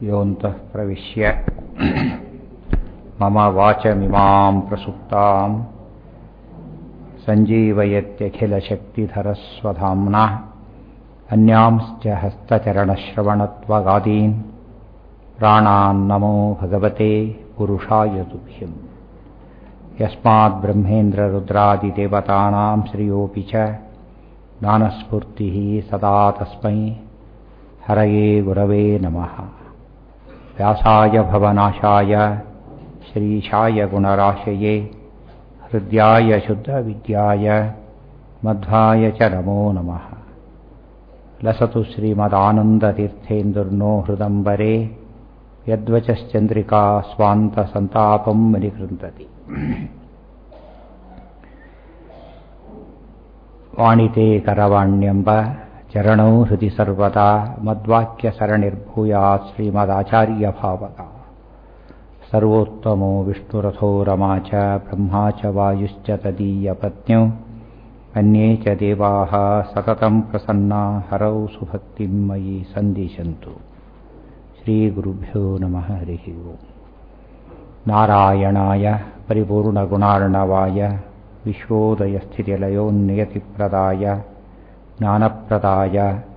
योऽन्तः प्रविश्य मम वाचमिमां प्रसुप्तां सञ्जीवयत्यखिलशक्तिधरस्वधाम्ना अन्यांश्च हस्तचरणश्रवणत्वगादीन् प्राणान्नमो भगवते पुरुषाय तुभ्यम् यस्माद्ब्रह्मेन्द्ररुद्रादिदेवतानां श्रियोऽपि च ज्ञानस्फूर्तिः सदा तस्मै हरये गुरवे नमः व्यासाय भवनाशाय श्रीशाय गुणराशये हृद्याय शुद्धविद्याय मध्वाय च नमो नमः लसतु श्रीमदानन्दतीर्थेन्दुर्नो हृदम्बरे यद्वचश्चन्द्रिका स्वान्तसन्तापं मनिकृन्तति ವಾಣಿತೆ ಕರವಾಣ್ಯಂಬ ಚರಣೌ ಹೃದಿ ಸರ್ವದಾ ಮದ್ವಾಕ್ಯ ಸರಣಿರ್ಭೂಯಾತ್ ಶ್ರೀಮದಾಚಾರ್ಯ ಭಾವಕ ಸರ್ವೋತ್ತಮೋ ವಿಷ್ಣುರಥೋ ರಮಾ ಚ ಬ್ರಹ್ಮಾ ಚ ವಾಯುಶ್ಚ ತದೀಯ ಪತ್ನ್ಯೌ ಅನ್ಯೇ ಚ ದೇವಾಃ ಸತತಂ ಪ್ರಸನ್ನಾ ಹರೌ ಸುಭಕ್ತಿಂ ಮಯಿ ಸಂದಿಶಂತು ಶ್ರೀಗುರುಭ್ಯೋ ನಮಃ ಹರಿः ಓಂ ನಾರಾಯಣಾಯ ಪರಿಪೂರ್ಣಗುಣಾರ್ಣವಾಯ विश्वोदयस्थितिलयोन्नियतिप्रदाय ज्ञानप्रदाय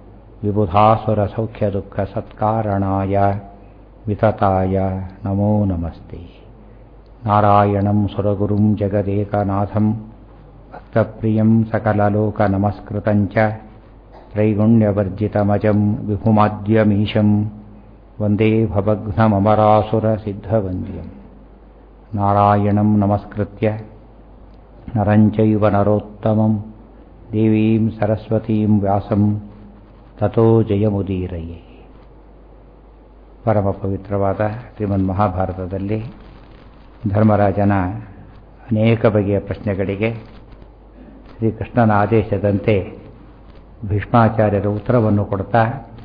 विबुधासुरसौख्यदुःखसत्कारणाय वितताय नमो नमस्ते नारायणं सुरगुरुं जगदेकनाथं भक्तप्रियं सकललोकनमस्कृतं च त्रैगुण्यवर्जितमजं विभुमाद्यमीशं वन्दे भवघ्नममरासुरसिद्धवन्द्यं नारायणं नमस्कृत्य ನರಂಚೈವ ನರೋತ್ತಮಂ ದೇವೀಂ ಸರಸ್ವತೀಂ ವ್ಯಾಸಂ ತಥೋ ಜಯಮುದೀರಯೇ ಪರಮ ಪವಿತ್ರವಾದ ಶ್ರೀಮನ್ ಮಹಾಭಾರತದಲ್ಲಿ ಧರ್ಮರಾಜನ ಅನೇಕ ಬಗೆಯ ಪ್ರಶ್ನೆಗಳಿಗೆ ಶ್ರೀಕೃಷ್ಣನ ಆದೇಶದಂತೆ ಭೀಷ್ಮಾಚಾರ್ಯರು ಉತ್ತರವನ್ನು ಕೊಡ್ತಾ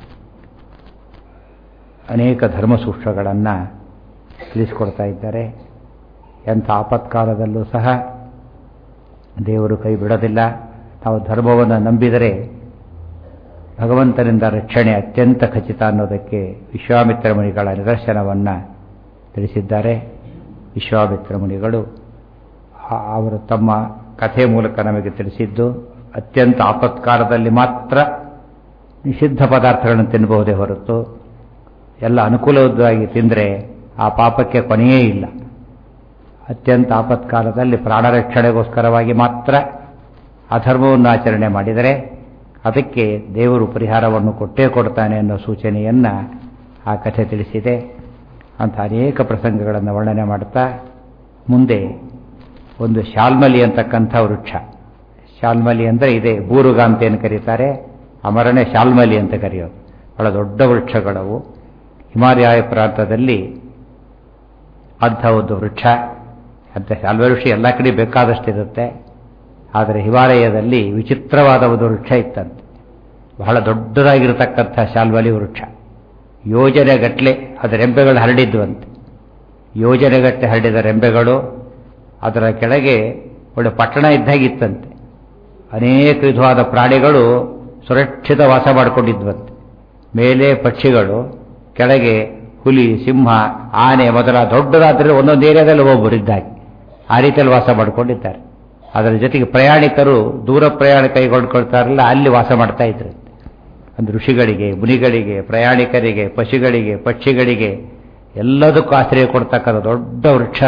ಅನೇಕ ಧರ್ಮಸೂಕ್ಷ್ಮಗಳನ್ನು ತಿಳಿಸಿಕೊಡ್ತಾ ಇದ್ದಾರೆ ಎಂಥ ಆಪತ್ಕಾಲದಲ್ಲೂ ಸಹ ದೇವರು ಕೈ ಬಿಡೋದಿಲ್ಲ ನಾವು ಧರ್ಮವನ್ನು ನಂಬಿದರೆ ಭಗವಂತನಿಂದ ರಕ್ಷಣೆ ಅತ್ಯಂತ ಖಚಿತ ಅನ್ನೋದಕ್ಕೆ ವಿಶ್ವಾಮಿತ್ರ ಮುನಿಗಳ ನಿದರ್ಶನವನ್ನು ತಿಳಿಸಿದ್ದಾರೆ ವಿಶ್ವಾಮಿತ್ರ ಮುನಿಗಳು ಅವರು ತಮ್ಮ ಕಥೆ ಮೂಲಕ ನಮಗೆ ತಿಳಿಸಿದ್ದು ಅತ್ಯಂತ ಆಪತ್ಕಾಲದಲ್ಲಿ ಮಾತ್ರ ನಿಷಿದ್ಧ ಪದಾರ್ಥಗಳನ್ನು ತಿನ್ನಬಹುದೇ ಹೊರತು ಎಲ್ಲ ಅನುಕೂಲವಾಗಿ ತಿಂದರೆ ಆ ಪಾಪಕ್ಕೆ ಕೊನೆಯೇ ಇಲ್ಲ ಅತ್ಯಂತ ಆಪತ್ಕಾಲದಲ್ಲಿ ಪ್ರಾಣರಕ್ಷಣೆಗೋಸ್ಕರವಾಗಿ ಮಾತ್ರ ಅಧರ್ಮವನ್ನು ಆಚರಣೆ ಮಾಡಿದರೆ ಅದಕ್ಕೆ ದೇವರು ಪರಿಹಾರವನ್ನು ಕೊಟ್ಟೇ ಕೊಡ್ತಾನೆ ಅನ್ನೋ ಸೂಚನೆಯನ್ನು ಆ ಕಥೆ ತಿಳಿಸಿದೆ ಅಂತ ಅನೇಕ ಪ್ರಸಂಗಗಳನ್ನು ವರ್ಣನೆ ಮಾಡ್ತಾ ಮುಂದೆ ಒಂದು ಶಾಲ್ಮಲಿ ಅಂತಕ್ಕಂಥ ವೃಕ್ಷ ಶಾಲ್ಮಲಿ ಅಂದರೆ ಇದೆ ಬೂರುಗ ಅಂತ ಏನು ಕರೀತಾರೆ ಅಮರನೇ ಶಾಲ್ಮಲಿ ಅಂತ ಕರೆಯೋದು ಬಹಳ ದೊಡ್ಡ ವೃಕ್ಷಗಳವು ಹಿಮಾಲಯ ಪ್ರಾಂತದಲ್ಲಿ ಅಂಥ ಒಂದು ವೃಕ್ಷ ಅಂತ ಶಾಲ್ವೆ ವೃಕ್ಷ ಎಲ್ಲ ಕಡೆ ಬೇಕಾದಷ್ಟಿರುತ್ತೆ ಆದರೆ ಹಿಮಾಲಯದಲ್ಲಿ ವಿಚಿತ್ರವಾದ ಒಂದು ವೃಕ್ಷ ಇತ್ತಂತೆ ಬಹಳ ದೊಡ್ಡದಾಗಿರತಕ್ಕಂಥ ಶಾಲ್ವಲಿ ವೃಕ್ಷ ಯೋಜನೆಗಟ್ಟಲೆ ಅದರ ರೆಂಬೆಗಳು ಹರಡಿದ್ವಂತೆ ಯೋಜನೆಗಟ್ಟಲೆ ಹರಡಿದ ರೆಂಬೆಗಳು ಅದರ ಕೆಳಗೆ ಒಳ್ಳೆ ಪಟ್ಟಣ ಇದ್ದಾಗಿತ್ತಂತೆ ಅನೇಕ ವಿಧವಾದ ಪ್ರಾಣಿಗಳು ಸುರಕ್ಷಿತ ವಾಸ ಮಾಡಿಕೊಂಡಿದ್ವಂತೆ ಮೇಲೆ ಪಕ್ಷಿಗಳು ಕೆಳಗೆ ಹುಲಿ ಸಿಂಹ ಆನೆ ಮೊದಲ ದೊಡ್ಡದಾದರೆ ಒಂದೊಂದು ಏರಿಯಾದಲ್ಲಿ ಒಬ್ಬರು ಇದ್ದಾಗೆ ಆ ರೀತಿಯಲ್ಲಿ ವಾಸ ಮಾಡಿಕೊಂಡಿದ್ದಾರೆ ಅದರ ಜೊತೆಗೆ ಪ್ರಯಾಣಿಕರು ದೂರ ಪ್ರಯಾಣ ಕೈಗೊಳ್ಕೊಳ್ತಾರಲ್ಲ ಅಲ್ಲಿ ವಾಸ ಮಾಡ್ತಾ ಇದ್ರು ಒಂದು ಋಷಿಗಳಿಗೆ ಮುನಿಗಳಿಗೆ ಪ್ರಯಾಣಿಕರಿಗೆ ಪಶುಗಳಿಗೆ ಪಕ್ಷಿಗಳಿಗೆ ಎಲ್ಲದಕ್ಕೂ ಆಶ್ರಯ ಕೊಡ್ತಕ್ಕಂಥ ದೊಡ್ಡ ವೃಕ್ಷ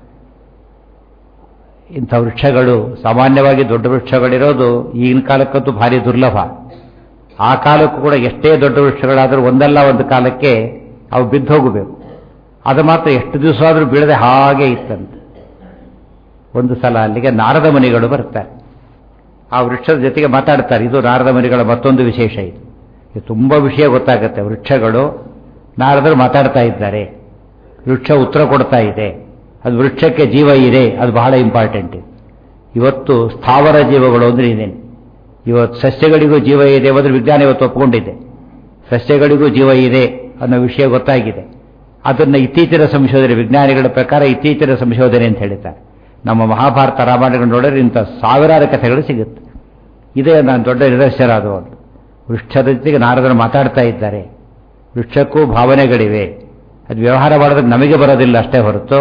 ಇಂಥ ವೃಕ್ಷಗಳು ಸಾಮಾನ್ಯವಾಗಿ ದೊಡ್ಡ ವೃಕ್ಷಗಳಿರೋದು ಈಗಿನ ಕಾಲಕ್ಕಂತೂ ಭಾರಿ ದುರ್ಲಭ ಆ ಕಾಲಕ್ಕೂ ಕೂಡ ಎಷ್ಟೇ ದೊಡ್ಡ ವೃಕ್ಷಗಳಾದರೂ ಒಂದಲ್ಲ ಒಂದು ಕಾಲಕ್ಕೆ ಅವು ಬಿದ್ದು ಹೋಗಬೇಕು ಅದು ಮಾತ್ರ ಎಷ್ಟು ದಿವಸ ಆದರೂ ಬೀಳದೆ ಹಾಗೆ ಇತ್ತಂತೆ ಒಂದು ಸಲ ಅಲ್ಲಿಗೆ ನಾರದ ಮುನಿಗಳು ಬರ್ತಾರೆ ಆ ವೃಕ್ಷದ ಜೊತೆಗೆ ಮಾತಾಡ್ತಾರೆ ಇದು ನಾರದ ಮುನಿಗಳ ಮತ್ತೊಂದು ವಿಶೇಷ ಇದು ಇದು ತುಂಬ ವಿಷಯ ಗೊತ್ತಾಗುತ್ತೆ ವೃಕ್ಷಗಳು ನಾರದರು ಮಾತಾಡ್ತಾ ಇದ್ದಾರೆ ವೃಕ್ಷ ಉತ್ತರ ಕೊಡ್ತಾ ಇದೆ ಅದು ವೃಕ್ಷಕ್ಕೆ ಜೀವ ಇದೆ ಅದು ಬಹಳ ಇಂಪಾರ್ಟೆಂಟ್ ಇವತ್ತು ಸ್ಥಾವರ ಜೀವಗಳು ಅಂದ್ರೆ ಇದೇನು ಇವತ್ತು ಸಸ್ಯಗಳಿಗೂ ಜೀವ ಇದೆ ಹೋದ್ರೆ ವಿಜ್ಞಾನ ಇವತ್ತು ಒಪ್ಪಿಕೊಂಡಿದೆ ಸಸ್ಯಗಳಿಗೂ ಜೀವ ಇದೆ ಅನ್ನೋ ವಿಷಯ ಗೊತ್ತಾಗಿದೆ ಅದನ್ನು ಇತ್ತೀಚಿನ ಸಂಶೋಧನೆ ವಿಜ್ಞಾನಿಗಳ ಪ್ರಕಾರ ಇತ್ತೀಚಿನ ಸಂಶೋಧನೆ ಅಂತ ಹೇಳ್ತಾರೆ ನಮ್ಮ ಮಹಾಭಾರತ ರಾಮಾಯಣಗಳು ನೋಡಿದ್ರೆ ಇಂಥ ಸಾವಿರಾರು ಕಥೆಗಳು ಸಿಗುತ್ತೆ ಇದೇ ನಾನು ದೊಡ್ಡ ನಿದರ್ಶನ ಅದು ಒಂದು ವೃಕ್ಷದ ಜೊತೆಗೆ ನಾರದರು ಮಾತಾಡ್ತಾ ಇದ್ದಾರೆ ವೃಕ್ಷಕ್ಕೂ ಭಾವನೆಗಳಿವೆ ಅದು ವ್ಯವಹಾರ ಮಾಡೋದಕ್ಕೆ ನಮಗೆ ಬರೋದಿಲ್ಲ ಅಷ್ಟೇ ಹೊರತು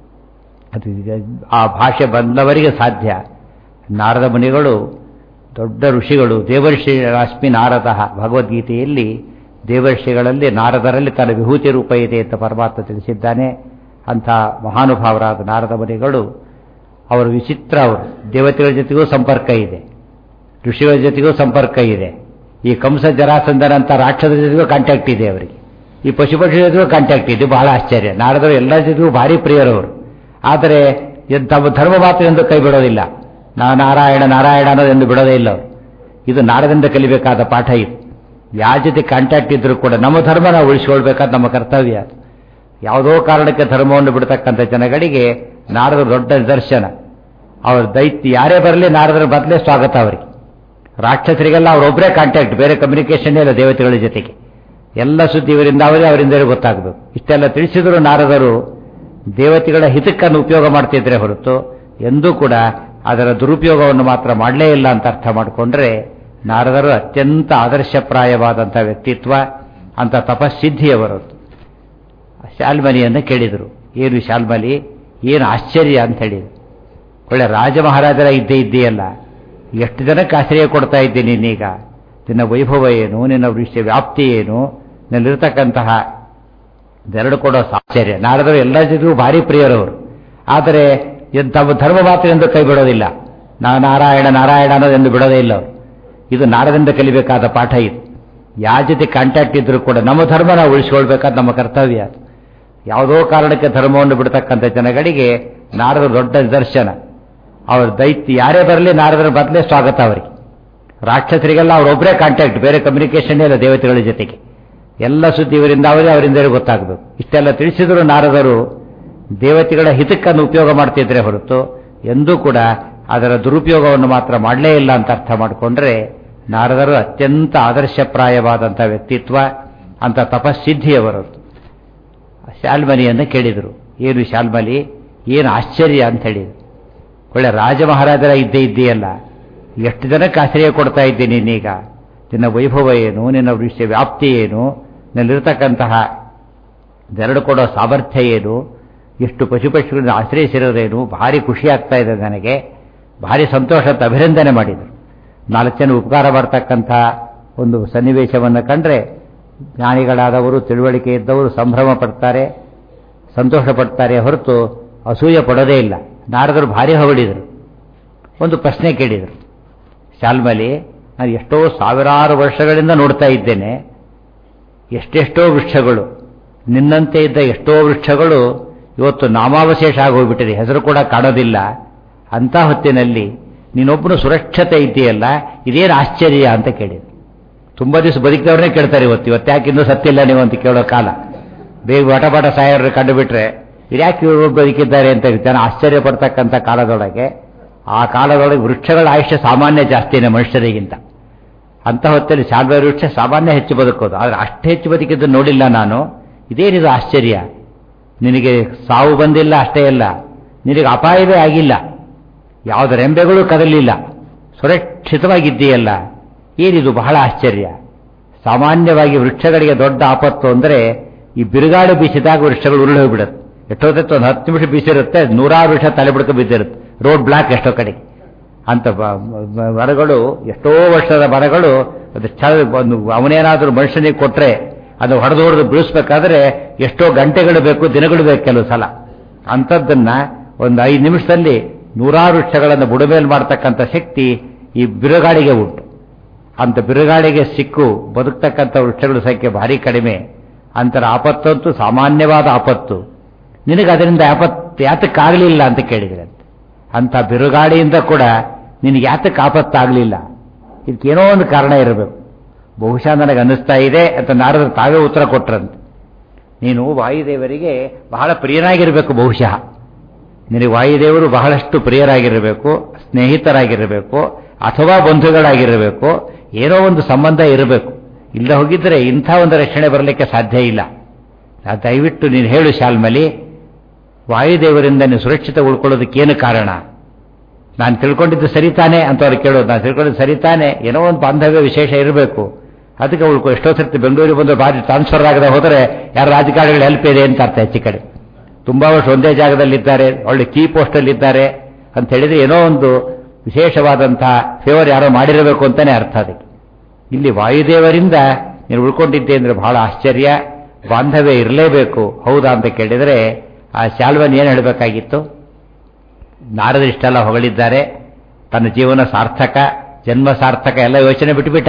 ಅದು ಆ ಭಾಷೆ ಬಂದವರಿಗೆ ಸಾಧ್ಯ ನಾರದ ಮುನಿಗಳು ದೊಡ್ಡ ಋಷಿಗಳು ದೇವರ್ಷಿ ಅಸ್ಮಿ ನಾರದಃ ಭಗವದ್ಗೀತೆಯಲ್ಲಿ ದೇವರ್ಷಿಗಳಲ್ಲಿ ನಾರದರಲ್ಲಿ ತನ್ನ ವಿಭೂತಿ ರೂಪ ಇದೆ ಅಂತ ಪರಮಾತ್ಮ ತಿಳಿಸಿದ್ದಾನೆ ಅಂಥ ಮಹಾನುಭಾವರಾದ ನಾರದ ಮುನಿಗಳು ಅವರು ವಿಚಿತ್ರ ಅವರು ದೇವತೆಗಳ ಜೊತೆಗೂ ಸಂಪರ್ಕ ಇದೆ ಋಷಿಗಳ ಜೊತೆಗೂ ಸಂಪರ್ಕ ಇದೆ ಈ ಕಂಸ ಜರಾಸಂದನಂತ ರಾಕ್ಷಸರ ಜೊತೆಗೂ ಕಾಂಟ್ಯಾಕ್ಟ್ ಇದೆ ಅವರಿಗೆ ಈ ಪಶು ಪಕ್ಷಿ ಜೊತೆಗೂ ಕಾಂಟ್ಯಾಕ್ಟ್ ಇದೆ ಬಹಳ ಆಶ್ಚರ್ಯ ನಾರದರು ಎಲ್ಲ ಜೊತೆಗೂ ಭಾರಿ ಪ್ರಿಯರವರು ಆದರೆ ತಮ್ಮ ಧರ್ಮ ಮಾತ್ರ ಎಂದು ಕೈ ಬಿಡೋದಿಲ್ಲ ನಾ ನಾರಾಯಣ ನಾರಾಯಣ ಅನ್ನೋದೆಂದು ಬಿಡೋದೇ ಇಲ್ಲ ಅವರು ಇದು ನಾರದಿಂದ ಕಲಿಬೇಕಾದ ಪಾಠ ಇದು ಯಾವ ಜೊತೆ ಕಾಂಟ್ಯಾಕ್ಟ್ ಇದ್ರೂ ಕೂಡ ನಮ್ಮ ಧರ್ಮ ನಾವು ಉಳಿಸ್ಕೊಳ್ಬೇಕಾದ ನಮ್ಮ ಕರ್ತವ್ಯ ಯಾವುದೋ ಕಾರಣಕ್ಕೆ ಧರ್ಮವನ್ನು ಬಿಡ್ತಕ್ಕಂಥ ಜನಗಳಿಗೆ ನಾರದ ದೊಡ್ಡ ನಿದರ್ಶನ ಅವ್ರ ದೈತ್ಯ ಯಾರೇ ಬರಲಿ ನಾರದರ ಬದಲೇ ಸ್ವಾಗತ ಅವರಿಗೆ ರಾಕ್ಷಸರಿಗೆಲ್ಲ ಅವರೊಬ್ಬರೇ ಕಾಂಟ್ಯಾಕ್ಟ್ ಬೇರೆ ಕಮ್ಯುನಿಕೇಶನ್ ಇಲ್ಲ ದೇವತೆಗಳ ಜೊತೆಗೆ ಎಲ್ಲ ಸುದ್ದಿ ಇವರಿಂದ ಅವರೇ ಅವರಿಂದಲೇ ಗೊತ್ತಾಗಬೇಕು ಇಷ್ಟೆಲ್ಲ ತಿಳಿಸಿದ್ರು ನಾರದರು ದೇವತೆಗಳ ಹಿತಕ್ಕನ್ನು ಉಪಯೋಗ ಮಾಡ್ತಿದ್ರೆ ಹೊರತು ಎಂದೂ ಕೂಡ ಅದರ ದುರುಪಯೋಗವನ್ನು ಮಾತ್ರ ಮಾಡಲೇ ಇಲ್ಲ ಅಂತ ಅರ್ಥ ಮಾಡಿಕೊಂಡ್ರೆ ನಾರದರು ಅತ್ಯಂತ ಆದರ್ಶಪ್ರಾಯವಾದಂಥ ವ್ಯಕ್ತಿತ್ವ ಅಂತ ತಪಸ್ಸಿದ್ಧಿಯವರು ಶಾಲ್ಮಲಿಯನ್ನು ಕೇಳಿದರು ಏನು ಶಾಲ್ಮಲಿ ಏನು ಆಶ್ಚರ್ಯ ಅಂತ ಹೇಳಿದರು ಒಳ್ಳೆ ರಾಜ ಮಹಾರಾಜರ ಇದ್ದೇ ಇದ್ದೀಯಲ್ಲ ಎಷ್ಟು ಜನಕ್ಕೆ ಆಶ್ರಯ ಕೊಡ್ತಾ ಇದ್ದೀನಿ ನೀನೀಗ ನಿನ್ನ ವೈಭವ ಏನು ನಿನ್ನ ವಿಷಯ ವ್ಯಾಪ್ತಿ ಏನು ನಿನ್ನಲ್ಲಿರ್ತಕ್ಕಂತಹ ಎರಡು ಕೊಡೋ ಆಶ್ಚರ್ಯ ನಾರದರು ಎಲ್ಲ ಜೊತೆಗೂ ಭಾರಿ ಪ್ರಿಯರವರು ಆದರೆ ತಮ್ಮ ಧರ್ಮ ಮಾತ್ರ ಎಂದು ಕೈ ಬಿಡೋದಿಲ್ಲ ನಾ ನಾರಾಯಣ ನಾರಾಯಣ ಅನ್ನೋದೆಂದು ಬಿಡೋದೇ ಇಲ್ಲ ಅವರು ಇದು ನಾರದಿಂದ ಕಲಿಬೇಕಾದ ಪಾಠ ಇದು ಯಾವ ಜೊತೆ ಕಾಂಟ್ಯಾಕ್ಟ್ ಇದ್ರೂ ಕೂಡ ನಮ್ಮ ಧರ್ಮ ನಾವು ಉಳಿಸ್ಕೊಳ್ಬೇಕಾದ ನಮ್ಮ ಕರ್ತವ್ಯ ಯಾವುದೋ ಕಾರಣಕ್ಕೆ ಧರ್ಮವನ್ನು ಬಿಡ್ತಕ್ಕಂಥ ಜನಗಳಿಗೆ ನಾರದ ದೊಡ್ಡ ನಿದರ್ಶನ ಅವ್ರ ದೈತ್ಯ ಯಾರೇ ಬರಲಿ ನಾರದರ ಬದಲೇ ಸ್ವಾಗತ ಅವರಿಗೆ ರಾಕ್ಷಸರಿಗೆಲ್ಲ ಅವರೊಬ್ಬರೇ ಕಾಂಟ್ಯಾಕ್ಟ್ ಬೇರೆ ಕಮ್ಯುನಿಕೇಶನ್ ಇಲ್ಲ ದೇವತೆಗಳ ಜೊತೆಗೆ ಎಲ್ಲ ಸುದ್ದಿ ಇವರಿಂದ ಅವರೇ ಅವರಿಂದಲೇ ಗೊತ್ತಾಗಬೇಕು ಇಷ್ಟೆಲ್ಲ ತಿಳಿಸಿದ್ರು ನಾರದರು ದೇವತೆಗಳ ಹಿತಕ್ಕನ್ನು ಉಪಯೋಗ ಮಾಡ್ತಿದ್ರೆ ಹೊರತು ಎಂದೂ ಕೂಡ ಅದರ ದುರುಪಯೋಗವನ್ನು ಮಾತ್ರ ಮಾಡಲೇ ಇಲ್ಲ ಅಂತ ಅರ್ಥ ಮಾಡಿಕೊಂಡ್ರೆ ನಾರದರು ಅತ್ಯಂತ ಆದರ್ಶಪ್ರಾಯವಾದಂಥ ವ್ಯಕ್ತಿತ್ವ ಅಂತ ತಪಸ್ಸಿದ್ಧಿಯವರು ಶಾಲ್ಮಲಿಯನ್ನು ಕೇಳಿದರು ಏನು ಶಾಲ್ಮಲಿ ಏನು ಆಶ್ಚರ್ಯ ಅಂತ ಹೇಳಿದರು ಒಳ್ಳೆ ರಾಜ ಮಹಾರಾಜರ ಇದ್ದೇ ಇದ್ದೀಯಲ್ಲ ಎಷ್ಟು ಜನಕ್ಕೆ ಆಶ್ರಯ ಕೊಡ್ತಾ ಇದ್ದೀನಿ ನೀನೀಗ ನಿನ್ನ ವೈಭವ ಏನು ನಿನ್ನ ವಿಷಯ ವ್ಯಾಪ್ತಿ ಏನು ನಿನ್ನಲ್ಲಿರ್ತಕ್ಕಂತಹ ಎರಡು ಕೊಡೋ ಸಾಮರ್ಥ್ಯ ಏನು ಎಷ್ಟು ಪಶುಪಕ್ಷಿಗಳನ್ನು ಆಶ್ರಯಿಸಿರೋದೇನು ಭಾರಿ ಖುಷಿ ಆಗ್ತಾ ಇದೆ ನನಗೆ ಭಾರಿ ಸಂತೋಷ ಅಂತ ಅಭಿನಂದನೆ ಮಾಡಿದರು ನಾಲ್ಕು ಜನ ಉಪಕಾರ ಮಾಡ್ತಕ್ಕಂಥ ಒಂದು ಸನ್ನಿವೇಶವನ್ನು ಕಂಡ್ರೆ ಜ್ಞಾನಿಗಳಾದವರು ತಿಳುವಳಿಕೆ ಇದ್ದವರು ಸಂಭ್ರಮ ಪಡ್ತಾರೆ ಸಂತೋಷ ಪಡ್ತಾರೆ ಹೊರತು ಅಸೂಯೆ ಪಡೋದೇ ಇಲ್ಲ ನಾರದರು ಭಾರಿ ಹೊಗಳಿದರು ಒಂದು ಪ್ರಶ್ನೆ ಕೇಳಿದರು ಶಾಲ್ಮಲಿ ನಾನು ಎಷ್ಟೋ ಸಾವಿರಾರು ವರ್ಷಗಳಿಂದ ನೋಡ್ತಾ ಇದ್ದೇನೆ ಎಷ್ಟೆಷ್ಟೋ ವೃಕ್ಷಗಳು ನಿನ್ನಂತೆ ಇದ್ದ ಎಷ್ಟೋ ವೃಕ್ಷಗಳು ಇವತ್ತು ನಾಮಾವಶೇಷ ಆಗೋಗ್ಬಿಟ್ಟಿದೆ ಹೆಸರು ಕೂಡ ಕಾಣೋದಿಲ್ಲ ಅಂಥ ಹೊತ್ತಿನಲ್ಲಿ ನೀನೊಬ್ಬನು ಸುರಕ್ಷತೆ ಇದೆಯಲ್ಲ ಇದೇನು ಆಶ್ಚರ್ಯ ಅಂತ ಕೇಳಿದೆ ತುಂಬ ದಿವಸ ಬದುಕಿದವ್ರನ್ನೇ ಕೇಳ್ತಾರೆ ಇವತ್ತು ಇವತ್ತು ಯಾಕೆ ಇನ್ನೂ ಸತ್ತಿಲ್ಲ ನೀವು ಅಂತ ಕೇಳೋ ಕಾಲ ಬೇಗ ಬಟ ಬಟ ಸಾಯರ್ ಕಂಡು ಬಿಟ್ರೆ ಯಾಕೆ ಇವರು ಬದುಕಿದ್ದಾರೆ ಅಂತ ಜನ ಆಶ್ಚರ್ಯ ಪಡ್ತಕ್ಕಂಥ ಕಾಲದೊಳಗೆ ಆ ಕಾಲದೊಳಗೆ ವೃಕ್ಷಗಳ ಆಯುಷ್ಯ ಸಾಮಾನ್ಯ ಜಾಸ್ತಿನೇ ಮನುಷ್ಯರಿಗಿಂತ ಅಂತ ಹೊತ್ತಲ್ಲಿ ಶಾಲ್ವ ವೃಕ್ಷ ಸಾಮಾನ್ಯ ಹೆಚ್ಚು ಬದುಕೋದು ಆದರೆ ಅಷ್ಟು ಹೆಚ್ಚು ಬದುಕಿದ್ದು ನೋಡಿಲ್ಲ ನಾನು ಇದೇನಿದು ಆಶ್ಚರ್ಯ ನಿನಗೆ ಸಾವು ಬಂದಿಲ್ಲ ಅಷ್ಟೇ ಅಲ್ಲ ನಿನಗೆ ಅಪಾಯವೇ ಆಗಿಲ್ಲ ಯಾವುದರ ರೆಂಬೆಗಳು ಕದಲಿಲ್ಲ ಸುರಕ್ಷಿತವಾಗಿದ್ದೀಯಲ್ಲ ಏನಿದು ಬಹಳ ಆಶ್ಚರ್ಯ ಸಾಮಾನ್ಯವಾಗಿ ವೃಕ್ಷಗಳಿಗೆ ದೊಡ್ಡ ಆಪತ್ತು ಅಂದರೆ ಈ ಬಿರುಗಾಳಿ ಬೀಸಿದಾಗ ವೃಕ್ಷಗಳು ಉರುಳಿ ಹೋಗ್ಬಿಡುತ್ತೆ ಎಷ್ಟೊತ್ತತ್ತು ಒಂದು ಹತ್ತು ನಿಮಿಷ ಬೀಸಿರುತ್ತೆ ನೂರಾರು ವರ್ಷ ತಲೆ ಬಿಡ್ಕೊ ಬಿದ್ದಿರುತ್ತೆ ರೋಡ್ ಬ್ಲಾಕ್ ಎಷ್ಟೋ ಕಡೆ ಅಂತ ಮರಗಳು ಎಷ್ಟೋ ವರ್ಷದ ಮರಗಳು ಅದು ಛಲ ಒಂದು ಅವನೇನಾದರೂ ಮನುಷ್ಯನಿಗೆ ಕೊಟ್ಟರೆ ಅದು ಹೊಡೆದು ಹೊಡೆದು ಬೀಳಿಸ್ಬೇಕಾದ್ರೆ ಎಷ್ಟೋ ಗಂಟೆಗಳು ಬೇಕು ದಿನಗಳು ಬೇಕು ಕೆಲವು ಸಲ ಅಂಥದ್ದನ್ನ ಒಂದು ಐದು ನಿಮಿಷದಲ್ಲಿ ನೂರಾರು ವೃಕ್ಷಗಳನ್ನು ಬುಡಮೇಲೆ ಮಾಡ್ತಕ್ಕಂಥ ಶಕ್ತಿ ಈ ಬಿರುಗಾಳಿಗೆ ಉಂಟು ಅಂತ ಬಿರುಗಾಳಿಗೆ ಸಿಕ್ಕು ಬದುಕ್ತಕ್ಕಂಥ ವೃಕ್ಷಗಳ ಸಂಖ್ಯೆ ಭಾರಿ ಕಡಿಮೆ ಅಂತರ ಆಪತ್ತಂತೂ ಸಾಮಾನ್ಯವಾದ ಆಪತ್ತು ನಿನಗೆ ಅದರಿಂದ ಆಪತ್ತು ಯಾತಕ್ಕಾಗಲಿಲ್ಲ ಅಂತ ಕೇಳಿದ್ರೆ ಅಂಥ ಬಿರುಗಾಳಿಯಿಂದ ಕೂಡ ನಿನಗೆ ಯಾತಕ್ಕೆ ಆಪತ್ತಾಗಲಿಲ್ಲ ಇದಕ್ಕೇನೋ ಒಂದು ಕಾರಣ ಇರಬೇಕು ಬಹುಶಃ ನನಗೆ ಅನ್ನಿಸ್ತಾ ಇದೆ ಅಂತ ನಾರದರು ತಾವೇ ಉತ್ತರ ಕೊಟ್ರಂತೆ ನೀನು ವಾಯುದೇವರಿಗೆ ಬಹಳ ಪ್ರಿಯನಾಗಿರಬೇಕು ಬಹುಶಃ ನಿನಗೆ ವಾಯುದೇವರು ಬಹಳಷ್ಟು ಪ್ರಿಯರಾಗಿರಬೇಕು ಸ್ನೇಹಿತರಾಗಿರಬೇಕು ಅಥವಾ ಬಂಧುಗಳಾಗಿರಬೇಕು ಏನೋ ಒಂದು ಸಂಬಂಧ ಇರಬೇಕು ಇಲ್ಲ ಹೋಗಿದ್ರೆ ಇಂಥ ಒಂದು ರಕ್ಷಣೆ ಬರಲಿಕ್ಕೆ ಸಾಧ್ಯ ಇಲ್ಲ ದಯವಿಟ್ಟು ನೀನು ಹೇಳು ಶಾಲ್ಮಲಿ ವಾಯುದೇವರಿಂದ ನೀವು ಸುರಕ್ಷಿತ ಉಳ್ಕೊಳ್ಳೋದಕ್ಕೇನು ಕಾರಣ ನಾನು ತಿಳ್ಕೊಂಡಿದ್ದು ಸರಿತಾನೆ ಅಂತ ಅವ್ರು ಕೇಳೋದು ನಾನು ತಿಳ್ಕೊಂಡಿದ್ದು ಸರಿತಾನೆ ಏನೋ ಒಂದು ಬಾಂಧವ್ಯ ವಿಶೇಷ ಇರಬೇಕು ಅದಕ್ಕೆ ಉಳ್ಕೊ ಎಷ್ಟೋ ಸರ್ತಿ ಬೆಂಗಳೂರಿಗೆ ಬಂದು ಬಾರಿ ಟ್ರಾನ್ಸ್ಫರ್ ಆಗದೆ ಹೋದರೆ ಯಾರು ರಾಜಕಾರಣಿಗಳು ಹೆಲ್ಪ್ ಇದೆ ಅಂತ ಅರ್ಥ ಹೆಚ್ಚು ಕಡೆ ತುಂಬಾ ವರ್ಷ ಒಂದೇ ಜಾಗದಲ್ಲಿದ್ದಾರೆ ಒಳ್ಳೆ ಕೀ ಪೋಸ್ಟಲ್ಲಿದ್ದಾರೆ ಅಂತ ಹೇಳಿದ್ರೆ ಏನೋ ಒಂದು ವಿಶೇಷವಾದಂತಹ ಫೇವರ್ ಯಾರೋ ಮಾಡಿರಬೇಕು ಅಂತಾನೆ ಅರ್ಥ ಅದಕ್ಕೆ ಇಲ್ಲಿ ವಾಯುದೇವರಿಂದ ನೀನು ಉಳ್ಕೊಂಡಿದ್ದೆ ಅಂದ್ರೆ ಬಹಳ ಆಶ್ಚರ್ಯ ಬಾಂಧವ್ಯ ಇರಲೇಬೇಕು ಹೌದಾ ಅಂತ ಕೇಳಿದರೆ ಆ ಶಾಲ್ವನ್ ಏನು ಹೇಳಬೇಕಾಗಿತ್ತು ನಾರದರಿಷ್ಟೆಲ್ಲ ಹೊಗಳಿದ್ದಾರೆ ತನ್ನ ಜೀವನ ಸಾರ್ಥಕ ಜನ್ಮ ಸಾರ್ಥಕ ಎಲ್ಲ ಯೋಚನೆ ಬಿಟ್ಟುಬಿಟ್ಟ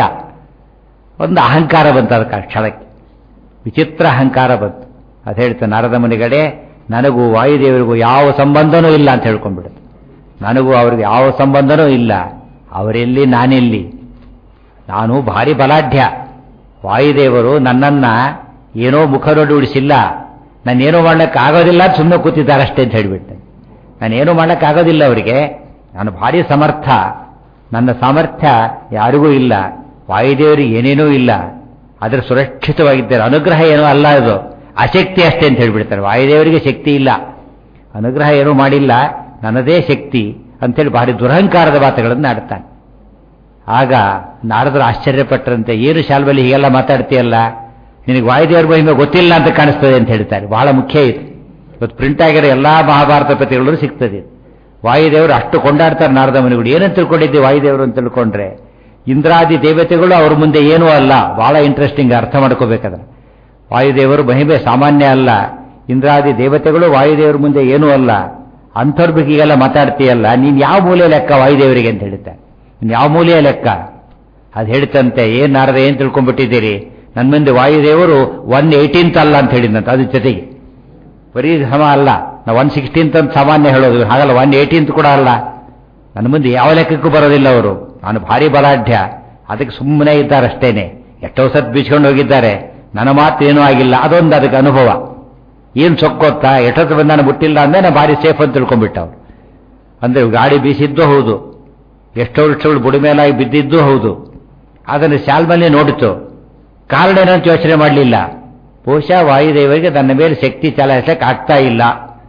ಒಂದು ಅಹಂಕಾರ ಬಂತು ಅದಕ್ಕೆ ಆ ಕ್ಷಣಕ್ಕೆ ವಿಚಿತ್ರ ಅಹಂಕಾರ ಬಂತು ಅದು ಹೇಳ್ತಾ ನಾರದ ಮುನಿಗಳೇ ನನಗೂ ವಾಯುದೇವರಿಗೂ ಯಾವ ಸಂಬಂಧನೂ ಇಲ್ಲ ಅಂತ ಹೇಳ್ಕೊಂಡ್ಬಿಡುತ್ತೆ ನನಗೂ ಅವ್ರಿಗೆ ಯಾವ ಸಂಬಂಧನೂ ಇಲ್ಲ ಅವರೆಲ್ಲಿ ನಾನೆಲ್ಲಿ ನಾನು ಭಾರಿ ಬಲಾಢ್ಯ ವಾಯುದೇವರು ನನ್ನನ್ನ ಏನೋ ಮುಖ ನೋಡಿ ಉಳಿಸಿಲ್ಲ ನಾನೇನೋ ಮಾಡ್ಲಿಕ್ಕೆ ಆಗೋದಿಲ್ಲ ಅಂತ ಸುಮ್ಮನೆ ಕೂತಿದ್ದಾರೆ ಅಷ್ಟೇ ಅಂತ ಹೇಳಿಬಿಟ್ಟೆ ನಾನೇನು ಮಾಡ್ಲಿಕ್ಕೆ ಆಗೋದಿಲ್ಲ ಅವರಿಗೆ ನಾನು ಭಾರಿ ಸಮರ್ಥ ನನ್ನ ಸಾಮರ್ಥ್ಯ ಯಾರಿಗೂ ಇಲ್ಲ ವಾಯುದೇವರಿಗೆ ಏನೇನೂ ಇಲ್ಲ ಆದರೆ ಸುರಕ್ಷಿತವಾಗಿದ್ದಾರೆ ಅನುಗ್ರಹ ಏನೂ ಅಲ್ಲ ಅದು ಅಶಕ್ತಿ ಅಷ್ಟೇ ಅಂತ ಹೇಳ್ಬಿಡ್ತಾರೆ ವಾಯುದೇವರಿಗೆ ಶಕ್ತಿ ಇಲ್ಲ ಅನುಗ್ರಹ ಏನೂ ಮಾಡಿಲ್ಲ ನನ್ನದೇ ಶಕ್ತಿ ಅಂತೇಳಿ ಭಾರಿ ದುರಹಂಕಾರದ ಮಾತುಗಳನ್ನು ಆಡ್ತಾನೆ ಆಗ ನಾರದರು ಆಶ್ಚರ್ಯಪಟ್ಟರಂತೆ ಏನು ಶಾಲ್ವಲ್ಲಿ ಹೀಗೆಲ್ಲ ಮಾತಾಡ್ತೀಯಲ್ಲ ನಿನಗೆ ವಾಯುದೇವರ ಮಹಿಮೆ ಗೊತ್ತಿಲ್ಲ ಅಂತ ಕಾಣಿಸ್ತದೆ ಅಂತ ಹೇಳ್ತಾರೆ ಬಹಳ ಮುಖ್ಯ ಇದು ಇವತ್ತು ಪ್ರಿಂಟ್ ಆಗಿರೋ ಎಲ್ಲಾ ಮಹಾಭಾರತ ಪ್ರತಿಗಳು ಸಿಗ್ತದೆ ವಾಯುದೇವರು ಅಷ್ಟು ಕೊಂಡಾಡ್ತಾರೆ ನಾರದ ಮನೆಗಳು ಏನಂತ ತಿಳ್ಕೊಂಡಿದ್ದೆ ವಾಯುದೇವರು ಅಂತ ತಿಳ್ಕೊಂಡ್ರೆ ಇಂದ್ರಾದಿ ದೇವತೆಗಳು ಅವ್ರ ಮುಂದೆ ಏನೂ ಅಲ್ಲ ಬಹಳ ಇಂಟ್ರೆಸ್ಟಿಂಗ್ ಅರ್ಥ ಮಾಡ್ಕೋಬೇಕಾದ್ರೆ ವಾಯುದೇವರು ಮಹಿಮೆ ಸಾಮಾನ್ಯ ಅಲ್ಲ ಇಂದ್ರಾದಿ ದೇವತೆಗಳು ವಾಯುದೇವರ ಮುಂದೆ ಏನೂ ಅಲ್ಲ ಅಂಥವ್ರ ಬಗ್ಗೆ ಈಗೆಲ್ಲ ಮಾತಾಡ್ತೀಯಲ್ಲ ನೀನು ಯಾವ ಮೂಲೆ ಲೆಕ್ಕ ವಾಯುದೇವರಿಗೆ ಅಂತ ಹೇಳ್ತಾರೆ ನೀನು ಯಾವ ಮೂಲೆಯ ಲೆಕ್ಕ ಅದು ಹೇಳ್ತಂತೆ ಏನ್ ನಾರದ ಏನ್ ತಿಳ್ಕೊಂಡ್ಬಿಟ್ಟಿದ್ದೀರಿ ನನ್ನ ಮುಂದೆ ವಾಯುದೇವರು ಒನ್ ಏಯ್ಟೀನ್ತ್ ಅಲ್ಲ ಅಂತ ಹೇಳಿದಂತೆ ಅದ್ರ ಜೊತೆಗೆ ಬರೀ ಸಮ ಅಲ್ಲ ನಾವು ಒನ್ ಸಿಕ್ಸ್ಟೀನ್ತ್ ಅಂತ ಸಾಮಾನ್ಯ ಹೇಳೋದು ಹಾಗಲ್ಲ ಒನ್ ಏಯ್ಟೀನ್ತ್ ಕೂಡ ಅಲ್ಲ ನನ್ನ ಮುಂದೆ ಯಾವ ಲೆಕ್ಕಕ್ಕೂ ಬರೋದಿಲ್ಲ ಅವರು ನಾನು ಭಾರಿ ಬಲಾಢ್ಯ ಅದಕ್ಕೆ ಸುಮ್ಮನೆ ಇದ್ದಾರಷ್ಟೇನೆ ಎಷ್ಟೋ ಸತ್ ಬೀಚ್ಕೊಂಡು ಹೋಗಿದ್ದಾರೆ ನನ್ನ ಮಾತು ಏನೂ ಆಗಿಲ್ಲ ಅದೊಂದು ಅದಕ್ಕೆ ಅನುಭವ ಏನು ಸೊಕ್ಕೊತ್ತಾ ಎಷ್ಟೊತ್ತು ಬಂದು ನಾನು ಮುಟ್ಟಿಲ್ಲ ಅಂದ್ರೆ ನಾನು ಭಾರಿ ಸೇಫ್ ಅಂತ ತಿಳ್ಕೊಂಡ್ಬಿಟ್ಟ ಅವ್ರು ಅಂದ್ರೆ ಗಾಡಿ ಬೀಸಿದ್ದು ಹೌದು ಎಷ್ಟೋ ವರ್ಷಗಳು ಬುಡಿಮೇಲಾಗಿ ಬಿದ್ದಿದ್ದು ಹೌದು ಅದನ್ನು ಶಾಲ್ಮಲ್ಲಿ ನೋಡಿತು ಕಾರಣ ಏನಂತ ಯೋಚನೆ ಮಾಡಲಿಲ್ಲ ಬಹುಶಃ ವಾಯುದೇವರಿಗೆ ನನ್ನ ಮೇಲೆ ಶಕ್ತಿ ಚಲಾಯಿಸಕ್ಕೆ ಆಗ್ತಾ ಇಲ್ಲ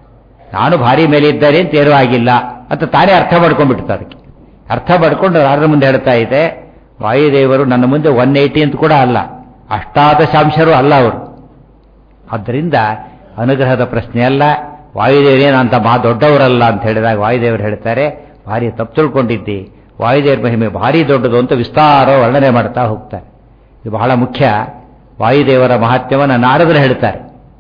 ನಾನು ಭಾರಿ ಮೇಲೆ ಇದ್ದಾರೆ ಅಂತ ಏನೂ ಆಗಿಲ್ಲ ಅಂತ ತಾನೇ ಅರ್ಥ ಮಾಡ್ಕೊಂಡ್ಬಿಡ್ತು ಅದಕ್ಕೆ ಅರ್ಥ ಮಾಡ್ಕೊಂಡು ರಾಜರ ಮುಂದೆ ಹೇಳ್ತಾ ಇದೆ ವಾಯುದೇವರು ನನ್ನ ಮುಂದೆ ಒನ್ ಏಯ್ಟಿ ಅಂತ ಕೂಡ ಅಲ್ಲ ಅಷ್ಟಾದಶಾಂಶರು ಅಲ್ಲ ಅವರು ಆದ್ದರಿಂದ ಅನುಗ್ರಹದ ಪ್ರಶ್ನೆ ಅಲ್ಲ ವಾಯುದೇವರೇನಂತ ಮಹಾ ದೊಡ್ಡವರಲ್ಲ ಅಂತ ಹೇಳಿದಾಗ ವಾಯುದೇವರು ಹೇಳ್ತಾರೆ ಭಾರಿ ತಪ್ಪು ತಿಳ್ಕೊಂಡಿದ್ದಿ ವಾಯುದೇವರ ಮಹಿಮೆ ಭಾರಿ ದೊಡ್ಡದು ಅಂತ ವಿಸ್ತಾರ ವರ್ಣನೆ ಮಾಡ್ತಾ ಹೋಗ್ತಾರೆ ಇದು ಬಹಳ ಮುಖ್ಯ ವಾಯುದೇವರ ಮಹಾತ್ಮ್ಯವನ್ನು ನಾರದರು ಹೇಳ್ತಾರೆ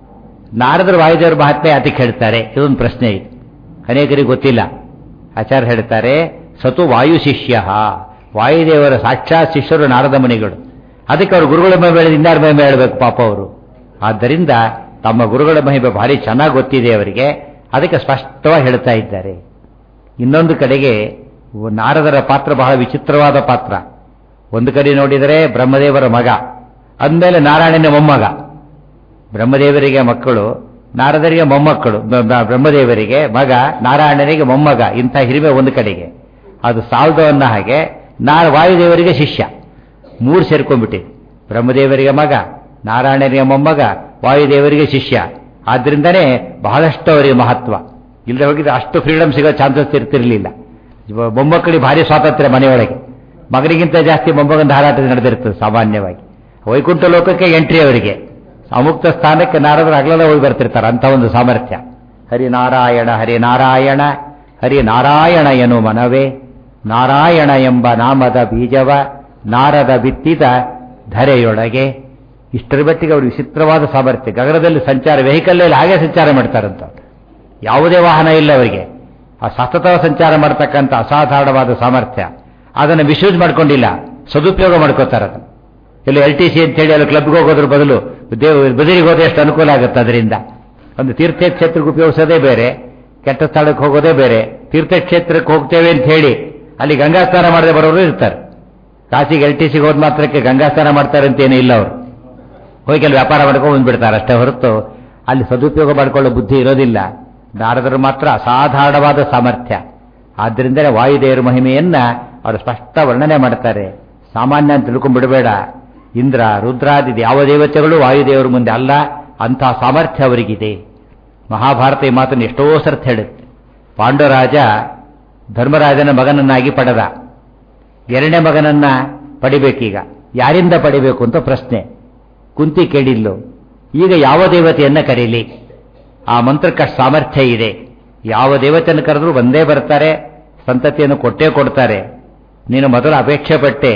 ನಾರದರು ವಾಯುದೇವರ ಮಹಾತ್ಮೆ ಅದಕ್ಕೆ ಹೇಳ್ತಾರೆ ಇದೊಂದು ಪ್ರಶ್ನೆ ಇದೆ ಅನೇಕರಿಗೆ ಗೊತ್ತಿಲ್ಲ ಆಚಾರ್ಯ ಹೇಳ್ತಾರೆ ಸತು ವಾಯು ಶಿಷ್ಯ ವಾಯುದೇವರ ಸಾಕ್ಷಾತ್ ಶಿಷ್ಯರು ನಾರದ ಮುನಿಗಳು ಅದಕ್ಕೆ ಅವರು ಗುರುಗಳ ಮಹಿಮೆ ಇನ್ನಾರ ಮಹಿಮೆ ಹೇಳಬೇಕು ಪಾಪ ಅವರು ಆದ್ದರಿಂದ ತಮ್ಮ ಗುರುಗಳ ಮಹಿಮೆ ಭಾರಿ ಚೆನ್ನಾಗಿ ಗೊತ್ತಿದೆ ಅವರಿಗೆ ಅದಕ್ಕೆ ಸ್ಪಷ್ಟವಾಗಿ ಹೇಳ್ತಾ ಇದ್ದಾರೆ ಇನ್ನೊಂದು ಕಡೆಗೆ ನಾರದರ ಪಾತ್ರ ಬಹಳ ವಿಚಿತ್ರವಾದ ಪಾತ್ರ ಒಂದು ಕಡೆ ನೋಡಿದರೆ ಬ್ರಹ್ಮದೇವರ ಮಗ ಅಂದಮೇಲೆ ನಾರಾಯಣನ ಮೊಮ್ಮಗ ಬ್ರಹ್ಮದೇವರಿಗೆ ಮಕ್ಕಳು ನಾರದರಿಗೆ ಮೊಮ್ಮಕ್ಕಳು ಬ್ರಹ್ಮದೇವರಿಗೆ ಮಗ ನಾರಾಯಣನಿಗೆ ಮೊಮ್ಮಗ ಇಂಥ ಹಿರಿಮೆ ಒಂದು ಕಡೆಗೆ ಅದು ಸಾಲ್ದವನ್ನ ಹಾಗೆ ನಾ ವಾಯುದೇವರಿಗೆ ಶಿಷ್ಯ ಮೂರು ಸೇರ್ಕೊಂಡ್ಬಿಟ್ಟಿದೆ ಬ್ರಹ್ಮದೇವರಿಗೆ ಮಗ ನಾರಾಯಣನಿಗೆ ಮೊಮ್ಮಗ ವಾಯುದೇವರಿಗೆ ಶಿಷ್ಯ ಆದ್ರಿಂದನೇ ಬಹಳಷ್ಟು ಅವರಿಗೆ ಮಹತ್ವ ಇಲ್ಲದೆ ಹೋಗಿದ್ರೆ ಅಷ್ಟು ಫ್ರೀಡಮ್ ಸಿಗೋ ಚಾನ್ಸಸ್ ಇರ್ತಿರ್ಲಿಲ್ಲ ಮೊಮ್ಮಕ್ಕಳಿಗೆ ಭಾರಿ ಸ್ವಾತಂತ್ರ್ಯ ಮನೆಯೊಳಗೆ ಮಗನಿಗಿಂತ ಜಾಸ್ತಿ ಮೊಮ್ಮಗನ ಹಾರಾಟ ನಡೆದಿರ್ತದೆ ಸಾಮಾನ್ಯವಾಗಿ ವೈಕುಂಠ ಲೋಕಕ್ಕೆ ಎಂಟ್ರಿ ಅವರಿಗೆ ಅಮುಕ್ತ ಸ್ಥಾನಕ್ಕೆ ನಾರದರು ಅಗಲೆಲ್ಲ ಹೋಗಿ ಬರ್ತಿರ್ತಾರೆ ಅಂತ ಒಂದು ಸಾಮರ್ಥ್ಯ ಹರಿನಾರಾಯಣ ಹರಿನಾರಾಯಣ ಹರಿನಾರಾಯಣ ಎನು ಮನವೇ ನಾರಾಯಣ ಎಂಬ ನಾಮದ ಬೀಜವ ನಾರದ ಬಿತ್ತಿದ ಧರೆಯೊಳಗೆ ಇಷ್ಟರ ಮಟ್ಟಿಗೆ ಅವರು ವಿಚಿತ್ರವಾದ ಸಾಮರ್ಥ್ಯ ಗಗನದಲ್ಲಿ ಸಂಚಾರ ವೆಹಿಕಲ್ಲಲ್ಲಿ ಹಾಗೆ ಸಂಚಾರ ಮಾಡ್ತಾರಂತ ಯಾವುದೇ ವಾಹನ ಇಲ್ಲ ಅವರಿಗೆ ಆ ಸತತ ಸಂಚಾರ ಮಾಡ್ತಕ್ಕಂಥ ಅಸಾಧಾರಣವಾದ ಸಾಮರ್ಥ್ಯ ಅದನ್ನು ಮಿಸ್ಯೂಸ್ ಮಾಡ್ಕೊಂಡಿಲ್ಲ ಸದುಪಯೋಗ ಮಾಡ್ಕೋತಾರೆ ಅದನ್ನು ಇಲ್ಲಿ ಎಲ್ ಟಿ ಸಿ ಅಂತೇಳಿ ಅಲ್ಲಿ ಕ್ಲಬ್ಗೆ ಹೋಗೋದ್ರ ಬದಲು ದೇವ್ ಬದಿರಿಗೆ ಹೋದ್ರೆ ಎಷ್ಟು ಅನುಕೂಲ ಆಗುತ್ತೆ ಅದರಿಂದ ಒಂದು ತೀರ್ಥಕ್ಷೇತ್ರಕ್ಕೆ ಉಪಯೋಗಿಸೋದೇ ಬೇರೆ ಕೆಟ್ಟ ಸ್ಥಳಕ್ಕೆ ಹೋಗೋದೇ ಬೇರೆ ತೀರ್ಥಕ್ಷೇತ್ರಕ್ಕೆ ಹೋಗ್ತೇವೆ ಅಂತ ಹೇಳಿ ಅಲ್ಲಿ ಗಂಗಾ ಸ್ನಾನ ಮಾಡದೆ ಬರೋರು ಇರ್ತಾರೆ ಕಾಶಿಗೆ ಎಲ್ ಟಿ ಸಿಗೆ ಹೋದ ಮಾತ್ರಕ್ಕೆ ಗಂಗಾ ಸ್ನಾನ ಮಾಡ್ತಾರೆ ಅಂತ ಏನೂ ಇಲ್ಲ ಅವರು ಹೋಗಿ ಕೆಲವು ವ್ಯಾಪಾರ ಮಾಡ್ಕೊಂಡು ಬಂದ್ಬಿಡ್ತಾರೆ ಅಷ್ಟೇ ಹೊರತು ಅಲ್ಲಿ ಸದುಪಯೋಗ ಮಾಡಿಕೊಳ್ಳೋ ಬುದ್ಧಿ ಇರೋದಿಲ್ಲ ನಾರದರು ಮಾತ್ರ ಅಸಾಧಾರಣವಾದ ಸಾಮರ್ಥ್ಯ ಆದ್ದರಿಂದಲೇ ವಾಯುದೇವರ ಮಹಿಮೆಯನ್ನ ಅವರು ಸ್ಪಷ್ಟ ವರ್ಣನೆ ಮಾಡ್ತಾರೆ ಸಾಮಾನ್ಯ ಅಂತ ತಿಳ್ಕೊಂಡ್ಬಿಡಬೇಡ ಇಂದ್ರ ರುದ್ರಾದಿ ಯಾವ ದೇವತೆಗಳು ವಾಯುದೇವರ ಮುಂದೆ ಅಲ್ಲ ಅಂತಹ ಸಾಮರ್ಥ್ಯ ಅವರಿಗಿದೆ ಮಹಾಭಾರತ ಈ ಮಾತನ್ನು ಎಷ್ಟೋ ಸರ್ಥ ಹೇಳುತ್ತೆ ಪಾಂಡುರಾಜ ಧರ್ಮರಾಜನ ಮಗನನ್ನಾಗಿ ಪಡೆದ ಎರಡನೇ ಮಗನನ್ನ ಪಡಿಬೇಕೀಗ ಯಾರಿಂದ ಪಡಿಬೇಕು ಅಂತ ಪ್ರಶ್ನೆ ಕುಂತಿ ಕೇಳಿದ್ಲು ಈಗ ಯಾವ ದೇವತೆಯನ್ನ ಕರೀಲಿ ಆ ಮಂತ್ರಕ್ಕೆ ಸಾಮರ್ಥ್ಯ ಇದೆ ಯಾವ ದೇವತೆಯನ್ನು ಕರೆದ್ರೂ ಬಂದೇ ಬರ್ತಾರೆ ಸಂತತಿಯನ್ನು ಕೊಟ್ಟೇ ಕೊಡ್ತಾರೆ ನೀನು ಮೊದಲು ಅಪೇಕ್ಷೆ ಪಟ್ಟೆ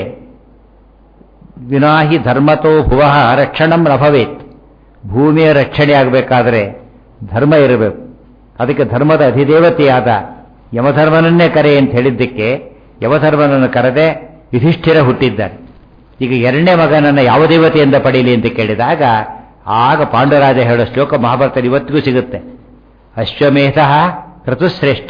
ವಿನಾಹಿ ಧರ್ಮತೋ ಭುವಃ ರಕ್ಷಣಂ ನಭವೇತ್ ಭೂಮಿಯ ರಕ್ಷಣೆ ಆಗಬೇಕಾದ್ರೆ ಧರ್ಮ ಇರಬೇಕು ಅದಕ್ಕೆ ಧರ್ಮದ ಅಧಿದೇವತೆಯಾದ ಯಮಧರ್ಮನನ್ನೇ ಕರೆ ಅಂತ ಹೇಳಿದ್ದಕ್ಕೆ ಯಮಧರ್ಮನನ್ನು ಕರೆದೆ ಯುಧಿಷ್ಠಿರ ಹುಟ್ಟಿದ್ದಾರೆ ಈಗ ಎರಡನೇ ಮಗನನ್ನು ಯಾವ ದೇವತೆಯಿಂದ ಪಡೀಲಿ ಅಂತ ಕೇಳಿದಾಗ ಆಗ ಪಾಂಡುರಾಜ ಹೇಳೋ ಶ್ಲೋಕ ಮಹಾಭಾರತದಲ್ಲಿ ಇವತ್ತಿಗೂ ಸಿಗುತ್ತೆ ಅಶ್ವಮೇಧ ಋತುಶ್ರೇಷ್ಠ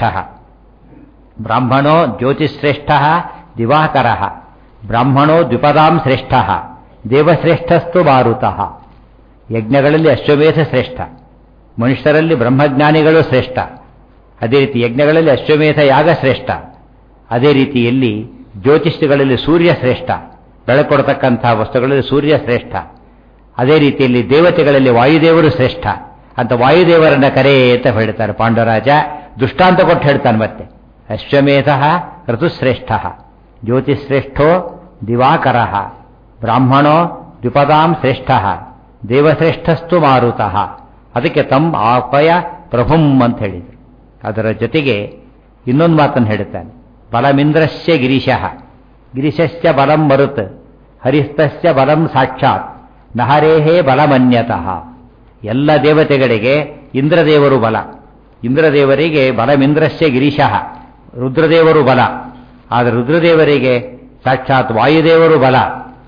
ಬ್ರಾಹ್ಮಣೋ ಜ್ಯೋತಿಶ್ರೇಷ್ಠ ದಿವಾಕರ ಬ್ರಾಹ್ಮಣೋ ದ್ವಿಪದಾಂ ಶ್ರೇಷ್ಠ ದೇವಶ್ರೇಷ್ಠಸ್ತು ಮಾರುತಃ ಯಜ್ಞಗಳಲ್ಲಿ ಅಶ್ವಮೇಧ ಶ್ರೇಷ್ಠ ಮನುಷ್ಯರಲ್ಲಿ ಬ್ರಹ್ಮಜ್ಞಾನಿಗಳು ಶ್ರೇಷ್ಠ ಅದೇ ರೀತಿ ಯಜ್ಞಗಳಲ್ಲಿ ಅಶ್ವಮೇಧ ಯಾಗ ಶ್ರೇಷ್ಠ ಅದೇ ರೀತಿಯಲ್ಲಿ ಜ್ಯೋತಿಷ್ಯಗಳಲ್ಲಿ ಸೂರ್ಯ ಶ್ರೇಷ್ಠ ಬೆಳಕೊಡ್ತಕ್ಕಂತಹ ವಸ್ತುಗಳಲ್ಲಿ ಸೂರ್ಯ ಶ್ರೇಷ್ಠ ಅದೇ ರೀತಿಯಲ್ಲಿ ದೇವತೆಗಳಲ್ಲಿ ವಾಯುದೇವರು ಶ್ರೇಷ್ಠ ಅಂತ ವಾಯುದೇವರನ್ನ ಕರೆ ಅಂತ ಹೇಳ್ತಾರೆ ಪಾಂಡವರಾಜ ದೃಷ್ಟಾಂತ ಕೊಟ್ಟು ಹೇಳ್ತಾನೆ ಮತ್ತೆ ಅಶ್ವಮೇಧ ಋತುಶ್ರೇಷ್ಠ ಜ್ಯೋತಿಶ್ರೇಷ್ಠೋ ದಿವಾಕರ ಬ್ರಾಹ್ಮಣೋ ದ್ವಿಪದಾಂ ಶ್ರೇಷ್ಠ ದೇವಶ್ರೇಷ್ಠಸ್ತು ಮಾರುತಃ ಅದಕ್ಕೆ ತಮ್ಮ ಆಪಯ ಪ್ರಭುಂ ಅಂತ ಹೇಳಿದರು ಅದರ ಜೊತೆಗೆ ಇನ್ನೊಂದು ಮಾತನ್ನು ಹೇಳುತ್ತಾನೆ ಬಲಮಿಂದ್ರಸ್ಯ ಗಿರೀಶಃ ಗಿರಿಶಸ್ಯ ಬಲಂ ಮರುತ್ ಹರಿಸ್ತಸ್ಯ ಬಲಂ ಸಾಕ್ಷಾತ್ ನಹರೇಹೇ ಬಲಮನ್ಯತಃ ಎಲ್ಲ ದೇವತೆಗಳಿಗೆ ಇಂದ್ರದೇವರು ಬಲ ಇಂದ್ರದೇವರಿಗೆ ಬಲಮಿಂದ್ರಸ್ಯ ಗಿರೀಶಃ ರುದ್ರದೇವರು ಬಲ ಆದರೆ ರುದ್ರದೇವರಿಗೆ ಸಾಕ್ಷಾತ್ ವಾಯುದೇವರು ಬಲ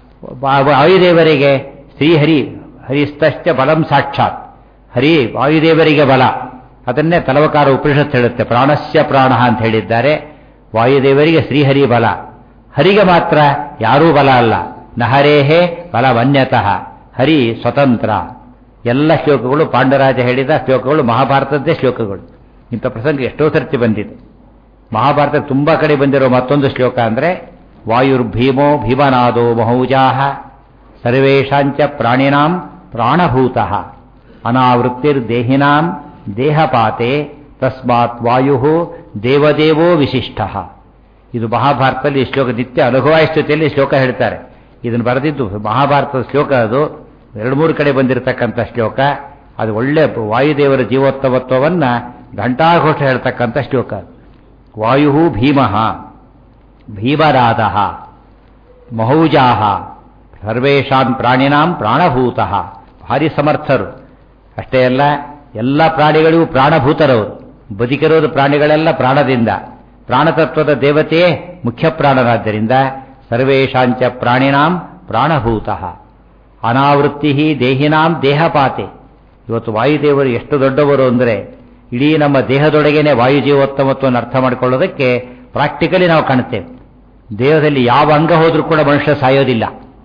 ವಾಯುದೇವರಿಗೆ ಶ್ರೀಹರಿ ಹರಿಸ್ತಶ್ಚ ಬಲಂ ಸಾಕ್ಷಾತ್ ಹರಿ ವಾಯುದೇವರಿಗೆ ಬಲ ಅದನ್ನೇ ತಲವಕಾರ ಉಪನಿಷತ್ ಹೇಳುತ್ತೆ ಪ್ರಾಣಸ್ಯ ಪ್ರಾಣ ಅಂತ ಹೇಳಿದ್ದಾರೆ ವಾಯುದೇವರಿಗೆ ಶ್ರೀಹರಿ ಬಲ ಹರಿಗೆ ಮಾತ್ರ ಯಾರೂ ಬಲ ಅಲ್ಲ ನಹರೇಹೇ ಬಲವನ್ಯತಃ ಹರಿ ಸ್ವತಂತ್ರ ಎಲ್ಲ ಶ್ಲೋಕಗಳು ಪಾಂಡರಾಜ ಹೇಳಿದ ಶ್ಲೋಕಗಳು ಮಹಾಭಾರತದ್ದೇ ಶ್ಲೋಕಗಳು ಇಂಥ ಪ್ರಸಂಗ ಎಷ್ಟೋ ಸರ್ತಿ ಬಂದಿದೆ ಮಹಾಭಾರತ ತುಂಬಾ ಕಡೆ ಬಂದಿರೋ ಮತ್ತೊಂದು ಶ್ಲೋಕ ಅಂದ್ರೆ ವಾಯುರ್ಭೀಮೋ ಭೀಮನಾದೋ ಮಹೌಜಾಹ ಸರ್ವೇಷಾಂಚ ಪ್ರಾಣಿನಾಂ ಪ್ರಾಣಭೂತಃ ಅನಾವೃತ್ತಿರ್ದೇಹಿನಾಂ ದೇಹಪಾತೆ ತಸ್ಮಾತ್ ವಾಯು ದೇವದೇವೋ ವಿಶಿಷ್ಟ ಇದು ಮಹಾಭಾರತದಲ್ಲಿ ಈ ಶ್ಲೋಕ ನಿತ್ಯ ಅನುಭವಾಯಿಸ್ತತೆಯಲ್ಲಿ ಶ್ಲೋಕ ಹೇಳ್ತಾರೆ ಇದನ್ನು ಬರೆದಿದ್ದು ಮಹಾಭಾರತದ ಶ್ಲೋಕ ಅದು ಎರಡು ಮೂರು ಕಡೆ ಬಂದಿರತಕ್ಕಂಥ ಶ್ಲೋಕ ಅದು ಒಳ್ಳೆ ವಾಯುದೇವರ ಜೀವೋತ್ತಮತ್ವವನ್ನ ಘಂಟಾಘೋಷ ಹೇಳ್ತಕ್ಕಂಥ ಶ್ಲೋಕ ವಾಯು ಭೀಮ ಭೀಮರಾದ ಮಹೌಜಾ ಸರ್ವೇಷಾಂ ಪ್ರಾಣಿನಾಂ ಪ್ರಾಣಭೂತ ಭಾರಿ ಸಮರ್ಥರು ಅಷ್ಟೇ ಅಲ್ಲ ಎಲ್ಲ ಪ್ರಾಣಿಗಳಿಗೂ ಪ್ರಾಣಭೂತರವರು ಬದುಕಿರೋದು ಪ್ರಾಣಿಗಳೆಲ್ಲ ಪ್ರಾಣದಿಂದ ಪ್ರಾಣತತ್ವದ ದೇವತೆಯೇ ಮುಖ್ಯ ಪ್ರಾಣರಾದ್ದರಿಂದ ಸರ್ವೇಷಾಂಚ ಪ್ರಾಣಿನಾಂ ಪ್ರಾಣಭೂತ ಅನಾವೃತ್ತಿ ದೇಹಿನಾಂ ದೇಹಪಾತೆ ಇವತ್ತು ವಾಯುದೇವರು ಎಷ್ಟು ದೊಡ್ಡವರು ಅಂದರೆ ಇಡೀ ನಮ್ಮ ದೇಹದೊಳಗೇನೆ ವಾಯುಜೀವೋತ್ತಮತ್ವವನ್ನು ಅರ್ಥ ಮಾಡಿಕೊಳ್ಳೋದಕ್ಕೆ ಪ್ರಾಕ್ಟಿಕಲಿ ನಾವು ಕಾಣುತ್ತೇವೆ ದೇಹದಲ್ಲಿ ಯಾವ ಅಂಗ ಹೋದ್ರೂ ಕೂಡ ಮನುಷ್ಯ ಸಾಯೋದಿಲ್ಲ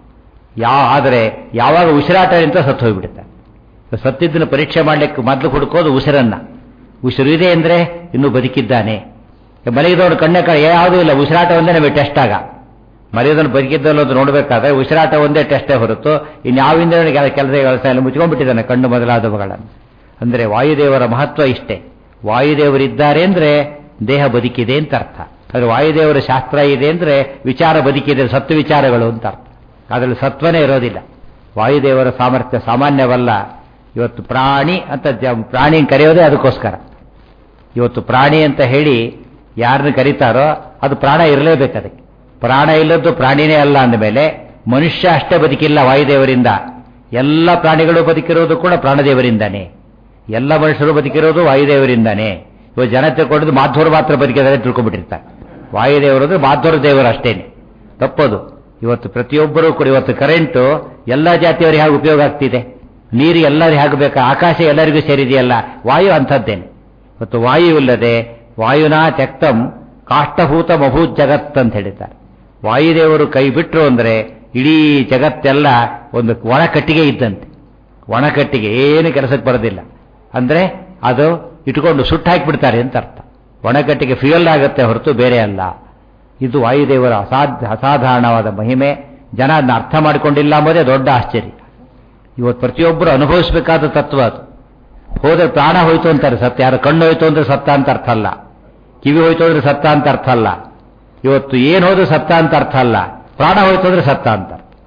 ಯಾವ ಆದರೆ ಯಾವಾಗ ಉಸಿರಾಟ ಅಂತ ಸತ್ತು ಹೋಗ್ಬಿಡುತ್ತೆ ಸತ್ತಿದ್ದನ್ನು ಪರೀಕ್ಷೆ ಮಾಡಲಿಕ್ಕೆ ಮೊದಲು ಹುಡುಕೋದು ಉಸಿರನ್ನ ಉಸಿರು ಇದೆ ಅಂದರೆ ಇನ್ನೂ ಬದುಕಿದ್ದಾನೆ ಮಲಗಿದವನು ಕಣ್ಣ ಯಾವುದೂ ಇಲ್ಲ ಉಸಿರಾಟ ಒಂದೇ ನಮಗೆ ಟೆಸ್ಟ್ ಆಗ ಮಲಗಿದವನು ಬದುಕಿದ್ದಲ್ಲ ಅಂತ ನೋಡಬೇಕಾದ್ರೆ ಉಸಿರಾಟ ಒಂದೇ ಟೆಸ್ಟೇ ಹೊರತು ಇನ್ಯಾವ ಇಂದ್ರನಿಗೆ ಕೆಲಸ ಕೆಲಸ ಎಲ್ಲ ಮುಚ್ಕೊಂಡ್ಬಿಟ್ಟಿದ್ದಾನೆ ಕಣ್ಣು ಮೊದಲಾದವುಗಳನ್ನು ಅಂದರೆ ವಾಯುದೇವರ ಮಹತ್ವ ಇಷ್ಟೇ ವಾಯುದೇವರಿದ್ದಾರೆ ಅಂದರೆ ದೇಹ ಬದುಕಿದೆ ಅಂತ ಅರ್ಥ ಆದರೆ ವಾಯುದೇವರ ಶಾಸ್ತ್ರ ಇದೆ ಅಂದರೆ ವಿಚಾರ ಬದುಕಿದೆ ಸತ್ತು ವಿಚಾರಗಳು ಅಂತ ಅರ್ಥ ಅದರಲ್ಲಿ ಸತ್ವನೇ ಇರೋದಿಲ್ಲ ವಾಯುದೇವರ ಸಾಮರ್ಥ್ಯ ಸಾಮಾನ್ಯವಲ್ಲ ಇವತ್ತು ಪ್ರಾಣಿ ಅಂತ ಪ್ರಾಣಿ ಕರೆಯೋದೇ ಅದಕ್ಕೋಸ್ಕರ ಇವತ್ತು ಪ್ರಾಣಿ ಅಂತ ಹೇಳಿ ಯಾರನ್ನ ಕರೀತಾರೋ ಅದು ಪ್ರಾಣ ಇರಲೇಬೇಕು ಅದಕ್ಕೆ ಪ್ರಾಣ ಇಲ್ಲದ್ದು ಪ್ರಾಣಿನೇ ಅಲ್ಲ ಅಂದಮೇಲೆ ಮನುಷ್ಯ ಅಷ್ಟೇ ಬದುಕಿಲ್ಲ ವಾಯುದೇವರಿಂದ ಎಲ್ಲ ಪ್ರಾಣಿಗಳು ಬದುಕಿರೋದು ಕೂಡ ಪ್ರಾಣದೇವರಿಂದಾನೆ ಎಲ್ಲ ಮನುಷ್ಯರು ಬದುಕಿರೋದು ವಾಯುದೇವರಿಂದಾನೆ ಇವಾಗ ಜನ ತಿಳ್ಕೊಂಡಿದ್ದು ಮಾಧ್ವರು ಮಾತ್ರ ಬದುಕಿದ್ದಾರೆ ತಿಳ್ಕೊಂಡ್ಬಿಟ್ಟಿರ್ತಾರೆ ವಾಯುದೇವರದು ಮಾಧ್ವರ ದೇವರು ಅಷ್ಟೇನೆ ತಪ್ಪದು ಇವತ್ತು ಪ್ರತಿಯೊಬ್ಬರೂ ಕೂಡ ಇವತ್ತು ಕರೆಂಟು ಎಲ್ಲ ಜಾತಿಯವರಿಗೆ ಹೇಗೆ ಉಪಯೋಗ ಆಗ್ತಿದೆ ನೀರು ಎಲ್ಲರಿಗೂ ಹೇಗೆ ಬೇಕಾ ಆಕಾಶ ಎಲ್ಲರಿಗೂ ಸೇರಿದೆಯಲ್ಲ ವಾಯು ಅಂಥದ್ದೇನೆ ಇವತ್ತು ವಾಯು ಇಲ್ಲದೆ ವಾಯುನಾ ತ್ಯಕ್ತಂ ಕಾಷ್ಟಭೂತ ಮಭೂತ್ ಜಗತ್ ಅಂತ ಹೇಳಿದ್ದಾರೆ ವಾಯುದೇವರು ಕೈ ಬಿಟ್ಟರು ಅಂದರೆ ಇಡೀ ಜಗತ್ತೆಲ್ಲ ಒಂದು ಒಣಕಟ್ಟಿಗೆ ಇದ್ದಂತೆ ಒಣಕಟ್ಟಿಗೆ ಏನು ಕೆಲಸಕ್ಕೆ ಬರೋದಿಲ್ಲ ಅಂದರೆ ಅದು ಇಟ್ಕೊಂಡು ಸುಟ್ಟು ಹಾಕಿಬಿಡ್ತಾರೆ ಅಂತ ಅರ್ಥ ಒಣಕಟ್ಟಿಗೆ ಫ್ಯೂಯಲ್ ಆಗುತ್ತೆ ಹೊರತು ಬೇರೆ ಅಲ್ಲ ಇದು ವಾಯುದೇವರ ಅಸಾಧ್ಯ ಅಸಾಧಾರಣವಾದ ಮಹಿಮೆ ಜನ ಅದನ್ನ ಅರ್ಥ ಮಾಡಿಕೊಂಡಿಲ್ಲ ಎಂಬುದೇ ದೊಡ್ಡ ಆಶ್ಚರ್ಯ ಇವತ್ತು ಪ್ರತಿಯೊಬ್ಬರು ಅನುಭವಿಸಬೇಕಾದ ತತ್ವ ಅದು ಹೋದ್ರೆ ಪ್ರಾಣ ಹೋಯ್ತು ಅಂತಾರೆ ಸತ್ಯ ಯಾರು ಕಣ್ಣು ಹೋಯ್ತು ಅಂದ್ರೆ ಸತ್ತ ಅಂತ ಅರ್ಥ ಅಲ್ಲ ಕಿವಿ ಹೋಯ್ತು ಅಂದ್ರೆ ಸತ್ತ ಅಂತ ಅರ್ಥ ಅಲ್ಲ ಇವತ್ತು ಏನು ಹೋದ್ರು ಸತ್ತ ಅಂತ ಅರ್ಥ ಅಲ್ಲ ಪ್ರಾಣ ಹೋಯ್ತು ಅಂದ್ರೆ ಸತ್ತ ಅಂತ ಅರ್ಥ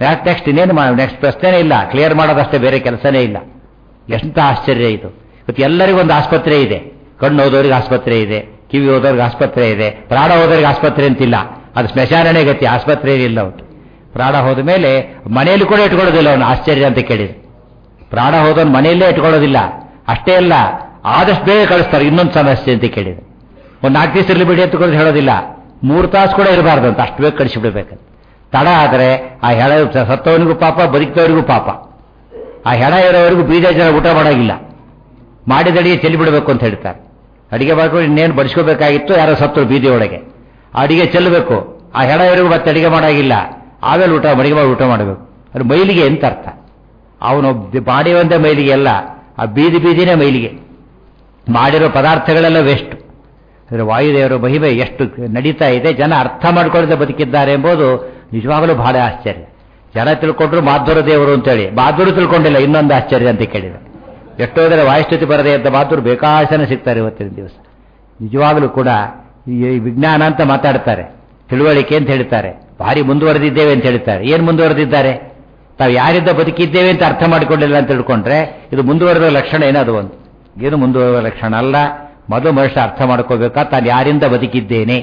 ಯಾಕೆ ನೆಕ್ಸ್ಟ್ ಇನ್ನೇನು ನೆಕ್ಸ್ಟ್ ಪ್ರಶ್ನೆನೇ ಇಲ್ಲ ಕ್ಲಿಯರ್ ಮಾಡೋದಷ್ಟೇ ಬೇರೆ ಕೆಲಸನೇ ಇಲ್ಲ ಎಂಥ ಆಶ್ಚರ್ಯ ಇದು ಇವತ್ತು ಎಲ್ಲರಿಗೂ ಒಂದು ಆಸ್ಪತ್ರೆ ಇದೆ ಕಣ್ಣು ಹೋದವ್ರಿಗೆ ಆಸ್ಪತ್ರೆ ಇದೆ ಕಿವಿ ಹೋದವ್ರಿಗೆ ಆಸ್ಪತ್ರೆ ಇದೆ ಪ್ರಾಣ ಹೋದವ್ರಿಗೆ ಆಸ್ಪತ್ರೆ ಅಂತಿಲ್ಲ ಅದು ಸ್ಮಶಾನನೇ ಗತಿ ಆಸ್ಪತ್ರೆ ಇಲ್ಲ ಅವತ್ತು ಪ್ರಾಣ ಹೋದ ಮೇಲೆ ಮನೆಯಲ್ಲಿ ಕೂಡ ಇಟ್ಕೊಳ್ಳೋದಿಲ್ಲ ಅವನು ಆಶ್ಚರ್ಯ ಅಂತ ಕೇಳಿದೆ ಪ್ರಾಣ ಹೋದವನು ಮನೆಯಲ್ಲೇ ಇಟ್ಕೊಳ್ಳೋದಿಲ್ಲ ಅಷ್ಟೇ ಅಲ್ಲ ಆದಷ್ಟು ಬೇಗ ಕಳಿಸ್ತಾರೆ ಇನ್ನೊಂದು ಸಮಸ್ಯೆ ಅಂತ ಕೇಳಿದೆ ಒಂದು ನಾಲ್ಕು ದಿವಸ ಇರಲಿ ಬಿಡಿ ಅಂತ ಕೂಡ ಹೇಳೋದಿಲ್ಲ ಮೂರು ತಾಸು ಕೂಡ ಇರಬಾರ್ದು ಅಂತ ಅಷ್ಟು ಬೇಗ ಕಳಿಸಿಬಿಡ್ಬೇಕಂತ ತಡ ಆದರೆ ಆ ಹೆಣ ಸತ್ತವನಿಗೂ ಪಾಪ ಬದುಕಿದವರಿಗೂ ಪಾಪ ಆ ಹೆಣ ಇರೋವರೆಗೂ ಬೀಜ ಜನ ಊಟ ಮಾಡೋಗಿಲ್ಲ ಮಾಡಿದ ಅಡಿಗೆ ಚೆಲ್ಲಿ ಬಿಡಬೇಕು ಅಂತ ಹೇಳ್ತಾರೆ ಅಡಿಗೆ ಮಾಡ್ಕೊಂಡು ಇನ್ನೇನು ಬಡಿಸ್ಕೋಬೇಕಾಗಿತ್ತು ಯಾರೋ ಸತ್ತರು ಬೀದಿಯೊಳಗೆ ಅಡಿಗೆ ಚೆಲ್ಲಬೇಕು ಆ ಹೆಣ ಇರೋರು ಮತ್ತೆ ಅಡಿಗೆ ಮಾಡೋಗಿಲ್ಲ ಆಮೇಲೆ ಊಟ ಮಡಿಗೆ ಮಾಡಿ ಊಟ ಮಾಡಬೇಕು ಅದು ಮೈಲಿಗೆ ಅಂತ ಅರ್ಥ ಅವನು ಮಾಡಿ ಒಂದೇ ಮೈಲಿಗೆ ಅಲ್ಲ ಆ ಬೀದಿ ಬೀದಿನೇ ಮೈಲಿಗೆ ಮಾಡಿರೋ ಪದಾರ್ಥಗಳೆಲ್ಲ ವೇಸ್ಟ್ ಅಂದರೆ ವಾಯುದೇವರ ಮಹಿಮೆ ಎಷ್ಟು ನಡೀತಾ ಇದೆ ಜನ ಅರ್ಥ ಮಾಡ್ಕೊಳ್ಳದೆ ಬದುಕಿದ್ದಾರೆ ಎಂಬುದು ನಿಜವಾಗಲೂ ಬಹಳ ಆಶ್ಚರ್ಯ ಜನ ತಿಳ್ಕೊಂಡ್ರು ಮಾಧ್ವರ ದೇವರು ಅಂತೇಳಿ ಮಾಧ್ವರು ತಿಳ್ಕೊಂಡಿಲ್ಲ ಇನ್ನೊಂದು ಆಶ್ಚರ್ಯ ಅಂತ ಕೇಳಿದೆ ಎಷ್ಟೋದರೆ ವಾಯುಸ್ತುತಿ ಬರದೆ ಅಂತ ಮಾಧ್ವರು ಬೇಕಾಸನ ಸಿಗ್ತಾರೆ ಇವತ್ತಿನ ದಿವಸ ನಿಜವಾಗಲೂ ಕೂಡ ಈ ವಿಜ್ಞಾನ ಅಂತ ಮಾತಾಡ್ತಾರೆ ತಿಳುವಳಿಕೆ ಅಂತ ಹೇಳ್ತಾರೆ ಭಾರಿ ಮುಂದುವರೆದಿದ್ದೇವೆ ಅಂತ ಹೇಳ್ತಾರೆ ಏನು ಮುಂದುವರೆದಿದ್ದಾರೆ ತಾವು ಯಾರಿಂದ ಬದುಕಿದ್ದೇವೆ ಅಂತ ಅರ್ಥ ಮಾಡಿಕೊಂಡಿಲ್ಲ ಅಂತ ತಿಳ್ಕೊಂಡ್ರೆ ಇದು ಮುಂದುವರೆದ ಲಕ್ಷಣ ಏನದು ಒಂದು ಏನು ಮುಂದುವರೆದ ಲಕ್ಷಣ ಅಲ್ಲ ಮೊದಲು ಮನುಷ್ಯ ಅರ್ಥ ಮಾಡ್ಕೋಬೇಕಾ ತಾನು ಯಾರಿಂದ ಬದುಕಿದ್ದೇನೆ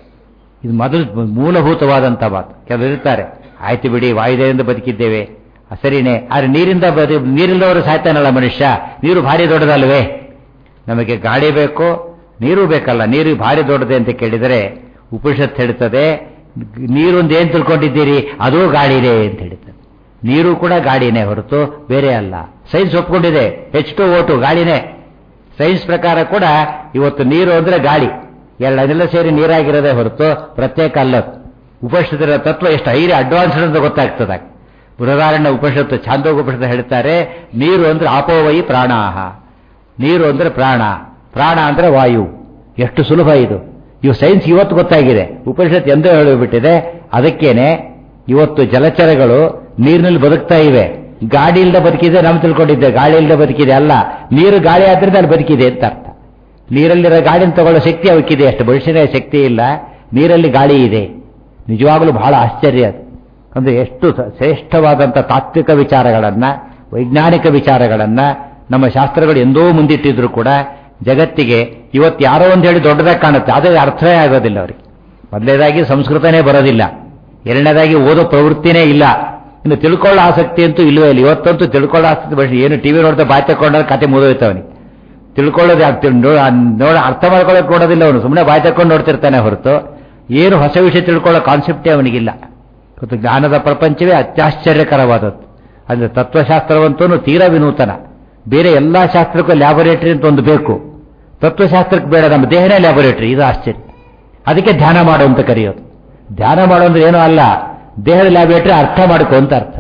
ಇದು ಮೊದಲು ಮೂಲಭೂತವಾದಂಥ ಮಾತು ಕೆಲವರು ಇರ್ತಾರೆ ಆಯ್ತು ಬಿಡಿ ವಾಯುದೇವರಿಂದ ಬದುಕಿದ್ದೇವೆ ಸರಿನೇ ಆದರೆ ನೀರಿಂದ ಬದು ನೀರಿಲ್ಲವರು ಸಾಯ್ತಾನಲ್ಲ ಮನುಷ್ಯ ನೀರು ಭಾರಿ ದೊಡ್ಡದಲ್ವೇ ನಮಗೆ ಗಾಳಿ ಬೇಕು ನೀರು ಬೇಕಲ್ಲ ನೀರು ಭಾರಿ ದೊಡ್ಡದೆ ಅಂತ ಕೇಳಿದರೆ ಉಪನಿಷತ್ ಹೇಳ್ತದೆ ನೀರೊಂದು ಏನು ತಿಳ್ಕೊಂಡಿದ್ದೀರಿ ಅದೂ ಗಾಳಿನೇ ಅಂತ ಹೇಳ್ತದೆ ನೀರು ಕೂಡ ಗಾಳಿನೇ ಹೊರತು ಬೇರೆ ಅಲ್ಲ ಸೈನ್ಸ್ ಒಪ್ಕೊಂಡಿದೆ ಹೆಚ್ ಟು ಓಟು ಗಾಳಿನೇ ಸೈನ್ಸ್ ಪ್ರಕಾರ ಕೂಡ ಇವತ್ತು ನೀರು ಅಂದ್ರೆ ಗಾಳಿ ಎರಡನೆಲ್ಲ ಸೇರಿ ನೀರಾಗಿರೋದೇ ಹೊರತು ಪ್ರತ್ಯೇಕ ಅಲ್ಲ ಉಪನಿಷತ್ತಿನ ತತ್ವ ಎಷ್ಟು ಹೈರಿ ಅಡ್ವಾನ್ಸ್ಡ್ ಅಂತ ಗೊತ್ತಾಗ್ತದೆ ಬೃಹದಾರಣ್ಯ ಉಪನಿಷತ್ತು ಛಾಂದೋಗ ಉಪನಿಷತ್ತು ಹೇಳ್ತಾರೆ ನೀರು ಅಂದ್ರೆ ಆಪೋವೈ ಪ್ರಾಣಾಹ ನೀರು ಅಂದ್ರೆ ಪ್ರಾಣ ಪ್ರಾಣ ಅಂದ್ರೆ ವಾಯು ಎಷ್ಟು ಸುಲಭ ಇದು ಇವು ಸೈನ್ಸ್ ಇವತ್ತು ಗೊತ್ತಾಗಿದೆ ಉಪನಿಷತ್ ಎಂದೋ ಹೇಳಿಬಿಟ್ಟಿದೆ ಅದಕ್ಕೇನೆ ಇವತ್ತು ಜಲಚರಗಳು ನೀರಿನಲ್ಲಿ ಬದುಕ್ತಾ ಇವೆ ಗಾಡಿ ಇಲ್ಲದೆ ಬದುಕಿದೆ ನಾವು ತಿಳ್ಕೊಂಡಿದ್ದೆ ಗಾಳಿ ಇಲ್ಲದೆ ಬದುಕಿದೆ ಅಲ್ಲ ನೀರು ಗಾಳಿ ಆದ್ರಿಂದ ಅಲ್ಲಿ ಬದುಕಿದೆ ಅಂತ ಅರ್ಥ ನೀರಲ್ಲಿರೋ ಗಾಳಿನ ತಗೊಳ್ಳೋ ಶಕ್ತಿ ಅವಕ್ಕಿದೆ ಅಷ್ಟು ಮನುಷ್ಯನ ಶಕ್ತಿ ಇಲ್ಲ ನೀರಲ್ಲಿ ಗಾಳಿ ಇದೆ ನಿಜವಾಗಲೂ ಬಹಳ ಆಶ್ಚರ್ಯ ಅದು ಅಂದ್ರೆ ಎಷ್ಟು ಶ್ರೇಷ್ಠವಾದಂಥ ತಾತ್ವಿಕ ವಿಚಾರಗಳನ್ನ ವೈಜ್ಞಾನಿಕ ವಿಚಾರಗಳನ್ನ ನಮ್ಮ ಶಾಸ್ತ್ರಗಳು ಎಂದೋ ಮುಂದಿಟ್ಟಿದ್ರು ಕೂಡ ಜಗತ್ತಿಗೆ ಇವತ್ತು ಯಾರೋ ಒಂದು ಹೇಳಿ ದೊಡ್ಡದಾಗಿ ಕಾಣುತ್ತೆ ಅದೇ ಅರ್ಥವೇ ಆಗೋದಿಲ್ಲ ಅವರಿಗೆ ಮೊದಲನೇದಾಗಿ ಸಂಸ್ಕೃತನೇ ಬರೋದಿಲ್ಲ ಎರಡನೇದಾಗಿ ಓದೋ ಪ್ರವೃತ್ತಿನೇ ಇಲ್ಲ ಇನ್ನು ತಿಳ್ಕೊಳ್ಳೋ ಆಸಕ್ತಿ ಅಂತೂ ಇಲ್ಲವೇ ಇಲ್ಲ ಇವತ್ತಂತೂ ತಿಳ್ಕೊಳ್ಳೋ ಆಸಕ್ತಿ ಬರೀ ಏನು ಟಿವಿ ನೋಡ್ತಾ ಬಾಯ್ ತಕೊಂಡ್ರೆ ಕತೆ ಮುಗಿದೋಯ್ತವನಿಗೆ ತಿಳ್ಕೊಳ್ಳೋದು ಆಗ್ತಿಲ್ಲ ನೋಡ ಅರ್ಥ ಮಾಡ್ಕೊಳ್ಳೋಕೆ ಕೊಡೋದಿಲ್ಲ ಅವನು ಸುಮ್ಮನೆ ಬಾಯ್ ತಕೊಂಡು ನೋಡ್ತಿರ್ತಾನೆ ಹೊರತು ಏನು ಹೊಸ ವಿಷಯ ತಿಳ್ಕೊಳ್ಳೋ ಕಾನ್ಸೆಪ್ಟೇ ಅವನಿಗಿಲ್ಲ ಇವತ್ತು ಜ್ಞಾನದ ಪ್ರಪಂಚವೇ ಅತ್ಯಾಶ್ಚರ್ಯಕರವಾದದ್ದು ಅಂದರೆ ತತ್ವಶಾಸ್ತ್ರವಂತೂ ತೀರಾ ವಿನೂತನ ಬೇರೆ ಎಲ್ಲಾ ಶಾಸ್ತ್ರಕ್ಕೂ ಲ್ಯಾಬೊರೇಟರಿ ಅಂತ ಒಂದು ಬೇಕು ತತ್ವಶಾಸ್ತ್ರಕ್ಕೆ ಬೇಡ ನಮ್ಮ ದೇಹನೇ ಲ್ಯಾಬೊರೇಟರಿ ಇದು ಆಶ್ಚರ್ಯ ಅದಕ್ಕೆ ಧ್ಯಾನ ಮಾಡು ಅಂತ ಕರೆಯೋದು ಧ್ಯಾನ ಮಾಡು ಅಂದ್ರೆ ಏನೂ ಅಲ್ಲ ದೇಹದ ಲ್ಯಾಬೊರೇಟರಿ ಅರ್ಥ ಮಾಡ್ಕೊ ಅಂತ ಅರ್ಥ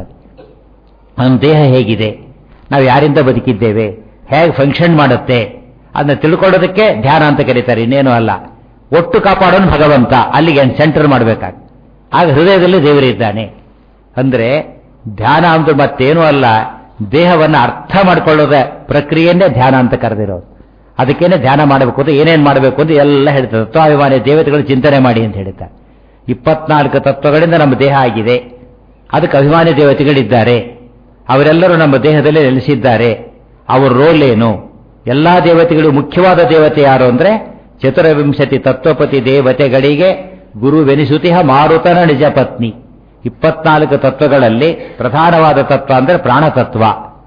ನಮ್ಮ ದೇಹ ಹೇಗಿದೆ ನಾವು ಯಾರಿಂದ ಬದುಕಿದ್ದೇವೆ ಹೇಗೆ ಫಂಕ್ಷನ್ ಮಾಡುತ್ತೆ ಅದನ್ನ ತಿಳ್ಕೊಳ್ಳೋದಕ್ಕೆ ಧ್ಯಾನ ಅಂತ ಕರೀತಾರೆ ಇನ್ನೇನು ಅಲ್ಲ ಒಟ್ಟು ಕಾಪಾಡೋನು ಭಗವಂತ ಅಲ್ಲಿಗೆ ಸೆಂಟರ್ ಮಾಡಬೇಕಾಗ ಆಗ ಹೃದಯದಲ್ಲಿ ದೇವರಿದ್ದಾನೆ ಅಂದ್ರೆ ಧ್ಯಾನ ಅಂದ್ರೆ ಮತ್ತೇನೂ ಅಲ್ಲ ದೇಹವನ್ನು ಅರ್ಥ ಮಾಡ್ಕೊಳ್ಳೋದ ಪ್ರಕ್ರಿಯೆಯನ್ನೇ ಧ್ಯಾನ ಅಂತ ಕರೆದಿರೋದು ಅದಕ್ಕೇನೆ ಧ್ಯಾನ ಮಾಡಬೇಕು ಅಂತ ಏನೇನು ಮಾಡಬೇಕು ಅಂತ ಎಲ್ಲ ಹೇಳ್ತಾರೆ ತತ್ವಾಭಿಮಾನಿ ದೇವತೆಗಳು ಚಿಂತನೆ ಮಾಡಿ ಅಂತ ಹೇಳ್ತಾರೆ ಇಪ್ಪತ್ನಾಲ್ಕು ತತ್ವಗಳಿಂದ ನಮ್ಮ ದೇಹ ಆಗಿದೆ ಅದಕ್ಕೆ ಅಭಿಮಾನಿ ದೇವತೆಗಳಿದ್ದಾರೆ ಅವರೆಲ್ಲರೂ ನಮ್ಮ ದೇಹದಲ್ಲಿ ನೆಲೆಸಿದ್ದಾರೆ ಅವರ ರೋಲ್ ಏನು ಎಲ್ಲಾ ದೇವತೆಗಳು ಮುಖ್ಯವಾದ ದೇವತೆ ಯಾರು ಅಂದ್ರೆ ಚತುರವಿಂಶತಿ ತತ್ವಪತಿ ದೇವತೆಗಳಿಗೆ ಗುರುವೆನಿಸುತಿಹ ಮಾರುತನ ನಿಜ ಪತ್ನಿ ಇಪ್ಪತ್ನಾಲ್ಕು ತತ್ವಗಳಲ್ಲಿ ಪ್ರಧಾನವಾದ ತತ್ವ ಅಂದ್ರೆ ಪ್ರಾಣತತ್ವ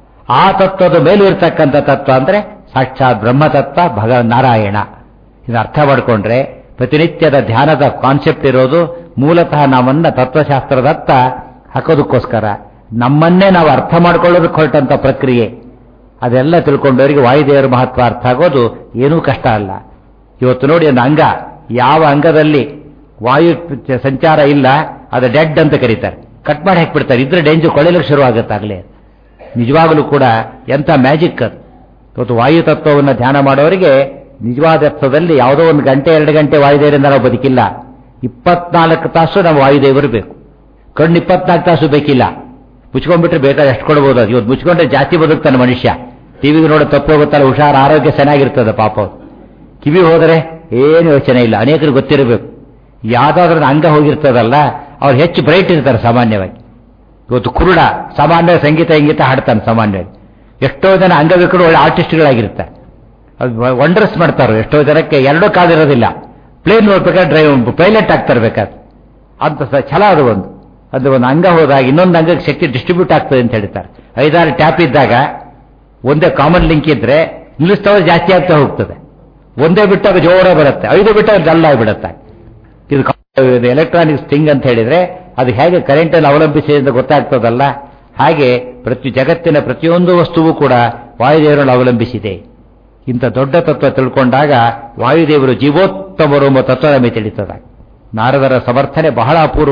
ಆ ತತ್ವದ ಮೇಲೂ ಇರ್ತಕ್ಕಂಥ ತತ್ವ ಅಂದ್ರೆ ಸಾಕ್ಷಾತ್ ಬ್ರಹ್ಮತತ್ವ ಭಗ ನಾರಾಯಣ ಇದನ್ನ ಅರ್ಥ ಮಾಡಿಕೊಂಡ್ರೆ ಪ್ರತಿನಿತ್ಯದ ಧ್ಯಾನದ ಕಾನ್ಸೆಪ್ಟ್ ಇರೋದು ಮೂಲತಃ ನಮ್ಮನ್ನ ತತ್ವಶಾಸ್ತ್ರದತ್ತ ಹಾಕೋದಕ್ಕೋಸ್ಕರ ನಮ್ಮನ್ನೇ ನಾವು ಅರ್ಥ ಮಾಡ್ಕೊಳ್ಳೋದಕ್ಕೆ ಹೊರಟಂತ ಪ್ರಕ್ರಿಯೆ ಅದೆಲ್ಲ ತಿಳ್ಕೊಂಡವರಿಗೆ ವಾಯುದೇವರ ಮಹತ್ವ ಅರ್ಥ ಆಗೋದು ಏನೂ ಕಷ್ಟ ಅಲ್ಲ ಇವತ್ತು ನೋಡಿ ಒಂದು ಅಂಗ ಯಾವ ಅಂಗದಲ್ಲಿ ವಾಯು ಸಂಚಾರ ಇಲ್ಲ ಅದು ಡೆಡ್ ಅಂತ ಕರೀತಾರೆ ಕಟ್ ಮಾಡಿ ಹಾಕ್ಬಿಡ್ತಾರೆ ಇದ್ರೆ ಡೇಂಜರ್ ಕೊಳೆಯಲಿಕ್ಕೆ ಶುರು ಆಗುತ್ತಾಗಲೇ ನಿಜವಾಗಲೂ ಕೂಡ ಎಂಥ ಮ್ಯಾಜಿಕ್ ಅದು ಇವತ್ತು ವಾಯು ತತ್ವವನ್ನು ಧ್ಯಾನ ಮಾಡೋರಿಗೆ ನಿಜವಾದ ಅರ್ಥದಲ್ಲಿ ಯಾವುದೋ ಒಂದು ಗಂಟೆ ಎರಡು ಗಂಟೆ ವಾಯುದೇವರಿಂದ ನಾವು ಬದುಕಿಲ್ಲ ಇಪ್ಪತ್ನಾಲ್ಕು ತಾಸು ನಾವು ವಾಯುದೇವರು ಬೇಕು ಕಣ್ಣು ಇಪ್ಪತ್ನಾಲ್ಕು ತಾಸು ಬೇಕಿಲ್ಲ ಮುಚ್ಕೊಂಡ್ಬಿಟ್ರೆ ಬೇಕಾದ ಎಷ್ಟು ಕೊಡ್ಬೋದು ಅದು ಇವತ್ತು ಮುಚ್ಕೊಂಡ್ರೆ ಜಾಸ್ತಿ ಬದುಕ್ತಾನೆ ಮನುಷ್ಯ ಟಿವಿಗೆ ನೋಡೋ ತಪ್ಪು ಹೋಗುತ್ತಲ್ಲ ಹುಷಾರ್ ಆರೋಗ್ಯ ಚೆನ್ನಾಗಿರ್ತದೆ ಪಾಪ ಕಿವಿ ಹೋದರೆ ಏನು ಯೋಚನೆ ಇಲ್ಲ ಅನೇಕರಿಗೆ ಗೊತ್ತಿರಬೇಕು ಯಾವ್ದಾದ್ರೂ ಅಂಗ ಹೋಗಿರ್ತದಲ್ಲ ಅವ್ರು ಹೆಚ್ಚು ಬ್ರೈಟ್ ಇರ್ತಾರೆ ಸಾಮಾನ್ಯವಾಗಿ ಇವತ್ತು ಕುರುಡ ಸಾಮಾನ್ಯ ಸಂಗೀತ ಇಂಗೀತ ಹಾಡ್ತಾನೆ ಸಾಮಾನ್ಯ ಎಷ್ಟೋ ಜನ ಅಂಗವಿಕರು ಒಳ್ಳೆ ಆರ್ಟಿಸ್ಟ್ಗಳಾಗಿರ್ತಾರೆ ಅದು ವಂಡರ್ಸ್ ಮಾಡ್ತಾರೆ ಎಷ್ಟೋ ಜನಕ್ಕೆ ಎರಡೂ ಕಾಲಿರೋದಿಲ್ಲ ಪ್ಲೇನ್ ನೋಡ್ಬೇಕಾದ್ರೆ ಡ್ರೈವ್ ಪೈಲಟ್ ಆಗ್ತಾರೆ ಬೇಕಾದ್ರೆ ಅಂತ ಸ- ಛಲ ಅದು ಒಂದು ಅದು ಒಂದು ಅಂಗ ಹೋದಾಗ ಇನ್ನೊಂದು ಅಂಗಕ್ಕೆ ಶಕ್ತಿ ಡಿಸ್ಟ್ರಿಬ್ಯೂಟ್ ಆಗ್ತದೆ ಅಂತ ಹೇಳ್ತಾರೆ ಐದಾರು ಟ್ಯಾಪ್ ಇದ್ದಾಗ ಒಂದೇ ಕಾಮನ್ ಲಿಂಕ್ ಇದ್ರೆ ನಿಲ್ಲಿಸ್ತವ ಜಾಸ್ತಿ ಆಗ್ತಾ ಹೋಗ್ತದೆ ಒಂದೇ ಬಿಟ್ಟಾಗ ಜೋರ ಬರುತ್ತೆ ಐದು ಬಿಟ್ಟಾಗ ಡಲ್ ಆಗಿಬಿಡುತ್ತೆ ಇದು ಎಲೆಕ್ಟ್ರಾನಿಕ್ಸ್ ಥಿಂಗ್ ಅಂತ ಹೇಳಿದ್ರೆ ಅದು ಹೇಗೆ ಕರೆಂಟ್ ಅನ್ನು ಅವಲಂಬಿಸಿ ಅಂತ ಗೊತ್ತಾಗ್ತದಲ್ಲ ಹಾಗೆ ಪ್ರತಿ ಜಗತ್ತಿನ ಪ್ರತಿಯೊಂದು ವಸ್ತುವು ಕೂಡ ವಾಯುದೇವರನ್ನು ಅವಲಂಬಿಸಿದೆ ಇಂಥ ದೊಡ್ಡ ತತ್ವ ತಿಳ್ಕೊಂಡಾಗ ವಾಯುದೇವರು ಜೀವೋತ್ತಮರು ಎಂಬ ತತ್ವ ನಮಗೆ ತಿಳಿತದ ನಾರದರ ಸಮರ್ಥನೆ ಬಹಳ ಅಪೂರ್ವ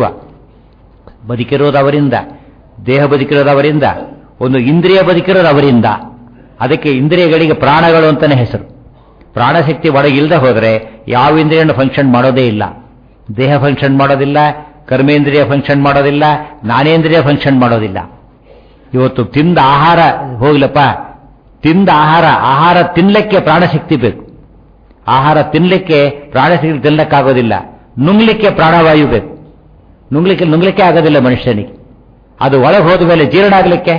ಬದುಕಿರೋದು ಅವರಿಂದ ದೇಹ ಬದುಕಿರೋದು ಅವರಿಂದ ಒಂದು ಇಂದ್ರಿಯ ಬದುಕಿರೋದು ಅವರಿಂದ ಅದಕ್ಕೆ ಇಂದ್ರಿಯಗಳಿಗೆ ಪ್ರಾಣಗಳು ಅಂತಾನೆ ಹೆಸರು ಪ್ರಾಣಶಕ್ತಿ ಒಳಗಿಲ್ಲದೆ ಹೋದರೆ ಯಾವ ಇಂದ್ರಿಯನ್ನು ಫಂಕ್ಷನ್ ಮಾಡೋದೇ ಇಲ್ಲ ದೇಹ ಫಂಕ್ಷನ್ ಮಾಡೋದಿಲ್ಲ ಕರ್ಮೇಂದ್ರಿಯ ಫಂಕ್ಷನ್ ಮಾಡೋದಿಲ್ಲ ಜ್ಞಾನೇಂದ್ರಿಯ ಫಂಕ್ಷನ್ ಮಾಡೋದಿಲ್ಲ ಇವತ್ತು ತಿಂದ ಆಹಾರ ಹೋಗ್ಲಪ್ಪ ತಿಂದ ಆಹಾರ ಆಹಾರ ತಿನ್ಲಿಕ್ಕೆ ಪ್ರಾಣಶಕ್ತಿ ಬೇಕು ಆಹಾರ ತಿನ್ಲಿಕ್ಕೆ ಪ್ರಾಣಶಕ್ತಿ ತಿನ್ನಕ್ಕಾಗೋದಿಲ್ಲ ನುಂಗ್ಲಿಕ್ಕೆ ಪ್ರಾಣವಾಯು ಬೇಕು ನುಂಗ್ಲಿಕ್ಕೆ ನುಂಗ್ಲಿಕ್ಕೆ ಆಗೋದಿಲ್ಲ ಮನುಷ್ಯನಿಗೆ ಅದು ಒಳಗೆ ಹೋದ ಮೇಲೆ ಜೀರ್ಣ ಆಗಲಿಕ್ಕೆ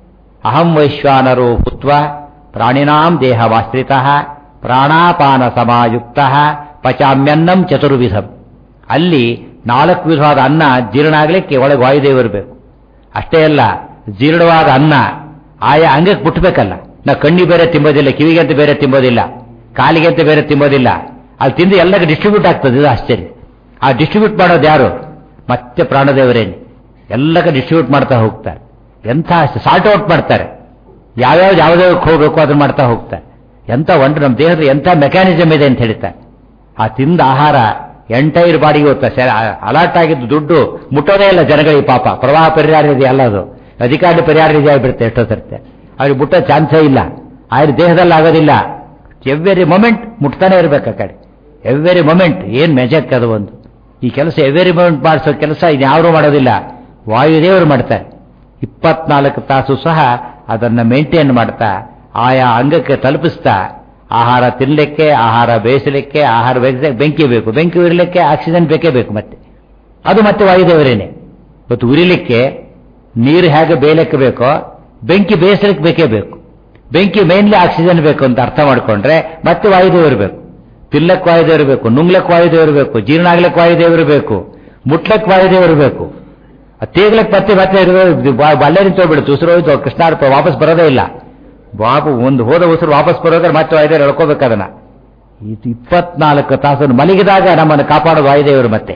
ಅಹಂ ವೈಶ್ವಾನರೋ ಭೂತ್ವ ಪ್ರಾಣಿನಾಂ ದೇಹವಾಶ್ರಿತ ಪ್ರಾಣಾಪಾನ ಸಮಾಯುಕ್ತ ಪಚಾಮ್ಯನ್ನಂ ಚತುರ್ವಿಧಂ ಅಲ್ಲಿ ನಾಲ್ಕು ವಿಧವಾದ ಅನ್ನ ಜೀರ್ಣ ಆಗಲಿಕ್ಕೆ ಒಳಗೆ ವಾಯುದೇವರು ಬೇಕು ಅಷ್ಟೇ ಅಲ್ಲ ಜೀರ್ಣವಾದ ಅನ್ನ ಆಯಾ ಅಂಗಕ್ಕೆ ಮುಟ್ಟಬೇಕಲ್ಲ ನಾವು ಕಣ್ಣಿ ಬೇರೆ ತಿಂಬೋದಿಲ್ಲ ಕಿವಿಗೆ ಅಂತ ಬೇರೆ ತಿಂಬೋದಿಲ್ಲ ಕಾಲಿಗೆ ಅಂತ ಬೇರೆ ತಿಂಬೋದಿಲ್ಲ ಅಲ್ಲಿ ತಿಂದು ಎಲ್ಲಕ್ಕೆ ಡಿಸ್ಟ್ರಿಬ್ಯೂಟ್ ಆಗ್ತದೆ ಇದು ಆಶ್ಚರ್ಯ ಆ ಡಿಸ್ಟ್ರಿಬ್ಯೂಟ್ ಮಾಡೋದು ಯಾರು ಮತ್ತೆ ಪ್ರಾಣದೇವರೇನೆ ಎಲ್ಲಕ್ಕೆ ಡಿಸ್ಟ್ರಿಬ್ಯೂಟ್ ಮಾಡ್ತಾ ಹೋಗ್ತಾರೆ ಎಂಥ ಸಾಲ್ಟ್ ಔಟ್ ಮಾಡ್ತಾರೆ ಯಾವ್ಯಾವ ಯಾವುದಕ್ಕೆ ಹೋಗಬೇಕು ಅದನ್ನ ಮಾಡ್ತಾ ಹೋಗ್ತಾರೆ ಎಂಥ ಒಂಟು ನಮ್ಮ ದೇಹದ ಎಂಥ ಮೆಕ್ಯಾನಿಸಮ್ ಇದೆ ಅಂತ ಹೇಳ್ತಾರೆ ಆ ತಿಂದ ಆಹಾರ ಎಂಟೈರ್ ಬಾಡಿಗೆ ಹೋಗ್ತಾರೆ ಅಲರ್ಟ್ ಆಗಿದ್ದು ದುಡ್ಡು ಮುಟ್ಟೋದೇ ಇಲ್ಲ ಜನಗಳಿಗೆ ಪಾಪ ಪ್ರವಾಹ ಪರಿಹಾರ ಇದೆ ಅಲ್ಲ ಅದು ಅಧಿಕಾರಿ ಪರಿಹಾರ ನಿಧಿ ಆಗಿಬಿಡುತ್ತೆ ಎಷ್ಟೋ ಸರ್ತೆ ಅವ್ರಿಗೆ ಮುಟ್ಟೋ ಚಾನ್ಸೇ ಇಲ್ಲ ಆದ್ರೆ ದೇಹದಲ್ಲಿ ಆಗೋದಿಲ್ಲ ಎವ್ರಿ ಮೊಮೆಂಟ್ ಮುಟ್ತಾನೆ ಇರ್ಬೇಕು ಆ ಕಡೆ ಎವ್ರಿ ಮೊಮೆಂಟ್ ಏನ್ ಮೆಜಕ್ ಅದು ಒಂದು ಈ ಕೆಲಸ ಎವ್ರಿ ಮೊಮೆಂಟ್ ಮಾಡಿಸೋ ಕೆಲಸ ಇನ್ಯಾರು ಮಾಡೋದಿಲ್ಲ ವಾಯುದೇವರು ಮಾಡ್ತಾರೆ ಇಪ್ಪತ್ನಾಲ್ಕು ತಾಸು ಸಹ ಅದನ್ನ ಮೇಂಟೈನ್ ಮಾಡ್ತಾ ಆಯಾ ಅಂಗಕ್ಕೆ ತಲುಪಿಸ್ತಾ ಆಹಾರ ತಿನ್ನಲಿಕ್ಕೆ ಆಹಾರ ಬೇಯಿಸಲಿಕ್ಕೆ ಆಹಾರ ಬೇಯಿಸಲಿಕ್ಕೆ ಬೆಂಕಿ ಬೇಕು ಬೆಂಕಿ ಉರಿಲಿಕ್ಕೆ ಆಕ್ಸಿಜನ್ ಬೇಕೇ ಬೇಕು ಮತ್ತೆ ಅದು ಮತ್ತೆ ವಾಯುದೇವರೇನೆ ಇವತ್ತು ಉರಿಲಿಕ್ಕೆ ನೀರು ಹೇಗೆ ಬೇಯಲಿಕ್ಕೆ ಬೇಕೋ ಬೆಂಕಿ ಬೇಯಿಸಲಿಕ್ಕೆ ಬೇಕೇ ಬೇಕು ಬೆಂಕಿ ಮೇನ್ಲಿ ಆಕ್ಸಿಜನ್ ಬೇಕು ಅಂತ ಅರ್ಥ ಮಾಡ್ಕೊಂಡ್ರೆ ಮತ್ತೆ ವಾಯುದೇವರು ಬೇಕು ತಿನ್ಲಕ್ಕೆ ವಾಯುದೇವರು ಬೇಕು ನುಂಗ್ಲಕ್ಕೆ ವಾಯುದೇವರು ಬೇಕು ಜೀರ್ಣ ಆಗ್ಲಕ್ಕೆ ವಾಯುದೇವರು ಬೇಕು ಮುಟ್ಲಕ್ಕೆ ವಾಯುದೇವರು ಬೇಕು ತೇಗ್ಲಕ್ಕೆ ಮತ್ತೆ ಮತ್ತೆ ಬಲ್ಲೆ ನಿಂತೋಗ್ಬಿಡುತ್ತೆ ಉಸಿರು ಹೋಯ್ತು ಕೃಷ್ಣಾರ್ಪ ವಾಪಸ್ ಬರೋದೇ ಇಲ್ಲ ಬಾಬು ಒಂದು ಹೋದ ಉಸಿರು ವಾಪಸ್ ಬರೋದ್ರೆ ಮತ್ತೆ ವಾಯುದೇವರು ಎಳ್ಕೋಬೇಕು ಅದನ್ನ ಇದು ಇಪ್ಪತ್ನಾಲ್ಕು ತಾಸು ಮಲಗಿದಾಗ ನಮ್ಮನ್ನು ಕಾಪಾಡೋದು ವಾಯುದೇವರು ಮತ್ತೆ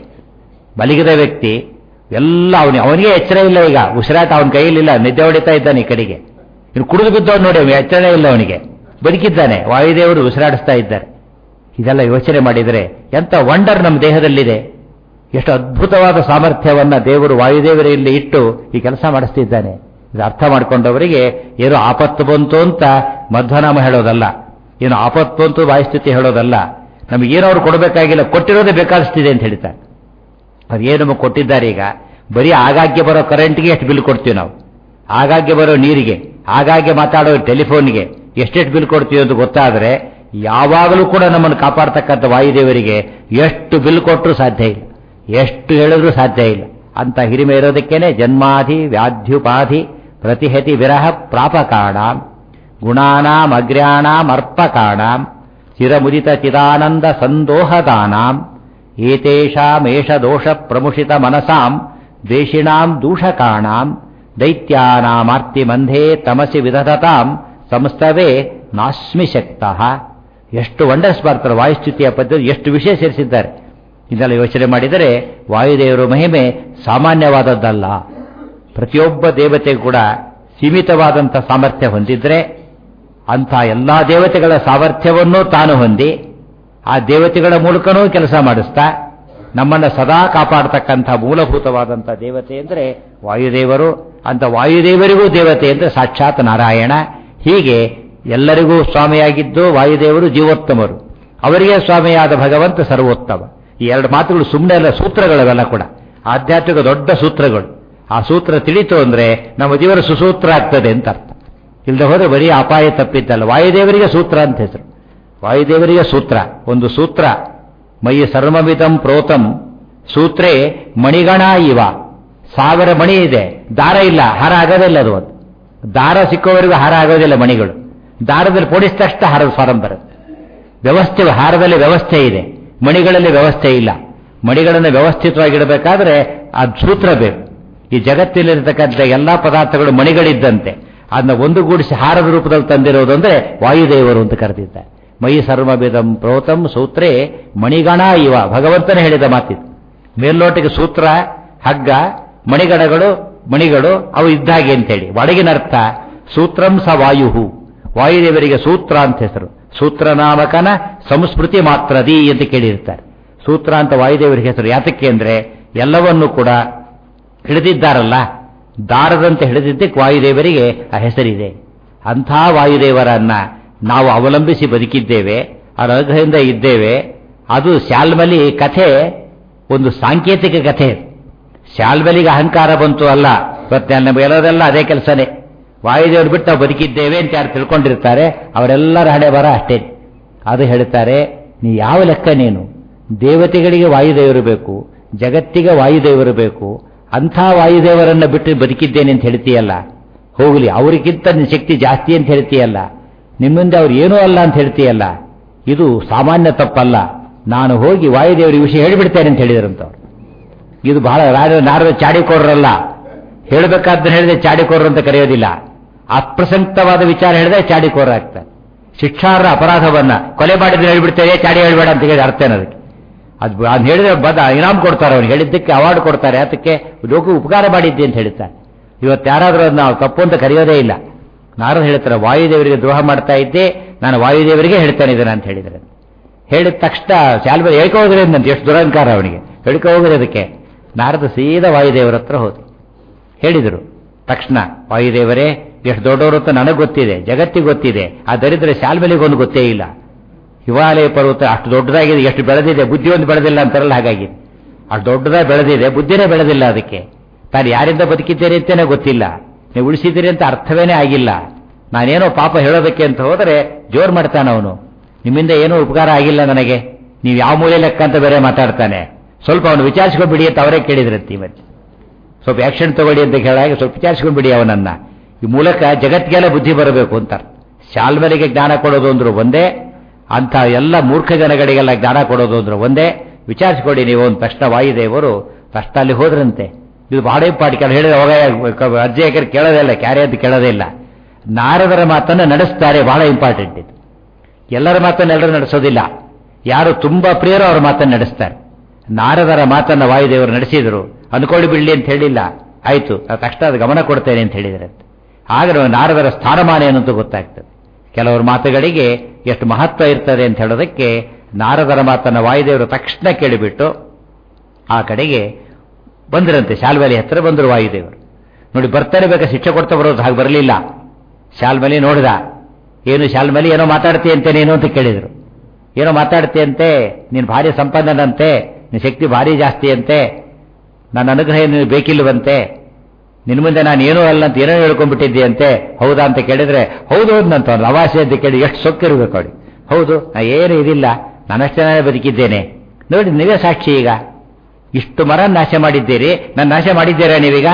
ಮಲಗಿದ ವ್ಯಕ್ತಿ ಎಲ್ಲ ಅವನಿಗೆ ಅವನಿಗೆ ಎಚ್ಚರ ಇಲ್ಲ ಈಗ ಉಸಿರಾಟ ಅವನ ಕೈಯಲ್ಲಿಲ್ಲ ನಿದ್ದೆ ಹೊಡಿತಾ ಇದ್ದಾನೆ ಈ ಕಡೆಗೆ ಇನ್ನು ಕುಡಿದು ಬಿದ್ದವನು ನೋಡಿ ಅವನಿಗೆ ಎಚ್ಚರ ಇಲ್ಲ ಅವನಿಗೆ ಬದುಕಿದ್ದಾನೆ ವಾಯುದೇವರು ಉಸಿರಾಡಿಸ್ತಾ ಇದ್ದಾರೆ ಇದೆಲ್ಲ ಯೋಚನೆ ಮಾಡಿದರೆ ಎಂತ ವಂಡರ್ ನಮ್ಮ ದೇಹದಲ್ಲಿದೆ ಎಷ್ಟು ಅದ್ಭುತವಾದ ಸಾಮರ್ಥ್ಯವನ್ನ ದೇವರು ವಾಯುದೇವರಲ್ಲಿ ಇಟ್ಟು ಈ ಕೆಲಸ ಮಾಡಿಸ್ತಿದ್ದಾನೆ ಇದು ಅರ್ಥ ಮಾಡ್ಕೊಂಡವರಿಗೆ ಏನೋ ಆಪತ್ತು ಬಂತು ಅಂತ ಮಧ್ವನಾಮ ಹೇಳೋದಲ್ಲ ಏನು ಆಪತ್ತು ಬಂತು ವಾಯುಸ್ಥಿತಿ ಹೇಳೋದಲ್ಲ ನಮಗೇನೋ ಅವ್ರು ಕೊಡಬೇಕಾಗಿಲ್ಲ ಕೊಟ್ಟಿರೋದೇ ಬೇಕಾಗಿಸ್ತಿದೆ ಅಂತ ಹೇಳ್ತಾರೆ ಅವ್ರು ಏನು ನಮಗೆ ಕೊಟ್ಟಿದ್ದಾರೆ ಈಗ ಬರೀ ಆಗಾಗ್ಗೆ ಬರೋ ಕರೆಂಟ್ಗೆ ಎಷ್ಟು ಬಿಲ್ ಕೊಡ್ತೀವಿ ನಾವು ಆಗಾಗ್ಗೆ ಬರೋ ನೀರಿಗೆ ಆಗಾಗ್ಗೆ ಮಾತಾಡೋ ಟೆಲಿಫೋನ್ಗೆ ಎಷ್ಟೆಷ್ಟು ಬಿಲ್ ಕೊಡ್ತೀವಿ ಅಂತ ಗೊತ್ತಾದರೆ ಯಾವಾಗಲೂ ಕೂಡ ನಮ್ಮನ್ನು ಕಾಪಾಡ್ತಕ್ಕಂಥ ವಾಯುದೇವರಿಗೆ ಎಷ್ಟು ಬಿಲ್ ಕೊಟ್ಟರೂ ಸಾಧ್ಯ ಇಲ್ಲ ಎಷ್ಟು ಹೇಳಿದ್ರೂ ಸಾಧ್ಯ ಇಲ್ಲ ಅಂತ ಹಿರಿಮೆ ಇರೋದಕ್ಕೇನೆ ಜನ್ಮಾಧಿ ವ್ಯಾಧ್ಯುಪಾಧಿ ಪ್ರತಿಹತಿ ವಿರಹ ಪ್ರಾಪಕಾಣಾಂ ಗುಣಾನಾಂ ಅಗ್ರ್ಯಾಣಾಂ ಅರ್ಪಕಾಣಾಂ ಚಿರಮುದಿತ ಚಿದಾನಂದ ಸಂದೋಹದಾನಾಂ ಏತೇಷಾಮೇಷ ದೋಷ ಪ್ರಮುಷಿತ ಮನಸಾಂ ದೇಶಿಣಾಂ ದೂಷಕಾಣಾಂ ದೈತ್ಯಾನಾಮಾರ್ತಿ ಮಂಧೇ ತಮಸಿ ವಿಧತಾಂ ಸಂಸ್ತವೇ ನಾಸ್ಮಿ ಶಕ್ತಃ ಎಷ್ಟು ವಂಡರ್ಸ್ ಬರ್ತಾರೆ ವಾಯುಸ್ಥಿತಿಯ ಪದ್ಧತಿ ಎಷ್ಟು ವಿಷಯ ಸೇರಿಸಿದ್ದಾರೆ ಇದೆಲ್ಲ ಯೋಚನೆ ಮಾಡಿದರೆ ವಾಯುದೇವರ ಮಹಿಮೆ ಸಾಮಾನ್ಯವಾದದ್ದಲ್ಲ ಪ್ರತಿಯೊಬ್ಬ ದೇವತೆ ಕೂಡ ಸೀಮಿತವಾದಂಥ ಸಾಮರ್ಥ್ಯ ಹೊಂದಿದ್ರೆ ಅಂಥ ಎಲ್ಲಾ ದೇವತೆಗಳ ಸಾಮರ್ಥ್ಯವನ್ನೂ ತಾನು ಹೊಂದಿ ಆ ದೇವತೆಗಳ ಮೂಲಕನೂ ಕೆಲಸ ಮಾಡಿಸ್ತಾ ನಮ್ಮನ್ನು ಸದಾ ಕಾಪಾಡತಕ್ಕಂಥ ಮೂಲಭೂತವಾದಂಥ ದೇವತೆ ಅಂದರೆ ವಾಯುದೇವರು ಅಂತ ವಾಯುದೇವರಿಗೂ ದೇವತೆ ಅಂದರೆ ಸಾಕ್ಷಾತ್ ನಾರಾಯಣ ಹೀಗೆ ಎಲ್ಲರಿಗೂ ಸ್ವಾಮಿಯಾಗಿದ್ದು ವಾಯುದೇವರು ಜೀವೋತ್ತಮರು ಅವರಿಗೆ ಸ್ವಾಮಿಯಾದ ಭಗವಂತ ಸರ್ವೋತ್ತಮ ಈ ಎರಡು ಮಾತುಗಳು ಸುಮ್ಮನೆ ಅಲ್ಲ ಸೂತ್ರಗಳವೆಲ್ಲ ಕೂಡ ಆಧ್ಯಾತ್ಮಿಕ ದೊಡ್ಡ ಸೂತ್ರಗಳು ಆ ಸೂತ್ರ ತಿಳಿತು ಅಂದ್ರೆ ನಮ್ಮ ಜೀವನ ಸುಸೂತ್ರ ಆಗ್ತದೆ ಅಂತ ಅರ್ಥ ಇಲ್ಲದೆ ಹೋದ್ರೆ ಬರೀ ಅಪಾಯ ತಪ್ಪಿದ್ದಲ್ಲ ವಾಯುದೇವರಿಗೆ ಸೂತ್ರ ಅಂತ ಹೆಸರು ವಾಯುದೇವರಿಗೆ ಸೂತ್ರ ಒಂದು ಸೂತ್ರ ಮೈ ಸರ್ವಮಿದಂ ಪ್ರೋತಂ ಸೂತ್ರೇ ಮಣಿಗಣ ಇವ ಸಾವಿರ ಮಣಿ ಇದೆ ದಾರ ಇಲ್ಲ ಹಾರ ಆಗೋದಿಲ್ಲ ಅದು ಒಂದು ದಾರ ಸಿಕ್ಕೋವರೆಗೂ ಹಾರ ಆಗೋದಿಲ್ಲ ಮಣಿಗಳು ದಾರದಲ್ಲಿ ಪೋಡಿಸಿದ ತಕ್ಷಣ ಹಾರದ ಫಾರಂ ಬರುತ್ತೆ ವ್ಯವಸ್ಥೆ ಹಾರದಲ್ಲಿ ವ್ಯವಸ್ಥೆ ಇದೆ ಮಣಿಗಳಲ್ಲಿ ವ್ಯವಸ್ಥೆ ಇಲ್ಲ ಮಣಿಗಳನ್ನು ವ್ಯವಸ್ಥಿತವಾಗಿಡಬೇಕಾದ್ರೆ ಆ ಸೂತ್ರ ಬೇಕು ಈ ಜಗತ್ತಿನಲ್ಲಿರತಕ್ಕಂಥ ಎಲ್ಲಾ ಪದಾರ್ಥಗಳು ಮಣಿಗಳಿದ್ದಂತೆ ಅದನ್ನ ಒಂದುಗೂಡಿಸಿ ಹಾರದ ರೂಪದಲ್ಲಿ ತಂದಿರೋದು ಅಂದ್ರೆ ವಾಯುದೇವರು ಅಂತ ಕರೆದಿದ್ದಾರೆ ಮೈ ಸರ್ವವಿಧಂ ಪ್ರೋತಂ ಸೂತ್ರೇ ಮಣಿಗಣ ಇವ ಭಗವಂತನೇ ಹೇಳಿದ ಮಾತಿದು ಮೇಲ್ನೋಟಿಗೆ ಸೂತ್ರ ಹಗ್ಗ ಮಣಿಗಣಗಳು ಮಣಿಗಳು ಅವು ಇದ್ದಾಗೆ ಅಂತೇಳಿ ಒಳಗಿನ ಅರ್ಥ ಸೂತ್ರಂ ಸ ವಾಯು ವಾಯುದೇವರಿಗೆ ಸೂತ್ರ ಅಂತ ಹೆಸರು ಸೂತ್ರನಾಮಕನ ಸಂಸ್ಮೃತಿ ಮಾತ್ರದಿ ಅಂತ ಕೇಳಿರ್ತಾರೆ ಸೂತ್ರ ಅಂತ ವಾಯುದೇವರಿಗೆ ಹೆಸರು ಯಾತಕ್ಕೆ ಅಂದ್ರೆ ಎಲ್ಲವನ್ನೂ ಕೂಡ ಹಿಡಿದಿದ್ದಾರಲ್ಲ ದಾರದಂತೆ ಹಿಡಿದಿದ್ದಕ್ಕೆ ವಾಯುದೇವರಿಗೆ ಆ ಹೆಸರಿದೆ ಅಂಥ ವಾಯುದೇವರನ್ನ ನಾವು ಅವಲಂಬಿಸಿ ಬದುಕಿದ್ದೇವೆ ಅವರ ಅನುಗ್ರಹದಿಂದ ಇದ್ದೇವೆ ಅದು ಶಾಲ್ಮಲಿ ಕಥೆ ಒಂದು ಸಾಂಕೇತಿಕ ಕಥೆ ಶಾಲ್ಮಲಿಗೆ ಅಹಂಕಾರ ಬಂತು ಅಲ್ಲ ಇವತ್ತು ನಮಗೆಲ್ಲರೆಲ್ಲ ಅದೇ ಕೆಲಸನೇ ವಾಯುದೇವರು ಬಿಟ್ಟು ನಾವು ಬದುಕಿದ್ದೇವೆ ಅಂತ ಯಾರು ತಿಳ್ಕೊಂಡಿರ್ತಾರೆ ಅವರೆಲ್ಲರ ಹಣೆ ಬರ ಅಷ್ಟೇ ಅದು ಹೇಳ್ತಾರೆ ನೀ ಯಾವ ಲೆಕ್ಕ ನೀನು ದೇವತೆಗಳಿಗೆ ವಾಯುದೇವರು ಬೇಕು ಜಗತ್ತಿಗೆ ವಾಯುದೇವರು ಬೇಕು ಅಂಥ ವಾಯುದೇವರನ್ನ ಬಿಟ್ಟು ಬದುಕಿದ್ದೇನೆ ಅಂತ ಹೇಳ್ತೀಯಲ್ಲ ಹೋಗಲಿ ಅವರಿಗಿಂತ ನಿನ್ನ ಶಕ್ತಿ ಜಾಸ್ತಿ ಅಂತ ಹೇಳ್ತೀಯಲ್ಲ ನಿಮ್ಮಿಂದ ಅವ್ರು ಏನೂ ಅಲ್ಲ ಅಂತ ಹೇಳ್ತೀಯಲ್ಲ ಇದು ಸಾಮಾನ್ಯ ತಪ್ಪಲ್ಲ ನಾನು ಹೋಗಿ ವಾಯುದೇವರಿಗೆ ವಿಷಯ ಹೇಳಿಬಿಡ್ತೇನೆ ಅಂತ ಹೇಳಿದ್ರಂತವ್ರು ಇದು ಬಹಳ ರಾಜ ನಾರದ ಚಾಡಿಕೋರರಲ್ಲ ಹೇಳಬೇಕಾದ್ದನ್ನು ಹೇಳಿದ್ರೆ ಚಾಡಿಕೋರರು ಅಂತ ಕರೆಯೋದಿಲ್ಲ ಅಪ್ರಸಕ್ತವಾದ ವಿಚಾರ ಹೇಳಿದ್ರೆ ಚಾಡಿಕೋರ ಆಗ್ತಾರೆ ಶಿಕ್ಷಾರ್ಹ ಅಪರಾಧವನ್ನ ಕೊಲೆ ಮಾಡಿದ್ರೆ ಹೇಳ್ಬಿಡ್ತೇವೆ ಚಾಡಿ ಹೇಳ್ಬೇಡ ಅಂತ ಹೇಳಿ ಅರ್ಥ ಏನದಕ್ಕೆ ಅದು ಅದ್ ಹೇಳಿದ್ರೆ ಬದ ಇನಾಮ್ ಕೊಡ್ತಾರೆ ಅವ್ನಿಗೆ ಹೇಳಿದ್ದಕ್ಕೆ ಅವಾರ್ಡ್ ಕೊಡ್ತಾರೆ ಅದಕ್ಕೆ ಲೋಕ ಉಪಕಾರ ಮಾಡಿದ್ದೆ ಅಂತ ಹೇಳ್ತಾರೆ ಇವತ್ತು ಯಾರಾದರೂ ಅದನ್ನ ನಾವು ತಪ್ಪು ಅಂತ ಕರೆಯೋದೇ ಇಲ್ಲ ನಾರದ ಹೇಳ್ತಾರೆ ವಾಯುದೇವರಿಗೆ ದ್ರೋಹ ಮಾಡ್ತಾ ಇದ್ದೆ ನಾನು ವಾಯುದೇವರಿಗೆ ಹೇಳ್ತಾನೆ ಇದನ್ನ ಅಂತ ಹೇಳಿದರೆ ಹೇಳಿದ ತಕ್ಷಣ ಶಾಲ್ಬ ಹೇಳ್ಕೊ ಹೋಗ್ರಿ ಅಂತ ಎಷ್ಟು ದುರಹಂಕಾರ ಅವನಿಗೆ ಹೇಳ್ಕೊ ಹೋಗ್ರಿ ಅದಕ್ಕೆ ನಾರದ ಸೀದಾ ವಾಯುದೇವರ ಹತ್ರ ಹೋದ್ರು ಹೇಳಿದರು ತಕ್ಷಣ ವಾಯುದೇವರೇ ಎಷ್ಟು ದೊಡ್ಡವರು ಅಂತ ನನಗೆ ಗೊತ್ತಿದೆ ಜಗತ್ತಿಗೆ ಗೊತ್ತಿದೆ ಆ ದರಿದ್ರ ಶಾಲ್ಮಲಿಗೊಂದು ಗೊತ್ತೇ ಇಲ್ಲ ಹಿಮಾಲಯ ಪರ್ವತ ಅಷ್ಟು ದೊಡ್ಡದಾಗಿದೆ ಎಷ್ಟು ಬೆಳೆದಿದೆ ಬುದ್ಧಿ ಒಂದು ಬೆಳೆದಿಲ್ಲ ಅಂತಾರಲ್ಲ ಹಾಗಾಗಿದೆ ಅಷ್ಟು ದೊಡ್ಡದಾಗಿ ಬೆಳೆದಿದೆ ಬುದ್ಧಿನೇ ಬೆಳೆದಿಲ್ಲ ಅದಕ್ಕೆ ತಾನು ಯಾರಿಂದ ಬದುಕಿದ್ದೇನೆ ಅಂತಲೇ ಗೊತ್ತಿಲ್ಲ ನೀವು ಉಳಿಸಿದ್ದೀರಿ ಅಂತ ಅರ್ಥವೇನೇ ಆಗಿಲ್ಲ ನಾನೇನೋ ಪಾಪ ಹೇಳೋದಕ್ಕೆ ಅಂತ ಹೋದರೆ ಜೋರ್ ಮಾಡ್ತಾನೆ ಅವನು ನಿಮ್ಮಿಂದ ಏನೂ ಉಪಕಾರ ಆಗಿಲ್ಲ ನನಗೆ ನೀವು ಯಾವ ಮೂಲೆ ಲೆಕ್ಕ ಅಂತ ಬೇರೆ ಮಾತಾಡ್ತಾನೆ ಸ್ವಲ್ಪ ಅವನು ವಿಚಾರಿಸ್ಕೊಂಡ್ಬಿಡಿ ಅಂತ ಅವರೇ ಕೇಳಿದ್ರಂತೆ ಇವತ್ತು ಸ್ವಲ್ಪ ಆಕ್ಷನ್ ತಗೊಳ್ಳಿ ಅಂತ ಕೇಳಾಗ ಸ್ವಲ್ಪ ವಿಚಾರಿಸ್ಕೊಂಡ್ಬಿಡಿ ಅವನನ್ನ ಈ ಮೂಲಕ ಜಗತ್ತಿಗೆಲ್ಲ ಬುದ್ಧಿ ಬರಬೇಕು ಅಂತ ಶಾಲ್ಮಲಿಗೆ ಜ್ಞಾನ ಕೊಡೋದು ಅಂದ್ರು ಒಂದೇ ಅಂತ ಎಲ್ಲ ಮೂರ್ಖ ಜನಗಳಿಗೆಲ್ಲ ಜ್ಞಾನ ಕೊಡೋದು ಅಂದ್ರು ಒಂದೇ ವಿಚಾರಿಸ್ಕೊಡಿ ನೀವು ಒಂದು ತಕ್ಷಣ ವಾಯುದೇವರು ತಕ್ಷಣ ಅಲ್ಲಿ ಹೋದ್ರಂತೆ ಇದು ಬಹಳ ಇಂಪಾರ್ಟ್ ಕೆಲ ಹೇಳಿದ್ರೆ ಅವಾಗ ಅರ್ಜಿ ಹಾಕಿದ್ರೆ ಕೇಳೋದೇ ಇಲ್ಲ ಕ್ಯಾರೆ ಅಂತ ಕೇಳೋದೇ ಇಲ್ಲ ನಾರದರ ಮಾತನ್ನು ನಡೆಸ್ತಾರೆ ಬಹಳ ಇಂಪಾರ್ಟೆಂಟ್ ಇದು ಎಲ್ಲರ ಮಾತನ್ನು ಎಲ್ಲರೂ ನಡೆಸೋದಿಲ್ಲ ಯಾರು ತುಂಬಾ ಪ್ರಿಯರು ಅವರ ಮಾತನ್ನು ನಡೆಸ್ತಾರೆ ನಾರದರ ಮಾತನ್ನು ವಾಯುದೇವರು ನಡೆಸಿದರು ಅಂದ್ಕೊಳ್ಳಿ ಬಿಡ್ಲಿ ಅಂತ ಹೇಳಿಲ್ಲ ಆಯ್ತು ತಕ್ಷಣ ಅದು ಗಮನ ಕೊಡ್ತೇನೆ ಅಂತ ಹೇಳಿದರೆ ಆಗ ನಾರದರ ಸ್ಥಾನಮಾನ ಏನು ಅಂತ ಗೊತ್ತಾಗ್ತದೆ ಕೆಲವರ ಮಾತುಗಳಿಗೆ ಎಷ್ಟು ಮಹತ್ವ ಇರ್ತದೆ ಅಂತ ಹೇಳೋದಕ್ಕೆ ನಾರದರ ಮಾತನ್ನು ವಾಯುದೇವರು ತಕ್ಷಣ ಕೇಳಿಬಿಟ್ಟು ಆ ಕಡೆಗೆ ಬಂದರಂತೆ ಶಾಲ್ಮಲಿ ಹತ್ರ ಬಂದರು ವಾಯುದೇವರು ನೋಡಿ ಬರ್ತಾನೆ ಬೇಕಾ ಶಿಕ್ಷೆ ಕೊಡ್ತಾ ಬರೋದು ಹಾಗೆ ಬರಲಿಲ್ಲ ಶಾಲ್ಮಲಿ ನೋಡಿದ ಏನು ಶಾಲ್ಮಲಿ ಏನೋ ಮಾತಾಡ್ತೀಯಂತೆ ನೀನು ಅಂತ ಕೇಳಿದರು ಏನೋ ಮಾತಾಡ್ತೀಯಂತೆ ನೀನು ಭಾರಿ ಸಂಪನ್ನನಂತೆ ನಿನ್ನ ಶಕ್ತಿ ಭಾರಿ ಜಾಸ್ತಿ ಅಂತೆ ನನ್ನ ಅನುಗ್ರಹ ಏನು ಬೇಕಿಲ್ವಂತೆ ನಿನ್ನ ಮುಂದೆ ನಾನು ಏನೂ ಅಲ್ಲ ಅಂತ ಏನೋ ಹೇಳ್ಕೊಂಡ್ಬಿಟ್ಟಿದ್ದೆ ಅಂತೆ ಹೌದಾ ಅಂತ ಕೇಳಿದ್ರೆ ಹೌದು ಅಂದಂತ ಅವ್ನು ಅವಾಸೆ ಅಂತ ಕೇಳಿ ಎಷ್ಟು ಸೊಕ್ಕಿರ್ಬೇಕು ಅವಳಿ ಹೌದು ನಾ ಏನು ಇದಿಲ್ಲ ನಾನಷ್ಟೇ ನಾನೇ ಬದುಕಿದ್ದೇನೆ ನೋಡಿ ನೀವೇ ಸಾಕ್ಷಿ ಈಗ ಇಷ್ಟು ಮರ ನಾಶ ಮಾಡಿದ್ದೀರಿ ನಾನು ನಾಶ ಮಾಡಿದ್ದೀರಾ ನೀವೀಗ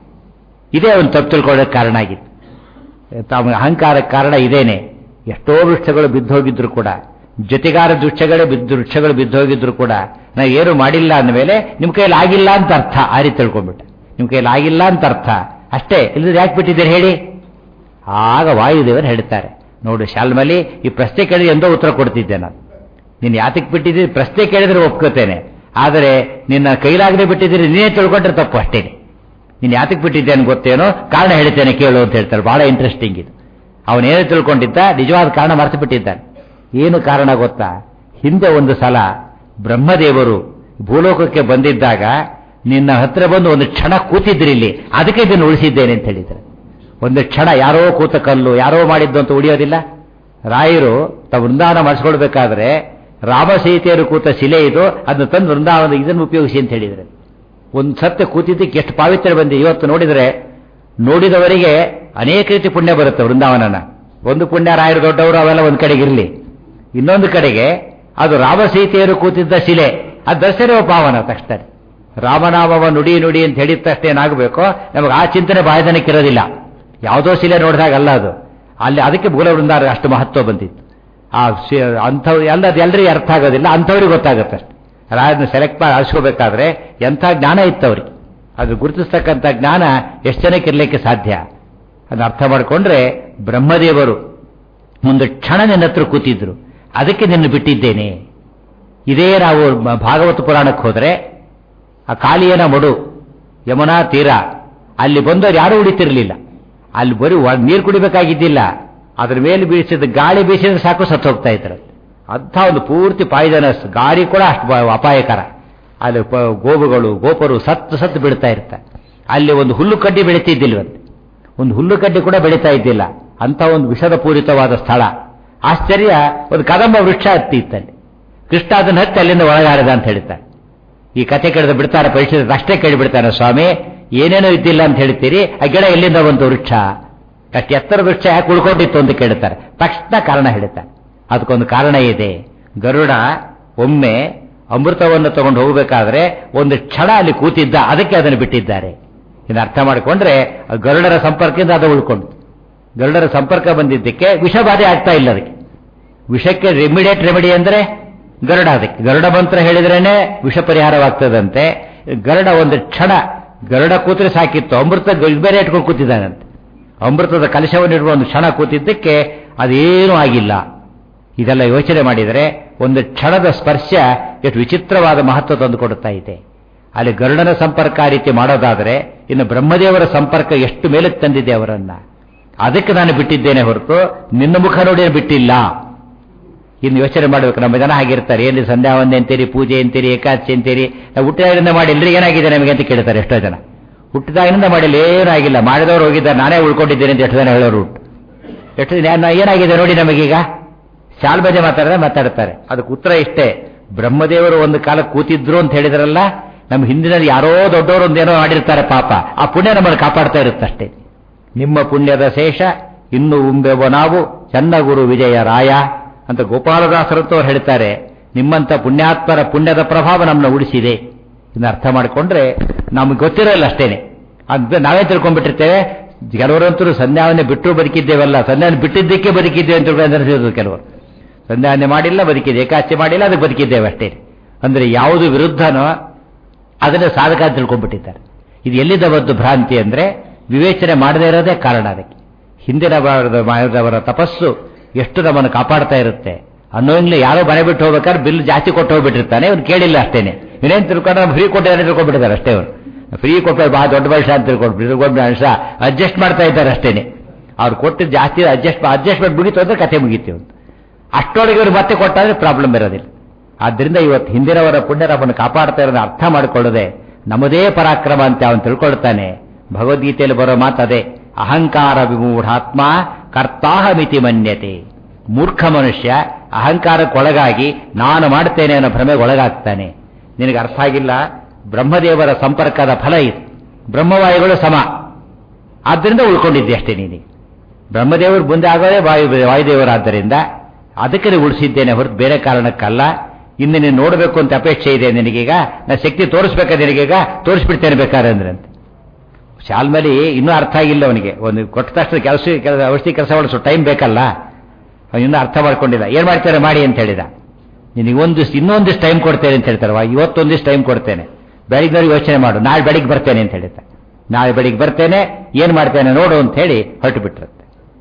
ಇದೇ ಒಂದು ತಪ್ಪು ತಿಳ್ಕೊಳ್ಳೋಕೆ ಕಾರಣ ಆಗಿತ್ತು ತಮ್ಮ ಅಹಂಕಾರಕ್ಕೆ ಕಾರಣ ಇದೇನೆ ಎಷ್ಟೋ ವೃಕ್ಷಗಳು ಬಿದ್ದೋಗಿದ್ರು ಕೂಡ ಜೊತೆಗಾರ ವೃಕ್ಷಗಳೇ ಬಿದ್ದು ವೃಕ್ಷಗಳು ಬಿದ್ದೋಗಿದ್ರು ಕೂಡ ನಾವು ಏನು ಮಾಡಿಲ್ಲ ಅಂದಮೇಲೆ ನಿಮ್ಮ ಕೈಯಲ್ಲಿ ಆಗಿಲ್ಲ ಅಂತ ಅರ್ಥ ಆ ರೀತಿ ತಿಳ್ಕೊಂಡ್ಬಿಟ್ಟೆ ನಿಮ್ಮ ಕೈಯಲ್ಲಿ ಆಗಿಲ್ಲ ಅಂತ ಅರ್ಥ ಅಷ್ಟೇ ಇಲ್ಲದ್ರೆ ಯಾಕೆ ಬಿಟ್ಟಿದ್ದೀರಿ ಹೇಳಿ ಆಗ ವಾಯುದೇವರು ಹೇಳ್ತಾರೆ ನೋಡು ಶಾಲ್ಮಲಿ ಈ ಪ್ರಶ್ನೆ ಕೇಳಿದ್ರೆ ಎಂದೋ ಉತ್ತರ ಕೊಡ್ತಿದ್ದೆ ನಾನು ನೀನು ಯಾತಕ್ಕೆ ಬಿಟ್ಟಿದ್ದೀರಿ ಪ್ರಶ್ನೆ ಕೇಳಿದ್ರೆ ಒಪ್ಕೋತೇನೆ ಆದರೆ ನಿನ್ನ ಕೈಲಾಗದೆ ಬಿಟ್ಟಿದ್ದೀರಿ ನೀನೇ ತಿಳ್ಕೊಂಡ್ರೆ ತಪ್ಪು ಅಷ್ಟೇನೆ ನೀನು ಯಾತಕ್ಕೆ ಬಿಟ್ಟಿದ್ದೇನೆ ಗೊತ್ತೇನೋ ಕಾರಣ ಹೇಳ್ತೇನೆ ಕೇಳು ಅಂತ ಹೇಳ್ತಾರೆ ಬಹಳ ಇಂಟ್ರೆಸ್ಟಿಂಗ್ ಇದು ಅವನೇನು ತಿಳ್ಕೊಂಡಿದ್ದ ನಿಜವಾದ ಕಾರಣ ಮರೆತು ಬಿಟ್ಟಿದ್ದಾನೆ ಏನು ಕಾರಣ ಗೊತ್ತಾ ಹಿಂದೆ ಒಂದು ಸಲ ಬ್ರಹ್ಮದೇವರು ಭೂಲೋಕಕ್ಕೆ ಬಂದಿದ್ದಾಗ ನಿನ್ನ ಹತ್ರ ಬಂದು ಒಂದು ಕ್ಷಣ ಕೂತಿದ್ರಿ ಇಲ್ಲಿ ಅದಕ್ಕೆ ಇದನ್ನು ಉಳಿಸಿದ್ದೇನೆ ಅಂತ ಹೇಳಿದ್ದಾರೆ ಒಂದು ಕ್ಷಣ ಯಾರೋ ಕೂತ ಕಲ್ಲು ಯಾರೋ ಮಾಡಿದ್ದು ಅಂತ ಉಳಿಯೋದಿಲ್ಲ ರಾಯರು ತ ವೃಂದಾವನ ಮಾಡಿಸ್ಕೊಳ್ಬೇಕಾದ್ರೆ ರಾಮಸೀತೆಯರು ಕೂತ ಶಿಲೆ ಇದು ಅದನ್ನು ತಂದು ವೃಂದಾವನ ಇದನ್ನು ಉಪಯೋಗಿಸಿ ಅಂತ ಹೇಳಿದರೆ ಒಂದು ಸತ್ಯ ಕೂತಿದ್ದಕ್ಕೆ ಎಷ್ಟು ಪಾವಿತ್ರ್ಯ ಬಂದಿದೆ ಇವತ್ತು ನೋಡಿದರೆ ನೋಡಿದವರಿಗೆ ಅನೇಕ ರೀತಿ ಪುಣ್ಯ ಬರುತ್ತೆ ವೃಂದಾವನನ ಒಂದು ಪುಣ್ಯ ರಾಯರು ದೊಡ್ಡವರು ಅವೆಲ್ಲ ಒಂದು ಕಡೆಗಿರಲಿ ಇನ್ನೊಂದು ಕಡೆಗೆ ಅದು ರಾಮಸೀತೆಯರು ಕೂತಿದ್ದ ಶಿಲೆ ಅದು ದಸರೆವ ಪಾವನ ತಕ್ಷಣ ರಾಮನಾಮವ ನುಡಿ ನುಡಿ ಅಂತ ಹೇಳಿದ ತಕ್ಷಣ ಏನಾಗಬೇಕೋ ನಮಗೆ ಆ ಚಿಂತನೆ ಬಾಯದನಕ್ಕಿರೋದಿಲ್ಲ ಯಾವುದೋ ಶಿಲೆ ನೋಡಿದಾಗ ಅಲ್ಲ ಅದು ಅಲ್ಲಿ ಅದಕ್ಕೆ ಮೂಲ ವೃಂದಾರ ಅಷ್ಟು ಮಹತ್ವ ಬಂದಿತ್ತು ಆ ಅಂಥವ್ರು ಎಲ್ಲ ಎಲ್ಲರಿಗೂ ಅರ್ಥ ಆಗೋದಿಲ್ಲ ಅಂಥವ್ರಿಗೆ ಗೊತ್ತಾಗುತ್ತೆ ಅಷ್ಟೆ ರಾಯರನ್ನು ಸೆಲೆಕ್ಟ್ ಮಾಡಿ ಆರಿಸ್ಕೋಬೇಕಾದ್ರೆ ಎಂಥ ಜ್ಞಾನ ಇತ್ತು ಅವ್ರಿಗೆ ಅದು ಗುರುತಿಸ್ತಕ್ಕಂಥ ಜ್ಞಾನ ಎಷ್ಟು ಜನಕ್ಕೆ ಇರಲಿಕ್ಕೆ ಸಾಧ್ಯ ಅದನ್ನ ಅರ್ಥ ಮಾಡಿಕೊಂಡ್ರೆ ಬ್ರಹ್ಮದೇವರು ಒಂದು ಕ್ಷಣ ನಿನ್ನ ಹತ್ರ ಕೂತಿದ್ರು ಅದಕ್ಕೆ ನಿನ್ನ ಬಿಟ್ಟಿದ್ದೇನೆ ಇದೇ ನಾವು ಭಾಗವತ ಪುರಾಣಕ್ಕೆ ಹೋದರೆ ಆ ಕಾಳಿಯನ ಮಡು ಯಮುನಾ ತೀರ ಅಲ್ಲಿ ಬಂದವರು ಯಾರೂ ಉಳಿತಿರಲಿಲ್ಲ ಅಲ್ಲಿ ಬರೀ ನೀರು ಕುಡಿಬೇಕಾಗಿದ್ದಿಲ್ಲ ಅದ್ರ ಮೇಲೆ ಬೀಸಿದ ಗಾಳಿ ಬೀಸಿದ್ರೆ ಸಾಕು ಸತ್ತು ಹೋಗ್ತಾ ಇದ್ರು ಅಂಥ ಒಂದು ಪೂರ್ತಿ ಪಾಯ್ದನಸ್ ಗಾಳಿ ಕೂಡ ಅಷ್ಟು ಅಪಾಯಕರ ಅಲ್ಲಿ ಗೋವುಗಳು ಗೋಪರು ಸತ್ತು ಸತ್ತು ಬಿಡ್ತಾ ಇರ್ತಾರೆ ಅಲ್ಲಿ ಒಂದು ಹುಲ್ಲು ಕಡ್ಡಿ ಬೆಳೀತಿದ್ದಿಲ್ವಂತೆ ಒಂದು ಹುಲ್ಲು ಕಡ್ಡಿ ಕೂಡ ಬೆಳೀತಾ ಇದ್ದಿಲ್ಲ ಅಂತ ಒಂದು ವಿಷದ ಪೂರಿತವಾದ ಸ್ಥಳ ಆಶ್ಚರ್ಯ ಒಂದು ಕದಂಬ ವೃಕ್ಷ ಹತ್ತಿ ಇತ್ತಲ್ಲಿ ಕೃಷ್ಣ ಅದನ್ನ ಹತ್ತಿ ಅಲ್ಲಿಂದ ಒಳಗಾಡಿದ ಅಂತ ಹೇಳ್ತಾರೆ ಈ ಕತೆ ಕೇಳಿದ ಬಿಡ್ತಾರೆ ಪರಿಶೀಲಿಸಿದ ಅಷ್ಟೇ ಕೇಳಿ ಬಿಡ್ತಾನೆ ಸ್ವಾಮಿ ಏನೇನೋ ಇದ್ದಿಲ್ಲ ಅಂತ ಹೇಳ್ತೀರಿ ಆ ಗಿಡ ಎಲ್ಲಿಂದ ಬಂತು ವೃಕ್ಷ ಅಷ್ಟು ಎತ್ತರ ವೃಕ್ಷ ಯಾಕೆ ಉಳ್ಕೊಂಡಿತ್ತು ಅಂತ ಕೇಳ್ತಾರೆ ತಕ್ಷಣ ಕಾರಣ ಹೇಳ್ತಾರೆ ಅದಕ್ಕೊಂದು ಕಾರಣ ಇದೆ ಗರುಡ ಒಮ್ಮೆ ಅಮೃತವನ್ನು ತಗೊಂಡು ಹೋಗಬೇಕಾದ್ರೆ ಒಂದು ಕ್ಷಣ ಅಲ್ಲಿ ಕೂತಿದ್ದ ಅದಕ್ಕೆ ಅದನ್ನು ಬಿಟ್ಟಿದ್ದಾರೆ ಇದನ್ನು ಅರ್ಥ ಮಾಡಿಕೊಂಡ್ರೆ ಗರುಡರ ಸಂಪರ್ಕದಿಂದ ಅದು ಉಳ್ಕೊಂಡು ಗರುಡರ ಸಂಪರ್ಕ ಬಂದಿದ್ದಕ್ಕೆ ವಿಷಬಾಧೆ ಆಗ್ತಾ ಇಲ್ಲ ಅದಕ್ಕೆ ವಿಷಕ್ಕೆ ರೆಮಿಡಿಯೇಟ್ ರೆಮಿಡಿ ಅಂದ್ರೆ ಗರುಡ ಅದಕ್ಕೆ ಗರುಡ ಮಂತ್ರ ಹೇಳಿದ್ರೇನೆ ವಿಷ ಪರಿಹಾರವಾಗ್ತದಂತೆ ಗರುಡ ಒಂದು ಕ್ಷಣ ಗರುಡ ಕೂತ್ರೆ ಸಾಕಿತ್ತು ಅಮೃತ ಬೇರೆ ಇಟ್ಕೊಂಡು ಕೂತಿದ್ದಾನಂತೆ ಅಮೃತದ ಕಲಶವನ್ನು ಇಡುವ ಒಂದು ಕ್ಷಣ ಕೂತಿದ್ದಕ್ಕೆ ಅದೇನೂ ಆಗಿಲ್ಲ ಇದೆಲ್ಲ ಯೋಚನೆ ಮಾಡಿದರೆ ಒಂದು ಕ್ಷಣದ ಸ್ಪರ್ಶ ಎಷ್ಟು ವಿಚಿತ್ರವಾದ ಮಹತ್ವ ತಂದು ಕೊಡುತ್ತಾ ಇದೆ ಅಲ್ಲಿ ಗರುಡನ ಸಂಪರ್ಕ ಆ ರೀತಿ ಮಾಡೋದಾದರೆ ಇನ್ನು ಬ್ರಹ್ಮದೇವರ ಸಂಪರ್ಕ ಎಷ್ಟು ಮೇಲಕ್ಕೆ ತಂದಿದೆ ಅವರನ್ನ ಅದಕ್ಕೆ ನಾನು ಬಿಟ್ಟಿದ್ದೇನೆ ಹೊರತು ನಿನ್ನ ಮುಖ ನೋಡಿ ಬಿಟ್ಟಿಲ್ಲ ಇನ್ನು ಯೋಚನೆ ಮಾಡಬೇಕು ನಮ್ಮ ಜನ ಹಾಗಿರ್ತಾರೆ ಏನು ಸಂಧ್ಯಾ ಒಂದೇ ಅಂತೀರಿ ಪೂಜೆ ಅಂತೀರಿ ಏಕಾದಶಿ ಅಂತೀರಿ ನಾವು ಹುಟ್ಟಿದಾಗಿನಿಂದ ಮಾಡಿ ಎಲ್ರಿಗೆ ಏನಾಗಿದೆ ನಮಗೆ ಅಂತ ಕೇಳ್ತಾರೆ ಎಷ್ಟೋ ಜನ ಹುಟ್ಟಿದಾಗಿನಿಂದ ಮಾಡಿಲ್ಲ ಏನೂ ಆಗಿಲ್ಲ ಮಾಡಿದವರು ಹೋಗಿದ್ದಾರೆ ನಾನೇ ಉಳ್ಕೊಂಡಿದ್ದೇನೆ ಅಂತ ಎಷ್ಟು ಜನ ಹೇಳೋರು ಉಂಟು ಎಷ್ಟು ಜನ ಏನಾಗಿದೆ ನೋಡಿ ನಮಗೀಗ ಶಾಲ್ಬಜೆ ಮಾತಾಡಿದ್ರೆ ಮಾತಾಡ್ತಾರೆ ಅದಕ್ಕೆ ಉತ್ತರ ಇಷ್ಟೇ ಬ್ರಹ್ಮದೇವರು ಒಂದು ಕಾಲ ಕೂತಿದ್ರು ಅಂತ ಹೇಳಿದ್ರಲ್ಲ ನಮ್ಮ ಹಿಂದಿನಲ್ಲಿ ಯಾರೋ ದೊಡ್ಡವರು ಒಂದೇನೋ ಮಾಡಿರ್ತಾರೆ ಪಾಪ ಆ ಪುಣ್ಯ ನಮ್ಮನ್ನು ಕಾಪಾಡ್ತಾ ಇರುತ್ತಷ್ಟೇ ನಿಮ್ಮ ಪುಣ್ಯದ ಶೇಷ ಇನ್ನು ಉಂಬೆವ ನಾವು ಚನ್ನಗುರು ವಿಜಯ ರಾಯ ಅಂತ ಗೋಪಾಲದಾಸರಂತೂ ಅವ್ರು ಹೇಳ್ತಾರೆ ನಿಮ್ಮಂತ ಪುಣ್ಯಾತ್ಮರ ಪುಣ್ಯದ ಪ್ರಭಾವ ನಮ್ಮನ್ನ ಉಳಿಸಿದೆ ಇದನ್ನ ಅರ್ಥ ಮಾಡಿಕೊಂಡ್ರೆ ನಮ್ಗೆ ಗೊತ್ತಿರಲ್ಲ ಅಷ್ಟೇನೆ ಅದು ನಾವೇ ತಿಳ್ಕೊಂಡ್ಬಿಟ್ಟಿರ್ತೇವೆ ಕೆಲವರಂತರೂ ಸಂಧ್ಯಾವನ್ನೇ ಬಿಟ್ಟರು ಬದುಕಿದ್ದೇವಲ್ಲ ಸಂಧ್ಯಾವನ್ನ ಬಿಟ್ಟಿದ್ದಕ್ಕೆ ಬದುಕಿದ್ದೇವೆ ಅಂತ ಅನಿಸಿದ್ರು ಕೆಲವರು ಸಂಧ್ಯಾವನ್ನೇ ಮಾಡಿಲ್ಲ ಬದುಕಿದೆ ಏಕಾಚೆ ಮಾಡಿಲ್ಲ ಅದಕ್ಕೆ ಬದುಕಿದ್ದೇವೆ ಅಷ್ಟೇ ಅಂದ್ರೆ ಯಾವುದು ವಿರುದ್ಧನೋ ಅದನ್ನೇ ಸಾಧಕ ಅಂತ ತಿಳ್ಕೊಂಡ್ಬಿಟ್ಟಿದ್ದಾರೆ ಇದು ಎಲ್ಲಿದ್ದ ಒಂದು ಭ್ರಾಂತಿ ಅಂದ್ರೆ ವಿವೇಚನೆ ಮಾಡದೇ ಇರೋದೇ ಕಾರಣ ಅದಕ್ಕೆ ಹಿಂದಿನ ಅವರ ತಪಸ್ಸು ಎಷ್ಟು ನಮ್ಮನ್ನು ಕಾಪಾಡ್ತಾ ಇರುತ್ತೆ ಅನ್ನೋಂಗ್ಲೇ ಯಾರೋ ಮನೆ ಬಿಟ್ಟು ಹೋಗ್ಬೇಕಾದ್ರೆ ಬಿಲ್ ಜಾಸ್ತಿ ಕೊಟ್ಟು ಹೋಗ್ಬಿಟ್ಟಿರ್ತಾನೆ ಅವ್ನು ಕೇಳಿಲ್ಲ ಅಷ್ಟೇನೆ ಇವನೇನು ತಿಳ್ಕೊಂಡು ಫ್ರೀ ಕೊಟ್ಟಿದ್ದಾರೆ ತಿಳ್ಕೊಂಡ್ಬಿಟ್ಟಿದ್ದಾರೆ ಅಷ್ಟೇ ಅವರು ಫ್ರೀ ಕೊಟ್ಟು ಬಹಳ ದೊಡ್ಡ ಮನುಷ್ಯ ಅಂತ ತಿಳ್ಕೊಂಡು ತಿಳ್ಕೊಂಡು ಮನುಷ್ಯ ಅಡ್ಜಸ್ಟ್ ಮಾಡ್ತಾ ಇದ್ದಾರೆ ಅಷ್ಟೇನೆ ಅವ್ರು ಕೊಟ್ಟು ಜಾಸ್ತಿ ಅಡ್ಜಸ್ಟ್ ಅಡ್ಜಸ್ಟ್ಮೆಂಟ್ ಮುಗೀತು ಅಂದ್ರೆ ಕತೆ ಮುಗೀತು ಅಂತ ಅಷ್ಟೊಳಗೆ ಇವ್ರು ಮತ್ತೆ ಕೊಟ್ಟಾದ್ರೆ ಪ್ರಾಬ್ಲಮ್ ಇರೋದಿಲ್ಲ ಆದ್ದರಿಂದ ಇವತ್ತು ಹಿಂದಿನವರ ಪುಣ್ಯ ನಮ್ಮನ್ನು ಕಾಪಾಡ್ತಾ ಇರೋದನ್ನ ಅರ್ಥ ಮಾಡಿಕೊಳ್ಳದೆ ನಮ್ಮದೇ ಪರಾಕ್ರಮ ಅಂತ ಅವನು ತಿಳ್ಕೊಳ್ತಾನೆ ಭಗವದ್ಗೀತೆಯಲ್ಲಿ ಬರೋ ಮಾತದೆ ಅಹಂಕಾರ ವಿಮೂಢಾತ್ಮ ಕರ್ತಾಹಮಿತಿ ಮನ್ಯತೆ ಮೂರ್ಖ ಮನುಷ್ಯ ಅಹಂಕಾರಕ್ಕೊಳಗಾಗಿ ನಾನು ಮಾಡ್ತೇನೆ ಅನ್ನೋ ಭ್ರಮೆಗೆ ಒಳಗಾಗ್ತಾನೆ ನಿನಗೆ ಅರ್ಥ ಆಗಿಲ್ಲ ಬ್ರಹ್ಮದೇವರ ಸಂಪರ್ಕದ ಫಲ ಇದು ಬ್ರಹ್ಮವಾಯುಗಳು ಸಮ ಆದ್ದರಿಂದ ಉಳ್ಕೊಂಡಿದ್ದೆ ಅಷ್ಟೇ ನೀನು ಬ್ರಹ್ಮದೇವರು ಮುಂದೆ ಆಗೋದೇ ವಾಯು ವಾಯುದೇವರಾದ್ದರಿಂದ ಅದಕ್ಕೆ ಉಳಿಸಿದ್ದೇನೆ ಹೊರತು ಬೇರೆ ಕಾರಣಕ್ಕಲ್ಲ ಇನ್ನು ನೀನು ನೋಡಬೇಕು ಅಂತ ಅಪೇಕ್ಷೆ ಇದೆ ನಿನಗೀಗ ನಾ ಶಕ್ತಿ ತೋರಿಸ್ಬೇಕಾ ನಿನಗೀಗ ತೋರಿಸ್ಬಿಡ್ತೇನೆ ಬೇಕಾದ್ರೆ ಅಂದ್ರೆ ಅಂತ ಶಾಲ್ಮಲಿ ಇನ್ನೂ ಅರ್ಥ ಆಗಿಲ್ಲ ಅವನಿಗೆ ಒಂದು ಕೊಟ್ಟ ತಕ್ಷಣ ಕೆಲಸ ಕೆಲಸ ಔಷಧಿ ಕೆಲಸ ಮಾಡಿಸೋ ಟೈಮ್ ಬೇಕಲ್ಲ ಅವನು ಇನ್ನೂ ಅರ್ಥ ಮಾಡ್ಕೊಂಡಿಲ್ಲ ಏನ್ ಮಾಡ್ತಾರೆ ಮಾಡಿ ಅಂತ ಹೇಳಿದ ನಿನಗೆ ಒಂದಿಷ್ಟು ಇನ್ನೊಂದಿಷ್ಟು ಟೈಮ್ ಕೊಡ್ತೇನೆ ಅಂತ ಹೇಳ್ತಾರೆ ಇವತ್ತೊಂದಿಷ್ಟು ಟೈಮ್ ಕೊಡ್ತೇನೆ ಬೆಳಿಗ್ಗೆ ಯೋಚನೆ ಮಾಡು ನಾಳೆ ಬೆಳಿಗ್ಗೆ ಬರ್ತೇನೆ ಅಂತ ಹೇಳಿದ್ದ ನಾಳೆ ಬೆಳಿಗ್ಗೆ ಬರ್ತೇನೆ ಏನ್ ಮಾಡ್ತೇನೆ ನೋಡು ಅಂತ ಹೇಳಿ ಹೊರಟು ಬಿಟ್ಟಿರುತ್ತೆ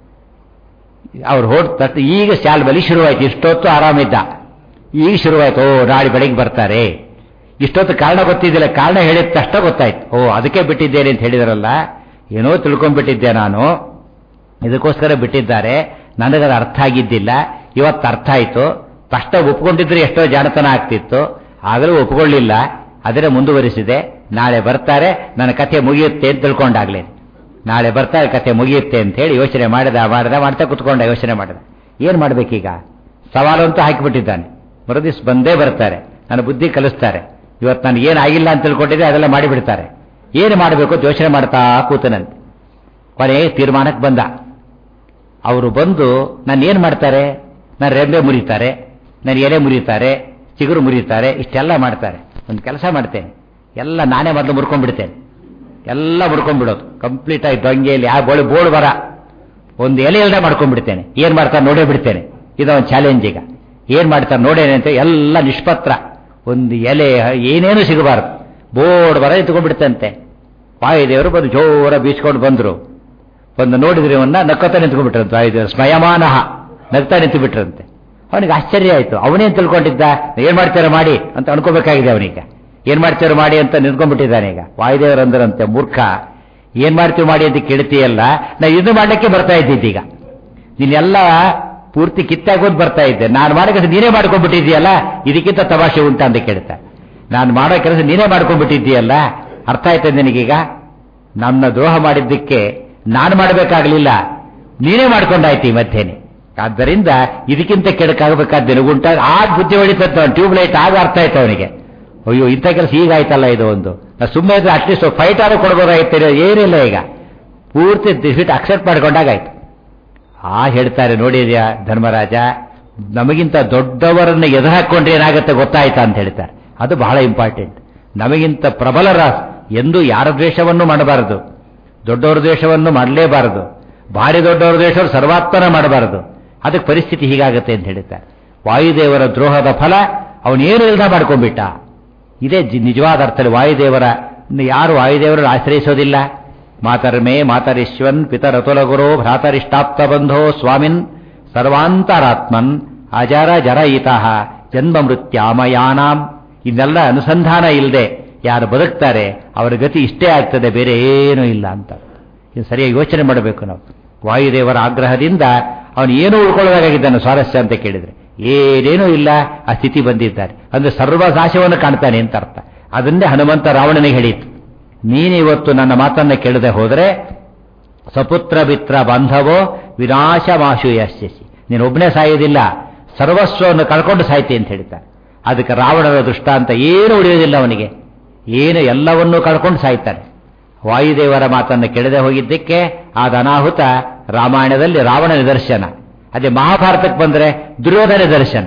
ಅವ್ರು ಹೊರಟು ತಟ್ಟು ಈಗ ಶಾಲ್ಬಲಿ ಶುರುವಾಯ್ತು ಇಷ್ಟೊತ್ತು ಆರಾಮಿದ್ದ ಈಗ ಶುರುವಾಯ್ತು ಓ ನಾಳೆ ಬೆಳಿಗ್ಗೆ ಬರ್ತಾರೆ ಇಷ್ಟೊತ್ತು ಕಾರಣ ಗೊತ್ತಿದ್ದಿಲ್ಲ ಕಾರಣ ಹೇಳಿದ ತಕ್ಷಣ ಗೊತ್ತಾಯ್ತು ಓ ಅದಕ್ಕೆ ಬಿಟ್ಟಿದ್ದೇನೆ ಅಂತ ಹೇಳಿದಾರಲ್ಲ ಏನೋ ತಿಳ್ಕೊಂಡ್ಬಿಟ್ಟಿದ್ದೆ ನಾನು ಇದಕ್ಕೋಸ್ಕರ ಬಿಟ್ಟಿದ್ದಾರೆ ನನಗದು ಅರ್ಥ ಆಗಿದ್ದಿಲ್ಲ ಇವತ್ತು ಅರ್ಥ ಆಯ್ತು ತಕ್ಷಣ ಒಪ್ಕೊಂಡಿದ್ರೆ ಎಷ್ಟೋ ಜಾಣತನ ಆಗ್ತಿತ್ತು ಆಗಲೂ ಒಪ್ಕೊಳ್ಳಿಲ್ಲ ಅದರ ಮುಂದುವರಿಸಿದೆ ನಾಳೆ ಬರ್ತಾರೆ ನನ್ನ ಕಥೆ ಮುಗಿಯುತ್ತೆ ಅಂತ ತಿಳ್ಕೊಂಡಾಗ್ಲೇ ನಾಳೆ ಬರ್ತಾರೆ ಕಥೆ ಮುಗಿಯುತ್ತೆ ಅಂತ ಹೇಳಿ ಯೋಚನೆ ಮಾಡಿದ ಮಾಡಿದ ಮಾಡ್ತಾ ಕುತ್ಕೊಂಡ ಯೋಚನೆ ಮಾಡಿದ ಏನ್ ಮಾಡ್ಬೇಕೀಗ ಸವಾಲು ಅಂತೂ ಹಾಕಿಬಿಟ್ಟಿದ್ದಾನೆ ಮರುದಿವ್ಸ ಬಂದೇ ಬರ್ತಾರೆ ನನ್ನ ಬುದ್ಧಿ ಕಲಿಸ್ತಾರೆ ಇವತ್ತು ನನಗೆ ಏನು ಆಗಿಲ್ಲ ಅಂತ ತಿಳ್ಕೊಂಡಿದ್ದೆ ಅದೆಲ್ಲ ಮಾಡಿಬಿಡ್ತಾರೆ ಏನು ಮಾಡಬೇಕು ಅಂತ ಯೋಚನೆ ಮಾಡ್ತಾ ಕೂತನಂತೆ ಕೊನೆ ತೀರ್ಮಾನಕ್ಕೆ ಬಂದ ಅವರು ಬಂದು ನಾನು ಏನು ಮಾಡ್ತಾರೆ ನಾನು ರೆಂಬೆ ಮುರಿತಾರೆ ನಾನು ಎಲೆ ಮುರಿತಾರೆ ಚಿಗುರು ಮುರಿತಾರೆ ಇಷ್ಟೆಲ್ಲ ಮಾಡ್ತಾರೆ ಒಂದು ಕೆಲಸ ಮಾಡ್ತೇನೆ ಎಲ್ಲ ನಾನೇ ಮೊದಲು ಮುರ್ಕೊಂಡ್ಬಿಡ್ತೇನೆ ಎಲ್ಲ ಮುರ್ಕೊಂಡ್ಬಿಡೋದು ಕಂಪ್ಲೀಟ್ ಆಗಿ ದೊಂಗೆಯಲ್ಲಿ ಆ ಬೋಳು ಬೋಳು ಬರ ಒಂದು ಎಲೆ ಇಲ್ಲದೆ ಮಾಡ್ಕೊಂಡ್ಬಿಡ್ತೇನೆ ಏನ್ ಮಾಡ್ತಾರೆ ನೋಡೇ ಬಿಡ್ತೇನೆ ಇದು ಒಂದು ಚಾಲೆಂಜ್ ಈಗ ಏನ್ ಮಾಡ್ತಾರೆ ನೋಡೇನೆ ಅಂತ ಎಲ್ಲ ನಿಷ್ಪತ್ರ ಒಂದು ಎಲೆ ಏನೇನು ಸಿಗಬಾರದು ಬೋರ್ಡ್ ಬರ ಎತ್ಕೊಂಡ್ಬಿಡ್ತಂತೆ ವಾಯುದೇವರು ಬಂದು ಜೋರ ಬೀಸ್ಕೊಂಡು ಬಂದ್ರು ಬಂದು ನೋಡಿದ್ರೆ ಅವನ್ನ ನಕ್ಕತ್ತ ನಿಂತ್ಕೊಂಡ್ಬಿಟ್ರಂತೆ ವಾಯುದೇವರು ಸ್ಮಯಮಾನಃ ನಗ್ತಾ ನಿಂತು ಬಿಟ್ರಂತೆ ಅವನಿಗೆ ಆಶ್ಚರ್ಯ ಆಯ್ತು ಅವನೇನ್ ತಿಳ್ಕೊಂಡಿದ್ದ ಏನ್ ಮಾಡ್ತಾರ ಮಾಡಿ ಅಂತ ಅನ್ಕೋಬೇಕಾಗಿದೆ ಅವನೀಗ ಏನ್ ಮಾಡ್ತೀರೋ ಮಾಡಿ ಅಂತ ನಿಂತ್ಕೊಂಡ್ಬಿಟ್ಟಿದ್ದಾನೆ ಈಗ ವಾಯುದೇವರಂದ್ರಂತೆ ಮೂರ್ಖ ಏನ್ ಮಾಡ್ತೀವಿ ಮಾಡಿ ಅಂತ ಕೇಳ್ತೀಯಲ್ಲ ನಾ ಇದು ಮಾಡ್ಲಿಕ್ಕೆ ಬರ್ತಾ ಇದ್ದಿದ್ದೀಗ ನೀನೆಲ್ಲ ಪೂರ್ತಿ ಕಿತ್ತಾಗೋದು ಬರ್ತಾ ಇದ್ದೆ ನಾನು ಮಾಡೋ ಕೆಲಸ ನೀನೇ ಮಾಡ್ಕೊಂಡ್ಬಿಟ್ಟಿದ್ದೀಯಲ್ಲ ಇದಕ್ಕಿಂತ ತಮಾಷೆ ಉಂಟಾ ಅಂತ ಕೇಳ್ತಾ ನಾನು ಮಾಡೋ ಕೆಲಸ ನೀನೇ ಮಾಡ್ಕೊಂಡ್ಬಿಟ್ಟಿದ್ದೀಯಲ್ಲ ಅರ್ಥ ಆಯ್ತದೆ ನಿನಗೀಗ ನನ್ನ ದ್ರೋಹ ಮಾಡಿದ್ದಕ್ಕೆ ನಾನು ಮಾಡಬೇಕಾಗಲಿಲ್ಲ ನೀನೇ ಮಾಡ್ಕೊಂಡಾಯ್ತು ಈ ಮಧ್ಯೆನೆ ಆದ್ದರಿಂದ ಇದಕ್ಕಿಂತ ಕೆಡಕಾಗಬೇಕಾದ ನಿನಗುಂಟ ಆಗ ಬುದ್ಧಿ ಹೊಡಿತತ್ತ ಟ್ಯೂಬ್ ಲೈಟ್ ಆಗ ಅರ್ಥ ಆಯ್ತು ಅವನಿಗೆ ಅಯ್ಯೋ ಇಂಥ ಕೆಲಸ ಹೀಗಾಯ್ತಲ್ಲ ಇದು ಒಂದು ಸುಮ್ಮನೆ ಇದ್ರೆ ಅಟ್ಲೀಸ್ಟ್ ಫೈಟ್ ಆದ್ರೂ ಕೊಡ್ಬೋದಾಗಿತ್ತು ಏನಿಲ್ಲ ಈಗ ಪೂರ್ತಿ ದಿಫಿಟ್ ಅಕ್ಸೆಪ್ಟ್ ಮಾಡ್ಕೊಂಡಾಗಾಯ್ತು ಆ ಹೇಳ್ತಾರೆ ನೋಡಿದ್ಯಾ ಧರ್ಮರಾಜ ನಮಗಿಂತ ದೊಡ್ಡವರನ್ನ ಎದುರು ಹಾಕೊಂಡ್ರೆ ಏನಾಗುತ್ತೆ ಗೊತ್ತಾಯ್ತಾ ಅಂತ ಹೇಳ್ತಾರೆ ಅದು ಬಹಳ ಇಂಪಾರ್ಟೆಂಟ್ ನಮಗಿಂತ ಪ್ರಬಲರ ಎಂದು ಯಾರ ದ್ವೇಷವನ್ನು ಮಾಡಬಾರದು ದೊಡ್ಡವರ ದ್ವೇಷವನ್ನು ಮಾಡಲೇಬಾರದು ಭಾರಿ ದೊಡ್ಡವರ ದ್ವೇಷವನ್ನು ಸರ್ವಾತ್ಮನ ಮಾಡಬಾರದು ಅದಕ್ಕೆ ಪರಿಸ್ಥಿತಿ ಹೀಗಾಗುತ್ತೆ ಅಂತ ಹೇಳ್ತಾರೆ ವಾಯುದೇವರ ದ್ರೋಹದ ಫಲ ಅವನೇನು ಇಲ್ದ ಮಾಡ್ಕೊಂಡ್ಬಿಟ್ಟ ಇದೇ ಜಿ- ನಿಜವಾದ ಅರ್ಥದಲ್ಲಿ ವಾಯುದೇವರ ಯಾರು ವಾಯುದೇವರನ್ನು ಆಶ್ರಯಿಸೋದಿಲ್ಲ ಮಾತರ್ಮೇ ಮಾತರಿಶ್ವನ್ ಪಿತರತುಲ ಗುರು ಭ್ರಾತರಿಷ್ಟಾಪ್ತ ಬಂಧೋ ಸ್ವಾಮಿನ್ ಸರ್ವಾಂತರಾತ್ಮನ್ ಅಜರ ಜರಯಿತಃ ಜನ್ಮ ಮೃತ್ಯಾಮಯಾನಾಂ ಇದನ್ನೆಲ್ಲ ಅನುಸಂಧಾನ ಇಲ್ಲದೆ ಯಾರು ಬದುಕ್ತಾರೆ ಅವರ ಗತಿ ಇಷ್ಟೇ ಆಗ್ತದೆ ಬೇರೆ ಏನೂ ಇಲ್ಲ ಅಂತ ಇದು ಸರಿಯಾಗಿ ಯೋಚನೆ ಮಾಡಬೇಕು ನಾವು ವಾಯುದೇವರ ಆಗ್ರಹದಿಂದ ಅವನು ಏನೂ ಉಳ್ಕೊಳ್ಳೋದಾಗಿದ್ದಾನೆ ಸ್ವಾರಸ್ಯ ಅಂತ ಕೇಳಿದ್ರೆ ಏನೇನೂ ಇಲ್ಲ ಆ ಸ್ಥಿತಿ ಬಂದಿದ್ದಾರೆ ಅಂದ್ರೆ ಸರ್ವನಾಶವನ್ನು ಕಾಣ್ತಾನೆ ಅಂತ ಅರ್ಥ ಅದನ್ನೇ ಹನುಮಂತ ರಾವಣನಿಗೆ ಹೇಳಿತು ನೀನು ಇವತ್ತು ನನ್ನ ಮಾತನ್ನ ಕೇಳದೆ ಹೋದರೆ ಸಪುತ್ರ ಮಿತ್ರ ಬಾಂಧವೋ ವಿನಾಶಮಾಶು ಯಶಸ್ಸಿ ನೀನು ಒಬ್ಬನೇ ಸಾಯೋದಿಲ್ಲ ಸರ್ವಸ್ವವನ್ನು ಕಳ್ಕೊಂಡು ಸಾಯ್ತಿ ಅಂತ ಹೇಳ್ತಾರೆ ಅದಕ್ಕೆ ರಾವಣನ ದೃಷ್ಟಾಂತ ಏನು ಉಳಿಯೋದಿಲ್ಲ ಅವನಿಗೆ ಏನು ಎಲ್ಲವನ್ನೂ ಕಳ್ಕೊಂಡು ಸಾಯ್ತಾನೆ ವಾಯುದೇವರ ಮಾತನ್ನು ಕೆಳದೆ ಹೋಗಿದ್ದಕ್ಕೆ ಆದ ಅನಾಹುತ ರಾಮಾಯಣದಲ್ಲಿ ರಾವಣ ನಿದರ್ಶನ ಅದೇ ಮಹಾಭಾರತಕ್ಕೆ ಬಂದರೆ ದುರ್ಯೋಧನ ನಿದರ್ಶನ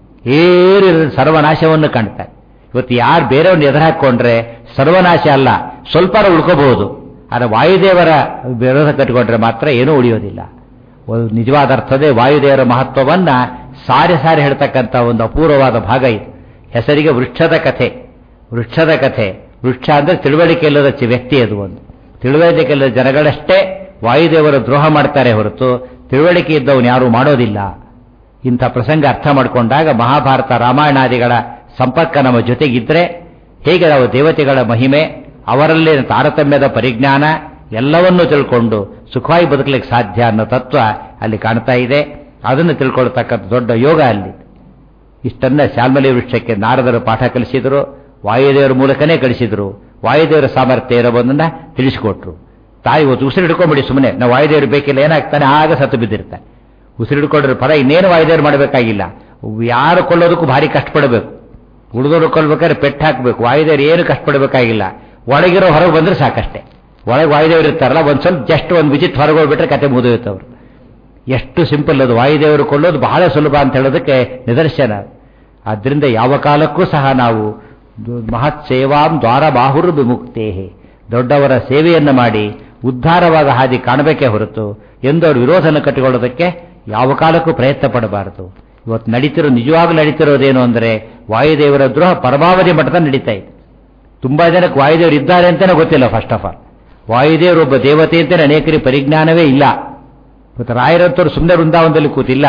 ಏನು ಇರದೆ ಸರ್ವನಾಶವನ್ನು ಕಾಣ್ತಾರೆ ಇವತ್ತು ಯಾರು ಬೇರೆಯವ್ರನ್ನ ಎದುರು ಹಾಕೊಂಡ್ರೆ ಸರ್ವನಾಶ ಅಲ್ಲ ಸ್ವಲ್ಪ ಉಳ್ಕೋಬಹುದು ಆದರೆ ವಾಯುದೇವರ ವಿರೋಧ ಕಟ್ಟಿಕೊಂಡ್ರೆ ಮಾತ್ರ ಏನೂ ಉಳಿಯೋದಿಲ್ಲ ಒಂದು ನಿಜವಾದ ಅರ್ಥದೇ ವಾಯುದೇವರ ಮಹತ್ವವನ್ನ ಸಾರಿ ಸಾರಿ ಹೇಳ್ತಕ್ಕಂಥ ಒಂದು ಅಪೂರ್ವವಾದ ಭಾಗ ಇದು ಹೆಸರಿಗೆ ವೃಕ್ಷದ ಕಥೆ ವೃಕ್ಷದ ಕಥೆ ವೃಕ್ಷ ಅಂದ್ರೆ ತಿಳುವಳಿಕೆ ಇಲ್ಲದ ಚಿ- ವ್ಯಕ್ತಿ ಅದು ಒಂದು ತಿಳುವಳಿಕೆ ಇಲ್ಲದ ಜನಗಳಷ್ಟೇ ವಾಯುದೇವರ ದ್ರೋಹ ಮಾಡ್ತಾರೆ ಹೊರತು ತಿಳುವಳಿಕೆ ಇದ್ದವನು ಯಾರೂ ಮಾಡೋದಿಲ್ಲ ಇಂಥ ಪ್ರಸಂಗ ಅರ್ಥ ಮಾಡಿಕೊಂಡಾಗ ಮಹಾಭಾರತ ರಾಮಾಯಣಾದಿಗಳ ಸಂಪರ್ಕ ನಮ್ಮ ಜೊತೆಗಿದ್ರೆ ಹೇಗೆ ನಾವು ದೇವತೆಗಳ ಮಹಿಮೆ ಅವರಲ್ಲಿನ ತಾರತಮ್ಯದ ಪರಿಜ್ಞಾನ ಎಲ್ಲವನ್ನೂ ತಿಳ್ಕೊಂಡು ಸುಖವಾಗಿ ಬದುಕಲಿಕ್ಕೆ ಸಾಧ್ಯ ಅನ್ನೋ ತತ್ವ ಅಲ್ಲಿ ಕಾಣ್ತಾ ಇದೆ ಅದನ್ನು ತಿಳ್ಕೊಳ್ತಕ್ಕಂಥ ದೊಡ್ಡ ಯೋಗ ಅಲ್ಲಿ ಇಷ್ಟನ್ನ ಶಾಲ್ಮಲಿ ವೃಕ್ಷಕ್ಕೆ ನಾರದರು ಪಾಠ ಕಲಿಸಿದರು ವಾಯುದೇವರ ಮೂಲಕನೇ ಕಳಿಸಿದ್ರು ವಾಯುದೇವರ ಸಾಮರ್ಥ್ಯ ಇರೋದನ್ನ ತಿಳಿಸಿಕೊಟ್ರು ತಾಯಿ ಇವತ್ತು ಉಸಿರು ಹಿಡ್ಕೊಂಬಿಡಿ ಸುಮ್ಮನೆ ನಾವು ವಾಯುದೇವರು ಬೇಕಿಲ್ಲ ಏನಾಗ್ತಾನೆ ಆಗ ಸತ್ತು ಬಿದ್ದಿರ್ತಾನೆ ಉಸಿರು ಹಿಡ್ಕೊಂಡ್ರೆ ಫಲ ಇನ್ನೇನು ವಾಯುದೇವರು ಮಾಡಬೇಕಾಗಿಲ್ಲ ಯಾರು ಕೊಳ್ಳೋದಕ್ಕೂ ಭಾರಿ ಕಷ್ಟಪಡಬೇಕು ಉಳಿದವರು ಕೊಲ್ಬೇಕಾದ್ರೆ ಪೆಟ್ಟು ಹಾಕಬೇಕು ವಾಯುದೇವರು ಏನು ಕಷ್ಟಪಡಬೇಕಾಗಿಲ್ಲ ಒಳಗಿರೋ ಹೊರಗೆ ಬಂದ್ರೆ ಸಾಕಷ್ಟೇ ಒಳಗೆ ವಾಯುದೇವರು ಇರ್ತಾರಲ್ಲ ಒಂದು ಸ್ವಲ್ಪ ಜಸ್ಟ್ ಒಂದು ವಿಜಿಟ್ ಹೊರಗೆ ಹೋಗ್ಬಿಟ್ರೆ ಕತೆ ಮುಗಿದೋಯ್ತವ್ರು ಎಷ್ಟು ಸಿಂಪಲ್ ಅದು ವಾಯುದೇವರು ಕೊಳ್ಳೋದು ಬಹಳ ಸುಲಭ ಅಂತ ಹೇಳೋದಕ್ಕೆ ನಿದರ್ಶನ ಆದ್ದರಿಂದ ಯಾವ ಕಾಲಕ್ಕೂ ಸಹ ನಾವು ದು- ಮಹತ್ ಸೇವಾಂ ದ್ವಾರ ಬಾಹುರು ವಿಮುಕ್ತೇ ದೊಡ್ಡವರ ಸೇವೆಯನ್ನು ಮಾಡಿ ಉದ್ಧಾರವಾದ ಹಾದಿ ಕಾಣಬೇಕೇ ಹೊರತು ಎಂದು ಅವರು ವಿರೋಧನ ಕಟ್ಟಿಕೊಳ್ಳೋದಕ್ಕೆ ಯಾವ ಕಾಲಕ್ಕೂ ಪ್ರಯತ್ನ ಪಡಬಾರದು ಇವತ್ತು ನಡೀತಿರೋ ನಿಜವಾಗ್ಲೂ ನಡೀತಿರೋದೇನು ಅಂದರೆ ವಾಯುದೇವರ ದ್ರೋಹ ಪರಮಾವಧಿ ಮಟ್ಟದ ನಡೀತಾ ಇದೆ ತುಂಬಾ ಜನಕ್ಕೆ ವಾಯುದೇವರು ಇದ್ದಾರೆ ಅಂತಾನೆ ಗೊತ್ತಿಲ್ಲ ಫಸ್ಟ್ ಆಫ್ ಆಲ್ ವಾಯುದೇವರು ಒಬ್ಬ ದೇವತೆ ಅಂತಾನೆ ಅನೇಕರಿಗೆ ಪರಿಜ್ಞಾನವೇ ಇಲ್ಲ ಮತ್ತು ರಾಯರಂತವರು ಸುಮ್ಮನೆ ವೃಂದಾವನದಲ್ಲಿ ಕೂತಿಲ್ಲ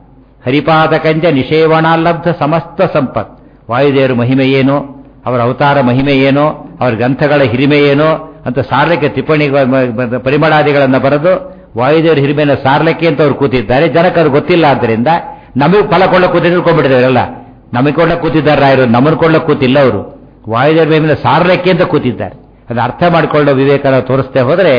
ಹರಿಪಾದ ಕಂಜ ನಿಷೇವಣಾಲಬ್ಧ ಸಮಸ್ತ ಸಂಪತ್ ವಾಯುದೇವರ ಮಹಿಮೆ ಏನು ಅವರ ಅವತಾರ ಮಹಿಮೆ ಏನು ಅವರ ಗ್ರಂಥಗಳ ಹಿರಿಮೆ ಏನು ಅಂತ ಸಾರ್ಲಿಕ್ಕೆ ಟಿಪ್ಪಣಿ ಪರಿಮಳಾದಿಗಳನ್ನು ಬರೆದು ವಾಯುದೇವರ ಹಿರಿಮೆಯನ್ನು ಸಾರ್ಲಿಕ್ಕೆ ಅಂತ ಅವ್ರು ಕೂತಿದ್ದಾರೆ ಜನಕ್ಕೆ ಅದು ಗೊತ್ತಿಲ್ಲ ಆದ್ದರಿಂದ ನಮಗೆ ಫಲ ಕೊಳ್ಳ ಕೂತಿ ತಿಳ್ಕೊಂಡ್ಬಿಟ್ಟಿದ್ದಾರಲ್ಲ ನಮಗೆ ಕೊಳ್ಳ ಕೂತಿದ್ದಾರೆ ರಾಯರು ನಮ್ಮನ್ನು ಕೊಳ್ಳ ಕೂತಿಲ್ಲ ಅವರು ವಾಯುದೇವರ ಮಹಿಮೆಯನ್ನು ಸಾರ್ಲಿಕ್ಕೆ ಅಂತ ಕೂತಿದ್ದಾರೆ ಅದು ಅರ್ಥ ಮಾಡಿಕೊಳ್ಳೋ ವಿವೇಕನ ತೋರಿಸ್ತೇ ಹೋದರೆ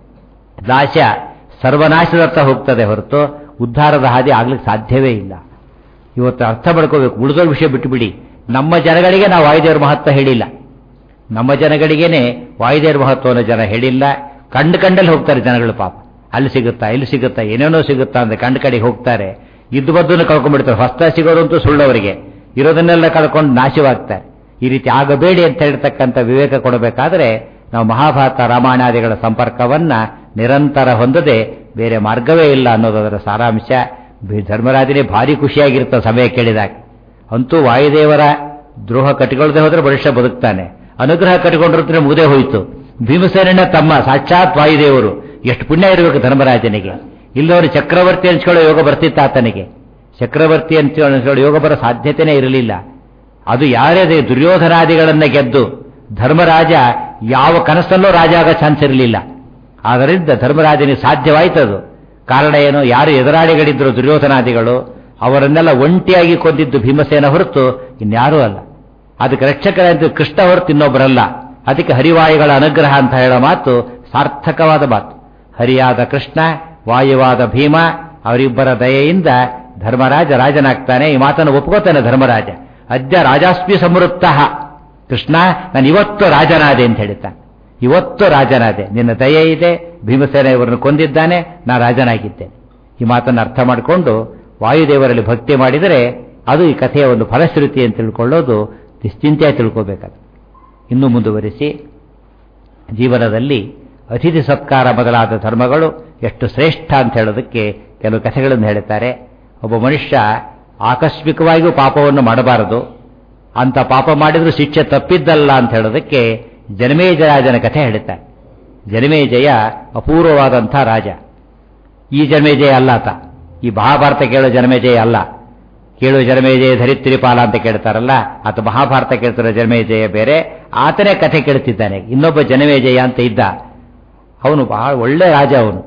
ನಾಶ ಸರ್ವನಾಶದತ್ತ ಹೋಗ್ತದೆ ಹೊರತು ಉದ್ಧಾರದ ಹಾದಿ ಆಗ್ಲಿಕ್ಕೆ ಸಾಧ್ಯವೇ ಇಲ್ಲ ಇವತ್ತು ಅರ್ಥ ಮಾಡ್ಕೋಬೇಕು ಉಳಿದೋರ್ ವಿಷಯ ಬಿಟ್ಟುಬಿಡಿ ನಮ್ಮ ಜನಗಳಿಗೆ ನಾವು ವಾಯುದೇವರ ಮಹತ್ವ ಹೇಳಿಲ್ಲ ನಮ್ಮ ಜನಗಳಿಗೇನೆ ವಾಯುದೇವರ ಮಹತ್ವವನ್ನು ಜನ ಹೇಳಿಲ್ಲ ಕಂಡು ಕಂಡಲ್ಲಿ ಹೋಗ್ತಾರೆ ಜನಗಳು ಪಾಪ ಅಲ್ಲಿ ಸಿಗುತ್ತಾ ಇಲ್ಲಿ ಸಿಗುತ್ತಾ ಏನೇನೋ ಸಿಗುತ್ತಾ ಅಂದ್ರೆ ಕಂಡು ಕಡೆಗೆ ಹೋಗ್ತಾರೆ ಇದ್ದು ಬದ್ದನ್ನು ಕಳ್ಕೊಂಡ್ಬಿಡ್ತಾರೆ ಹೊಸ್ತ ಸಿಗೋದಂತೂ ಸುಳ್ಳವರಿಗೆ ಇರೋದನ್ನೆಲ್ಲ ಕಳ್ಕೊಂಡು ನಾಶವಾಗ್ತಾರೆ ಈ ರೀತಿ ಆಗಬೇಡಿ ಅಂತ ಹೇಳ್ತಕ್ಕಂಥ ವಿವೇಕ ಕೊಡಬೇಕಾದ್ರೆ ನಾವು ಮಹಾಭಾರತ ರಾಮಾಯಣಾದಿಗಳ ಸಂಪರ್ಕವನ್ನ ನಿರಂತರ ಹೊಂದದೆ ಬೇರೆ ಮಾರ್ಗವೇ ಇಲ್ಲ ಅನ್ನೋದರ ಸಾರಾಂಶ ಧರ್ಮರಾಜನೇ ಭಾರಿ ಖುಷಿಯಾಗಿರ್ತ ಸಮಯ ಕೇಳಿದಾಗ ಅಂತೂ ವಾಯುದೇವರ ದ್ರೋಹ ಕಟ್ಟಿಕೊಳ್ಳದೆ ಹೋದ್ರೆ ಮನುಷ್ಯ ಬದುಕ್ತಾನೆ ಅನುಗ್ರಹ ಕಟ್ಟಿಕೊಂಡಿರ್ತಾರೆ ಮುಗದೆ ಹೋಯಿತು ಭೀಮಸೇನ ತಮ್ಮ ಸಾಕ್ಷಾತ್ ವಾಯುದೇವರು ಎಷ್ಟು ಪುಣ್ಯ ಇರಬೇಕು ಧರ್ಮರಾಜನಿಗೆ ಇಲ್ಲವರು ಚಕ್ರವರ್ತಿ ಅನ್ಸ್ಕೊಳ್ಳೋ ಯೋಗ ಬರ್ತಿತ್ತ ಆತನಿಗೆ ಚಕ್ರವರ್ತಿ ಅನ್ಸ್ಕೊಳ್ಳೋ ಯೋಗ ಬರೋ ಸಾಧ್ಯತೆನೇ ಇರಲಿಲ್ಲ ಅದು ಯಾರೇ ದುರ್ಯೋಧನಾದಿಗಳನ್ನ ಗೆದ್ದು ಧರ್ಮರಾಜ ಯಾವ ಕನಸಲ್ಲೂ ರಾಜ ಆಗೋ ಚಾನ್ಸ್ ಇರಲಿಲ್ಲ ಆದ್ದರಿಂದ ಧರ್ಮರಾಜನಿಗೆ ಸಾಧ್ಯವಾಯ್ತದು ಕಾರಣ ಏನು ಯಾರು ಎದುರಾಳಿಗಳಿದ್ರು ದುರ್ಯೋಧನಾದಿಗಳು ಅವರನ್ನೆಲ್ಲ ಒಂಟಿಯಾಗಿ ಕೊಂದಿದ್ದು ಭೀಮಸೇನ ಹೊರತು ಇನ್ಯಾರೂ ಅಲ್ಲ ಅದಕ್ಕೆ ರಕ್ಷಕರಂತ ಕೃಷ್ಣ ಹೊರತು ಇನ್ನೊಬ್ಬರಲ್ಲ ಅದಕ್ಕೆ ಹರಿವಾಯುಗಳ ಅನುಗ್ರಹ ಅಂತ ಹೇಳೋ ಮಾತು ಸಾರ್ಥಕವಾದ ಮಾತು ಹರಿಯಾದ ಕೃಷ್ಣ ವಾಯುವಾದ ಭೀಮ ಅವರಿಬ್ಬರ ದಯೆಯಿಂದ ಧರ್ಮರಾಜ ರಾಜನಾಗ್ತಾನೆ ಈ ಮಾತನ್ನು ಒಪ್ಕೋತಾನೆ ಧರ್ಮರಾಜ ಅದ್ಯ ರಾಜಾಸ್ಮಿ ಸಮೃದ್ಧ ಕೃಷ್ಣ ನಾನು ಇವತ್ತು ರಾಜನಾದೆ ಅಂತ ಹೇಳ್ತಾನೆ ಇವತ್ತು ರಾಜನಾದೆ ನಿನ್ನ ದಯೆ ಇದೆ ಭೀಮಸೇನ ಇವರನ್ನು ಕೊಂದಿದ್ದಾನೆ ನಾ ರಾಜನಾಗಿದ್ದೇನೆ ಈ ಮಾತನ್ನು ಅರ್ಥ ಮಾಡಿಕೊಂಡು ವಾಯುದೇವರಲ್ಲಿ ಭಕ್ತಿ ಮಾಡಿದರೆ ಅದು ಈ ಕಥೆಯ ಒಂದು ಫಲಶ್ರುತಿ ಅಂತ ತಿಳ್ಕೊಳ್ಳೋದು ನಿಶ್ಚಿಂತೆಯಾಗಿ ತಿಳ್ಕೋಬೇಕಾದ್ರೆ ಇನ್ನೂ ಮುಂದುವರಿಸಿ ಜೀವನದಲ್ಲಿ ಅತಿಥಿ ಸತ್ಕಾರ ಮೊದಲಾದ ಧರ್ಮಗಳು ಎಷ್ಟು ಶ್ರೇಷ್ಠ ಅಂತ ಹೇಳೋದಕ್ಕೆ ಕೆಲವು ಕಥೆಗಳನ್ನು ಹೇಳುತ್ತಾರೆ ಒಬ್ಬ ಮನುಷ್ಯ ಆಕಸ್ಮಿಕವಾಗಿಯೂ ಪಾಪವನ್ನು ಮಾಡಬಾರದು ಅಂತ ಪಾಪ ಮಾಡಿದ್ರೂ ಶಿಕ್ಷೆ ತಪ್ಪಿದ್ದಲ್ಲ ಅಂತ ಹೇಳೋದಕ್ಕೆ ಜನಮೇಜರಾಜನ ಕಥೆ ಹೇಳುತ್ತಾರೆ ಜನಮೇಜಯ ಅಪೂರ್ವವಾದಂಥ ರಾಜ ಈ ಜನಮೇಜಯ ಅಲ್ಲ ಆತ ಈ ಮಹಾಭಾರತ ಕೇಳೋ ಜನಮೇಜಯ ಅಲ್ಲ ಕೇಳು ಜನಮೇಜಯ ಧರಿತ್ರಿಪಾಲ ಅಂತ ಕೇಳ್ತಾರಲ್ಲ ಆತ ಮಹಾಭಾರತ ಕೇಳ್ತಿರೋ ಜನಮೇಜಯ ಬೇರೆ ಆತನೇ ಕಥೆ ಕೇಳ್ತಿದ್ದಾನೆ ಇನ್ನೊಬ್ಬ ಜನಮೇಜಯ ಅಂತ ಇದ್ದ ಅವನು ಬಹಳ ಒಳ್ಳೆ ರಾಜ ಅವನು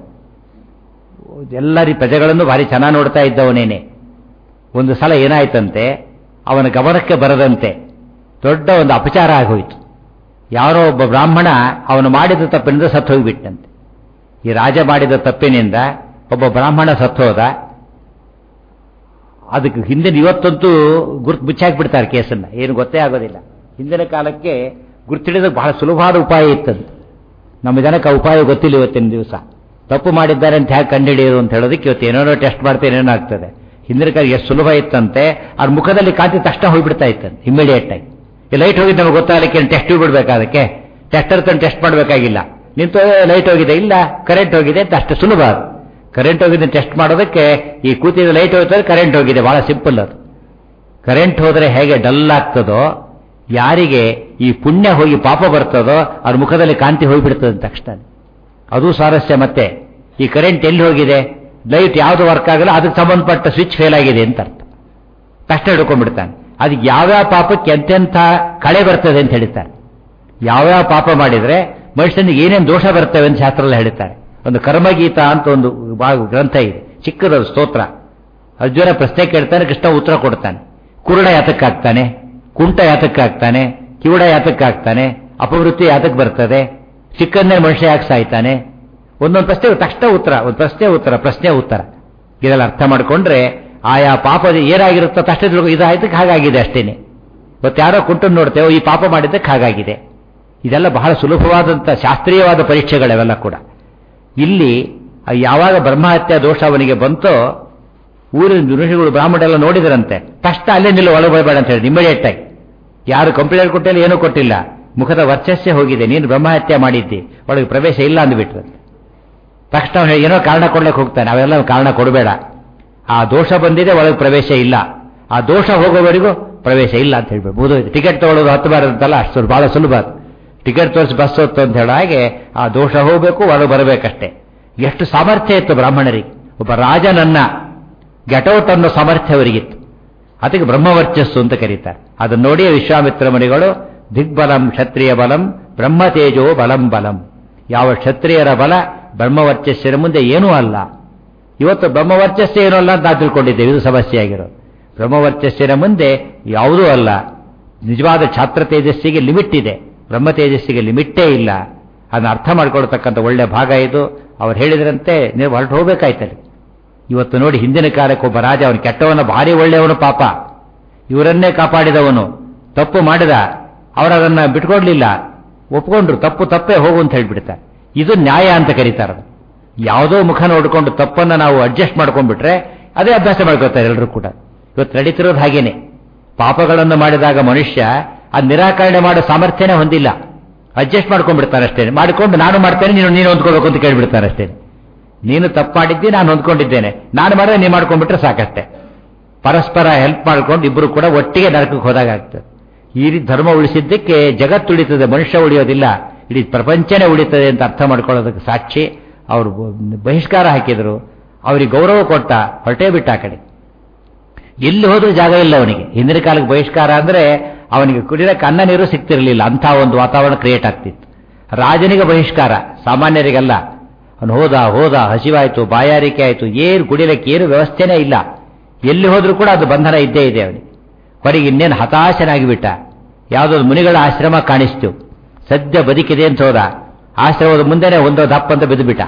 ಎಲ್ಲರಿ ಪ್ರಜೆಗಳನ್ನು ಭಾರಿ ಚೆನ್ನಾಗಿ ನೋಡ್ತಾ ಇದ್ದವನೇನೆ ಒಂದು ಸಲ ಏನಾಯ್ತಂತೆ ಅವನ ಗಮನಕ್ಕೆ ಬರದಂತೆ ದೊಡ್ಡ ಒಂದು ಅಪಚಾರ ಆಗೋಯ್ತು ಯಾರೋ ಒಬ್ಬ ಬ್ರಾಹ್ಮಣ ಅವನು ಮಾಡಿದ ತಪ್ಪಿನಿಂದ ಸತ್ತು ಹೋಗಿಬಿಟ್ಟಂತೆ ಈ ರಾಜ ಮಾಡಿದ ತಪ್ಪಿನಿಂದ ಒಬ್ಬ ಬ್ರಾಹ್ಮಣ ಸತ್ತೋದ ಅದಕ್ಕೆ ಹಿಂದಿನ ಇವತ್ತಂತೂ ಗುರ್ತು ಮುಚ್ಚಾಕ್ಬಿಡ್ತಾರೆ ಕೇಸನ್ನ ಏನು ಗೊತ್ತೇ ಆಗೋದಿಲ್ಲ ಹಿಂದಿನ ಕಾಲಕ್ಕೆ ಗುರ್ತಿಡಿದಕ್ಕೆ ಬಹಳ ಸುಲಭವಾದ ಉಪಾಯ ಇತ್ತಂತೆ ನಮ್ಮ ಜನಕ್ಕೆ ಆ ಉಪಾಯ ಗೊತ್ತಿಲ್ಲ ಇವತ್ತಿನ ದಿವಸ ತಪ್ಪು ಮಾಡಿದ್ದಾರೆ ಅಂತ ಹೇಗೆ ಕಂಡುಹಿಡಿಯೋದು ಅಂತ ಹೇಳೋದಕ್ಕೆ ಇವತ್ತು ಏನೇನೋ ಟೆಸ್ಟ್ ಮಾಡ್ತೇನೆ ಏನೋ ಆಗ್ತದೆ ಹಿಂದಿನ ಕಾಲ ಎಷ್ಟು ಸುಲಭ ಇತ್ತಂತೆ ಅವ್ರ ಮುಖದಲ್ಲಿ ಕಾಂತಿ ತಕ್ಷಣ ಹೋಗ್ಬಿಡ್ತಾ ಇತ್ತಂತೆ ಇಮಿಡಿಯೇಟ್ ಆಗಿ ಈ ಲೈಟ್ ಹೋಗಿದ್ದು ನಮಗೆ ಗೊತ್ತಾಗಲಿಕ್ಕೆ ಟೆಸ್ಟ್ ಬಿಡ್ಬೇಕು ಅದಕ್ಕೆ ಟೆಸ್ಟರ್ ತಂದು ಟೆಸ್ಟ್ ಮಾಡಬೇಕಾಗಿಲ್ಲ ನಿಂತು ಲೈಟ್ ಹೋಗಿದೆ ಇಲ್ಲ ಕರೆಂಟ್ ಹೋಗಿದೆ ಅಂತ ಅಷ್ಟು ಸುಲಭ ಅದು ಕರೆಂಟ್ ಹೋಗಿದೆ ಟೆಸ್ಟ್ ಮಾಡೋದಕ್ಕೆ ಈ ಕೂತಿದ ಲೈಟ್ ಹೋಗ್ತದೆ ಕರೆಂಟ್ ಹೋಗಿದೆ ಬಹಳ ಸಿಂಪಲ್ ಅದು ಕರೆಂಟ್ ಹೋದರೆ ಹೇಗೆ ಡಲ್ ಆಗ್ತದೋ ಯಾರಿಗೆ ಈ ಪುಣ್ಯ ಹೋಗಿ ಪಾಪ ಬರ್ತದೋ ಅವ್ರ ಮುಖದಲ್ಲಿ ಕಾಂತಿ ಹೋಗಿಬಿಡ್ತದೆ ತಕ್ಷಣ ಅದು ಸ್ವಾರಸ್ಯ ಮತ್ತೆ ಈ ಕರೆಂಟ್ ಎಲ್ಲಿ ಹೋಗಿದೆ ಲೈಟ್ ಯಾವುದು ವರ್ಕ್ ಆಗಲ್ಲ ಅದಕ್ಕೆ ಸಂಬಂಧಪಟ್ಟ ಸ್ವಿಚ್ ಫೇಲ್ ಆಗಿದೆ ಅಂತ ಅರ್ಥ ತಕ್ಷಣ ಹಿಡ್ಕೊಂಡ್ಬಿಡ್ತಾನೆ ಅದಕ್ಕೆ ಯಾವ್ಯಾವ ಪಾಪಕ್ಕೆ ಎಂತೆಂಥ ಕಳೆ ಬರ್ತದೆ ಅಂತ ಹೇಳ್ತಾರೆ ಯಾವ್ಯಾವ ಪಾಪ ಮಾಡಿದ್ರೆ ಮನುಷ್ಯನಿಗೆ ಏನೇನು ದೋಷ ಬರ್ತವೆ ಅಂತ ಶಾಸ್ತ್ರದಲ್ಲಿ ಹೇಳ್ತಾರೆ ಒಂದು ಕರ್ಮಗೀತ ಅಂತ ಒಂದು ಗ್ರಂಥ ಇದೆ ಚಿಕ್ಕದ ಸ್ತೋತ್ರ ಅರ್ಜುನ ಪ್ರಶ್ನೆ ಕೇಳ್ತಾನೆ ಕೃಷ್ಣ ಉತ್ತರ ಕೊಡ್ತಾನೆ ಕುರುಡ ಯಾತಕ್ಕಾಗ್ತಾನೆ ಕುಂಟ ಯಾತಕ್ಕಾಗ್ತಾನೆ ಕಿವುಡ ಯಾತಕ್ಕಾಗ್ತಾನೆ ಅಪವೃತ್ತಿ ಯಾತಕ್ಕೆ ಬರ್ತದೆ ಚಿಕ್ಕನ್ನೇ ಮನುಷ್ಯ ಯಾಕೆ ಸಾಯ್ತಾನೆ ಒಂದೊಂದು ಪ್ರಶ್ನೆ ತಕ್ಷಣ ಉತ್ತರ ಒಂದು ಪ್ರಶ್ನೆ ಉತ್ತರ ಪ್ರಶ್ನೆ ಉತ್ತರ ಇದೆಲ್ಲ ಅರ್ಥ ಮಾಡಿಕೊಂಡ್ರೆ ಆಯಾ ಪಾಪದ ಏನಾಗಿರುತ್ತೋ ತಕ್ಷಣ ತಿಳ್ಕೊ ಇದಾಯ್ತಕ್ಕೆ ಹಾಗಾಗಿದೆ ಅಷ್ಟೇನೆ ಇವತ್ತು ಯಾರೋ ಕುಂಟನ್ನು ನೋಡ್ತೇವೆ ಈ ಪಾಪ ಮಾಡಿದ್ದಕ್ಕೆ ಹಾಗಾಗಿದೆ ಇದೆಲ್ಲ ಬಹಳ ಸುಲಭವಾದಂಥ ಶಾಸ್ತ್ರೀಯವಾದ ಪರೀಕ್ಷೆಗಳವೆಲ್ಲ ಕೂಡ ಇಲ್ಲಿ ಯಾವಾಗ ಬ್ರಹ್ಮಹತ್ಯೆ ದೋಷ ಅವನಿಗೆ ಬಂತೋ ಊರಿನ ಋಷಿಗಳು ಬ್ರಾಹ್ಮಣರೆಲ್ಲ ನೋಡಿದರಂತೆ ತಕ್ಷಣ ಅಲ್ಲೇ ನಿಲ್ಲ ಒಳಗೆ ಬರಬೇಡ ಅಂತ ಹೇಳಿ ಇಮಿಡಿಯೇಟ್ ಆಗಿ ಯಾರು ಕಂಪ್ಲೇಂಟ್ ಕೊಟ್ಟಿಲ್ಲ ಏನೂ ಕೊಟ್ಟಿಲ್ಲ ಮುಖದ ವರ್ಚಸ್ಸೇ ಹೋಗಿದೆ ನೀನು ಬ್ರಹ್ಮಹತ್ಯೆ ಮಾಡಿದ್ದಿ ಒಳಗೆ ಪ್ರವೇಶ ಇಲ್ಲ ಅಂದ್ಬಿಟ್ರು ತಕ್ಷಣ ಅವನು ಏನೋ ಕಾರಣ ಕೊಡ್ಲಿಕ್ಕೆ ಹೋಗ್ತಾನೆ ಅವೆಲ್ಲ ಕಾರಣ ಕೊಡಬೇಡ ಆ ದೋಷ ಬಂದಿದೆ ಒಳಗೆ ಪ್ರವೇಶ ಇಲ್ಲ ಆ ದೋಷ ಹೋಗೋವರೆಗೂ ಪ್ರವೇಶ ಇಲ್ಲ ಅಂತ ಹೇಳ್ಬೇಕು ಟಿಕೆಟ್ ತಗೊಳ್ಳೋದು ಹತ್ತು ಬಾರ ಅಂತಲ್ಲ ಅಷ್ಟು ಬಹಳ ಸುಲಭ ಟಿಕೆಟ್ ತೋರಿಸಿ ಬಸ್ ಹೊತ್ತು ಅಂತ ಹೇಳೋ ಹಾಗೆ ಆ ದೋಷ ಹೋಗಬೇಕು ಒಳಗೆ ಬರಬೇಕಷ್ಟೇ ಎಷ್ಟು ಸಾಮರ್ಥ್ಯ ಇತ್ತು ಬ್ರಾಹ್ಮಣರಿಗೆ ಒಬ್ಬ ರಾಜನನ್ನ ಗೆಟೌಟ್ ಅನ್ನೋ ಸಾಮರ್ಥ್ಯ ಅವರಿಗಿತ್ತು ಅದಕ್ಕೆ ಬ್ರಹ್ಮವರ್ಚಸ್ಸು ಅಂತ ಕರೀತಾರೆ ಅದನ್ನು ನೋಡಿ ವಿಶ್ವಾಮಿತ್ರ ಮುನಿಗಳು ದಿಗ್ಬಲಂ ಕ್ಷತ್ರಿಯ ಬಲಂ ಬ್ರಹ್ಮತೇಜೋ ಬಲಂ ಬಲಂ ಯಾವ ಕ್ಷತ್ರಿಯರ ಬಲ ಬ್ರಹ್ಮವರ್ಚಸ್ಸಿನ ಮುಂದೆ ಏನೂ ಅಲ್ಲ ಇವತ್ತು ಬ್ರಹ್ಮವರ್ಚಸ್ಸು ಏನೂ ಅಲ್ಲ ಅಂತ ನಾವು ತಿಳ್ಕೊಂಡಿದ್ದೇವೆ ಇದು ಸಮಸ್ಯೆಯಾಗಿರೋದು ಬ್ರಹ್ಮವರ್ಚಸ್ಸಿನ ಮುಂದೆ ಯಾವುದೂ ಅಲ್ಲ ನಿಜವಾದ ಛಾತ್ರ ತೇಜಸ್ಸಿಗೆ ಲಿಮಿಟ್ ಇದೆ ಬ್ರಹ್ಮ ತೇಜಸ್ಸಿಗೆ ಲಿಮಿಟ್ಟೇ ಇಲ್ಲ ಅದನ್ನ ಅರ್ಥ ಮಾಡ್ಕೊಳ್ತಕ್ಕಂಥ ಒಳ್ಳೆ ಭಾಗ ಇದು ಅವ್ರು ಹೇಳಿದ್ರಂತೆ ನೀವು ಹೊರಟು ಹೋಗ್ಬೇಕಾಯ್ತಲ್ಲಿ ಇವತ್ತು ನೋಡಿ ಹಿಂದಿನ ಕಾಲಕ್ಕೆ ಒಬ್ಬ ರಾಜ ಅವನು ಕೆಟ್ಟವನ ಭಾರಿ ಒಳ್ಳೆಯವನು ಪಾಪ ಇವರನ್ನೇ ಕಾಪಾಡಿದವನು ತಪ್ಪು ಮಾಡಿದ ಅವರದನ್ನ ಬಿಟ್ಕೊಡ್ಲಿಲ್ಲ ಒಪ್ಕೊಂಡ್ರು ತಪ್ಪು ತಪ್ಪೇ ಹೋಗು ಅಂತ ಹೇಳ್ಬಿಡ್ತಾರೆ ಇದು ನ್ಯಾಯ ಅಂತ ಕರೀತಾರೆ ಯಾವುದೋ ಮುಖ ನೋಡಿಕೊಂಡು ತಪ್ಪನ್ನು ನಾವು ಅಡ್ಜಸ್ಟ್ ಮಾಡ್ಕೊಂಡ್ಬಿಟ್ರೆ ಅದೇ ಅಭ್ಯಾಸ ಮಾಡ್ಕೋತಾರೆ ಎಲ್ಲರೂ ಕೂಡ ಇವತ್ತು ನಡೀತಿರೋದು ಹಾಗೇನೆ ಪಾಪಗಳನ್ನು ಮಾಡಿದಾಗ ಮನುಷ್ಯ ಅದು ನಿರಾಕರಣೆ ಮಾಡೋ ಸಾಮರ್ಥ್ಯನೇ ಹೊಂದಿಲ್ಲ ಅಡ್ಜಸ್ಟ್ ಮಾಡ್ಕೊಂಡ್ಬಿಡ್ತಾರೆ ಅಷ್ಟೇ ಮಾಡಿಕೊಂಡು ನಾನು ಮಾಡ್ತೇನೆ ನೀನು ನೀನು ಹೊಂದ್ಕೋಬೇಕು ಅಂತ ಕೇಳ್ಬಿಡ್ತಾರೆ ಅಷ್ಟೇ ನೀನು ತಪ್ಪು ಮಾಡಿದ್ದಿ ನಾನು ಹೊಂದ್ಕೊಂಡಿದ್ದೇನೆ ನಾನು ಮಾಡಿದ್ರೆ ನೀನು ಮಾಡ್ಕೊಂಡ್ಬಿಟ್ರೆ ಸಾಕಷ್ಟೇ ಪರಸ್ಪರ ಹೆಲ್ಪ್ ಮಾಡ್ಕೊಂಡು ಇಬ್ಬರು ಕೂಡ ಒಟ್ಟಿಗೆ ನರಕಕ್ಕೆ ಹೋದಾಗ ಆಗ್ತದೆ ಈ ರೀತಿ ಧರ್ಮ ಉಳಿಸಿದ್ದಕ್ಕೆ ಜಗತ್ತು ಉಳಿತದೆ ಮನುಷ್ಯ ಉಳಿಯೋದಿಲ್ಲ ಇಡೀ ಪ್ರಪಂಚನೇ ಉಳಿತದೆ ಅಂತ ಅರ್ಥ ಮಾಡ್ಕೊಳ್ಳೋದಕ್ಕೆ ಸಾಕ್ಷಿ ಅವರು ಬಹಿಷ್ಕಾರ ಹಾಕಿದರು ಅವರಿಗೆ ಗೌರವ ಕೊಟ್ಟ ಹೊರಟೇ ಬಿಟ್ಟ ಆ ಕಡೆ ಎಲ್ಲಿ ಹೋದ್ರೂ ಜಾಗ ಇಲ್ಲ ಅವನಿಗೆ ಹಿಂದಿನ ಕಾಲಕ್ಕೆ ಬಹಿಷ್ಕಾರ ಅಂದ್ರೆ ಅವನಿಗೆ ಕುಡಿಯೋಕೆ ಅನ್ನ ನೀರು ಸಿಗ್ತಿರಲಿಲ್ಲ ಅಂಥ ಒಂದು ವಾತಾವರಣ ಕ್ರಿಯೇಟ್ ಆಗ್ತಿತ್ತು ರಾಜನಿಗೆ ಬಹಿಷ್ಕಾರ ಸಾಮಾನ್ಯರಿಗಲ್ಲ ಅವನು ಹೋದ ಹೋದ ಹಸಿವಾಯ್ತು ಬಾಯಾರಿಕೆ ಆಯಿತು ಏನು ಕುಡಿಯಲಿಕ್ಕೆ ಏನು ವ್ಯವಸ್ಥೆನೇ ಇಲ್ಲ ಎಲ್ಲಿ ಹೋದ್ರೂ ಕೂಡ ಅದು ಬಂಧನ ಇದ್ದೇ ಇದೆ ಅವನಿಗೆ ಕೊನೆಗೆ ಇನ್ನೇನು ಹತಾಶನಾಗಿ ಬಿಟ್ಟ ಯಾವುದೋ ಮುನಿಗಳ ಆಶ್ರಮ ಕಾಣಿಸ್ತು ಸದ್ಯ ಬದುಕಿದೆ ಅಂತ ಹೋದ ಆಶ್ರಮದ ಮುಂದೆನೆ ಒಂದೋ ದಪ್ಪ ಅಂತ ಬಿದ್ದುಬಿಟ್ಟ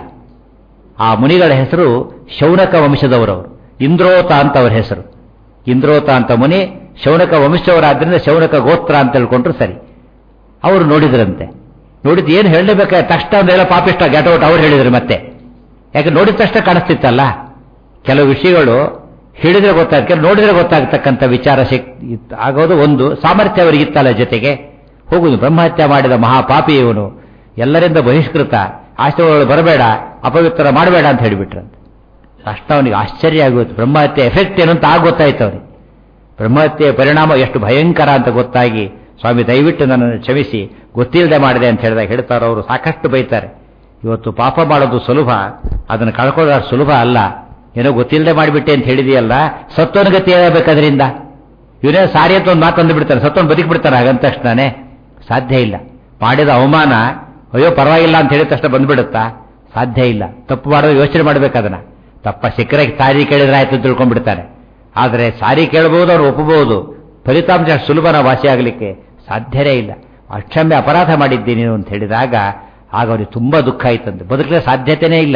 ಆ ಮುನಿಗಳ ಹೆಸರು ಶೌನಕ ವಂಶದವರವರು ಇಂದ್ರೋತ ಅಂತ ಅವರ ಹೆಸರು ಇಂದ್ರೋತ ಅಂತ ಮುನಿ ಶೌನಕ ವಂಶವರಾದ್ರಿಂದ ಶೌನಕ ಗೋತ್ರ ಅಂತ ತಿಳ್ಕೊಂಡ್ರು ಸರಿ ಅವರು ನೋಡಿದ್ರಂತೆ ನೋಡಿದ್ ಏನು ಹೇಳಲೇಬೇಕಾದ್ರೆ ತಕ್ಷಣ ಒಂದೆಲ್ಲ ಪಾಪಿಷ್ಟ ಗೆಟೌಟ್ ಅವ್ರು ಹೇಳಿದ್ರು ಮತ್ತೆ ಯಾಕೆ ನೋಡಿದ ತಕ್ಷಣ ಕಾಣಿಸ್ತಿತ್ತಲ್ಲ ಕೆಲವು ವಿಷಯಗಳು ಹೇಳಿದ್ರೆ ಗೊತ್ತಾಗ ನೋಡಿದ್ರೆ ಗೊತ್ತಾಗ್ತಕ್ಕಂಥ ವಿಚಾರ ಶಕ್ತಿ ಆಗೋದು ಒಂದು ಸಾಮರ್ಥ್ಯ ಅವರಿಗಿತ್ತಲ್ಲ ಜೊತೆಗೆ ಹೋಗುದು ಬ್ರಹ್ಮಹತ್ಯೆ ಮಾಡಿದ ಮಹಾಪಾಪಿ ಇವನು ಎಲ್ಲರಿಂದ ಬಹಿಷ್ಕೃತ ಆಶ್ರಮಗಳು ಬರಬೇಡ ಅಪವಿತ್ರ ಮಾಡಬೇಡ ಅಂತ ಹೇಳಿಬಿಟ್ರಂತೆ ಅಷ್ಟ ಅವನಿಗೆ ಆಶ್ಚರ್ಯ ಆಗೋಯ್ತು ಬ್ರಹ್ಮಹತ್ಯೆ ಎಫೆಕ್ಟ್ ಏನು ಅಂತ ಆಗ ಗೊತ್ತಾಯ್ತು ಅವನಿಗೆ ಬ್ರಹ್ಮಹತ್ಯೆಯ ಪರಿಣಾಮ ಎಷ್ಟು ಭಯಂಕರ ಅಂತ ಗೊತ್ತಾಗಿ ಸ್ವಾಮಿ ದಯವಿಟ್ಟು ನನ್ನನ್ನು ಕ್ಷಮಿಸಿ ಗೊತ್ತಿಲ್ಲದೆ ಮಾಡಿದೆ ಅಂತ ಹೇಳಿದಾಗ ಹೇಳ್ತಾರೆ ಅವರು ಸಾಕಷ್ಟು ಬೈತಾರೆ ಇವತ್ತು ಪಾಪ ಮಾಡೋದು ಸುಲಭ ಅದನ್ನು ಕಳ್ಕೊಳ್ಳೋದು ಸುಲಭ ಅಲ್ಲ ಏನೋ ಗೊತ್ತಿಲ್ಲದೆ ಮಾಡಿಬಿಟ್ಟೆ ಅಂತ ಹೇಳಿದೆಯಲ್ಲ ಸತ್ತೋನ ಗತಿ ಹೇಳಬೇಕದ್ರಿಂದ ಇವನೇ ಸಾರಿ ಅಂತ ಒಂದು ಮಾತಂದು ಬಿಡ್ತಾರೆ ಸತ್ತೋನ್ ಬದುಕಿ ಬಿಡ್ತಾರೆ ಹಾಗಂತ ತಕ್ಷಣನೇ ಸಾಧ್ಯ ಇಲ್ಲ ಮಾಡಿದ ಅವಮಾನ ಅಯ್ಯೋ ಪರವಾಗಿಲ್ಲ ಅಂತ ಹೇಳಿದ ತಕ್ಷಣ ಬಂದ್ಬಿಡುತ್ತಾ ಸಾಧ್ಯ ಇಲ್ಲ ತಪ್ಪು ಮಾಡೋದು ಯೋಚನೆ ಮಾಡ್ಬೇಕದನ್ನ ತಪ್ಪ ಸಿಕ್ಕರೆ ಸಾರಿ ಕೇಳಿದ್ರೆ ಆಯ್ತು ಅಂತ ತಿಳ್ಕೊಂಡ್ಬಿಡ್ತಾರೆ ಆದರೆ ಸಾರಿ ಕೇಳಬಹುದು ಅವ್ರು ಒಪ್ಪಬಹುದು ಫಲಿತಾಂಶ ಅಷ್ಟು ಸುಲಭನ ವಾಸಿಯಾಗಲಿಕ್ಕೆ ಸಾಧ್ಯನೇ ಇಲ್ಲ ಅಕ್ಷಮ್ಯ ಅಪರಾಧ ಮಾಡಿದ್ದೀನಿ ಅಂತ ಹೇಳಿದಾಗ ಆಗ ಅವರಿಗೆ ತುಂಬಾ ದುಃಖ ಆಯ್ತಂತೆ ಬದುಕಲೆ ಸಾಧ್ಯತೆನೇ ಇಲ್ಲ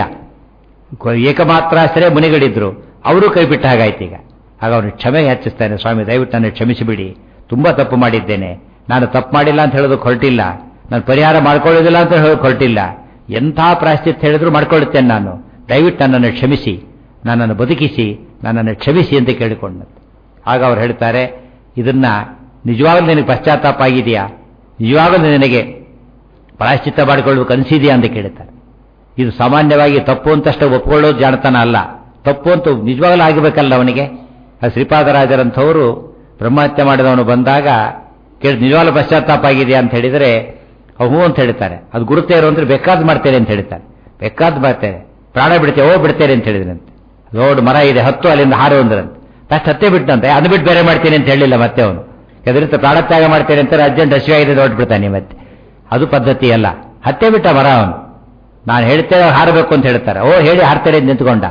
ಏಕಮಾತ್ರಾಶ್ರಯ ಮುನಿಗಳಿದ್ರು ಅವರು ಕೈ ಬಿಟ್ಟ ಹಾಗಾಯ್ತು ಈಗ ಆಗ ಅವನು ಕ್ಷಮೆ ಯಾಚಿಸ್ತಾನೆ ಸ್ವಾಮಿ ದಯವಿಟ್ಟು ನನ್ನ ಕ್ಷಮಿಸಿಬಿಡಿ ತುಂಬಾ ತಪ್ಪು ಮಾಡಿದ್ದೇನೆ ನಾನು ತಪ್ಪು ಮಾಡಿಲ್ಲ ಅಂತ ಹೇಳೋದಕ್ಕೆ ಹೊರಟಿಲ್ಲ ನಾನು ಪರಿಹಾರ ಮಾಡ್ಕೊಳ್ಳೋದಿಲ್ಲ ಅಂತ ಹೇಳೋದಕ್ಕೆ ಹೊರಟಿಲ್ಲ ಎಂಥ ಪ್ರಾಶ್ಚಿತ್ಯ ಹೇಳಿದ್ರು ಮಾಡ್ಕೊಳ್ಳುತ್ತೇನೆ ನಾನು ದಯವಿಟ್ಟು ನನ್ನನ್ನು ಕ್ಷಮಿಸಿ ನನ್ನನ್ನು ಬದುಕಿಸಿ ನನ್ನನ್ನು ಕ್ಷಮಿಸಿ ಅಂತ ಕೇಳಿಕೊಂಡಂತೆ ಆಗ ಅವ್ರು ಹೇಳ್ತಾರೆ ಇದನ್ನ ನಿಜವಾಗಲೂ ನಿನಗೆ ಪಶ್ಚಾತ್ತಾಪ ಆಗಿದೆಯಾ ನಿಜವಾಗಲೂ ನಿನಗೆ ಪ್ರಾಶ್ಚಿತ್ಯ ಮಾಡಿಕೊಳ್ಳಬೇಕು ಅನಿಸಿದೆಯಾ ಅಂತ ಕೇಳುತ್ತಾರೆ ಇದು ಸಾಮಾನ್ಯವಾಗಿ ತಪ್ಪು ಅಂತಷ್ಟೇ ಒಪ್ಕೊಳ್ಳೋದು ಜಾಣತನ ಅಲ್ಲ ತಪ್ಪು ಅಂತ ನಿಜವಾಗಲೂ ಆಗಬೇಕಲ್ಲ ಅವನಿಗೆ ಆ ಶ್ರೀಪಾದರಾಜರಂಥವರು ಬ್ರಹ್ಮಹತ್ಯೆ ಮಾಡಿದವನು ಬಂದಾಗ ಕೇಳಿ ನಿಜವಾಗ್ಲೂ ಪಶ್ಚಾತ್ತಾಪ ಆಗಿದೆಯಾ ಅಂತ ಹೇಳಿದರೆ ಹ್ಞೂ ಅಂತ ಹೇಳ್ತಾರೆ ಅದು ಗುರುತೇರು ಅಂದ್ರೆ ಬೇಕಾದ್ ಮಾಡ್ತೇನೆ ಅಂತ ಹೇಳ್ತಾರೆ ಬೇಕಾದ್ ಮಾಡ್ತೇನೆ ಪ್ರಾಣ ಬಿಡ್ತೇವೆ ಓ ಬಿಡ್ತೇನೆ ಅಂತ ಹೇಳಿದ್ರಂತೆ ದೊಡ್ಡ ಮರ ಇದೆ ಹತ್ತು ಅಲ್ಲಿಂದ ಹಾರು ಅಂದ್ರಂತೆ ತಕ್ಷಣ ಹತ್ತೆ ಬಿಟ್ಟಂತೆ ಅದು ಬಿಟ್ಟು ಬೇರೆ ಮಾಡ್ತೇನೆ ಅಂತ ಹೇಳಿಲ್ಲ ಮತ್ತೆ ಅವನು ಎದುರಿಂದ ಪ್ರಾಣತ್ಯಾಗ ಮಾಡ್ತೇನೆ ಅಂತ ಅರ್ಜೆಂಟ್ ಹಸಿವಾಗಿದೆ ದೊಡ್ಡ ಬಿಡ್ತಾನೆ ಮತ್ತೆ ಅದು ಪದ್ಧತಿ ಅಲ್ಲ ಹತ್ತೆ ಬಿಟ್ಟ ಮರ ಅವನು ನಾನು ಹೇಳ್ತೇನೆ ಹಾರಬೇಕು ಅಂತ ಹೇಳ್ತಾರೆ ಓ ಹೇಳಿ ಹಾರ್ತಾರೆ ಅಂತ ನಿಂತ್ಕೊಂಡ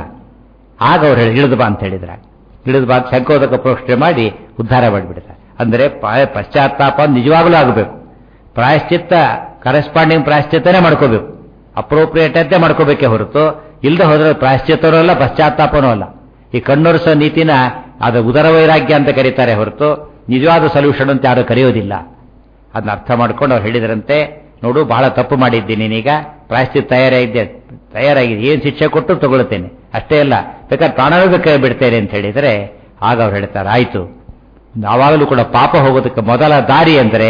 ಆಗ ಅವ್ರು ಹೇಳಿ ಇಳಿದು ಬಾ ಅಂತ ಹೇಳಿದ್ರ ಇಳಿದು ಬಾ ಶಂಕೋದಕ ಪ್ರೋಕ್ಷಣೆ ಮಾಡಿ ಉದ್ಧಾರ ಮಾಡಿಬಿಡ್ತಾರೆ ಅಂದರೆ ಪಶ್ಚಾತ್ತಾಪ ನಿಜವಾಗಲೂ ಆಗಬೇಕು ಪ್ರಾಯಶ್ಚಿತ್ತ ಕರೆಸ್ಪಾಂಡಿಂಗ್ ಪ್ರಾಯಶ್ಚಿತ್ತನೇ ಮಾಡ್ಕೋಬೇಕು ಅಪ್ರೋಪ್ರಿಯೇಟ್ ಅಂತೆ ಮಾಡ್ಕೋಬೇಕೇ ಹೊರತು ಇಲ್ಲದೆ ಹೋದ್ರೆ ಪ್ರಾಯಶ್ಚಿತ್ತನೂ ಅಲ್ಲ ಪಶ್ಚಾತ್ತಾಪನೂ ಅಲ್ಲ ಈ ಕಣ್ಣೊರೆಸೋ ನೀತಿನ ಅದು ಉದರ ವೈರಾಗ್ಯ ಅಂತ ಕರೀತಾರೆ ಹೊರತು ನಿಜವಾದ ಸೊಲ್ಯೂಷನ್ ಅಂತ ಯಾರು ಕರೆಯೋದಿಲ್ಲ ಅದನ್ನ ಅರ್ಥ ಮಾಡ್ಕೊಂಡು ಅವ್ರು ಹೇಳಿದ್ರಂತೆ ನೋಡು ಬಹಳ ತಪ್ಪು ಮಾಡಿದ್ದೀನಿ ನೀನೀಗ ಪ್ರಾಯಶ್ಚಿತ್ ತಯಾರಾಗಿದ್ದೆ ತಯಾರಾಗಿದೆ ಏನು ಶಿಕ್ಷೆ ಕೊಟ್ಟು ತಗೊಳ್ತೇನೆ ಅಷ್ಟೇ ಅಲ್ಲ ಬೇಕಾದ್ರೆ ಪ್ರಾಣವೇ ಬೇಕಾದ್ರೆ ಬಿಡ್ತೇನೆ ಅಂತ ಹೇಳಿದರೆ ಆಗ ಅವ್ರು ಹೇಳ್ತಾರೆ ಆಯ್ತು ಯಾವಾಗಲೂ ಕೂಡ ಪಾಪ ಹೋಗೋದಕ್ಕೆ ಮೊದಲ ದಾರಿ ಅಂದರೆ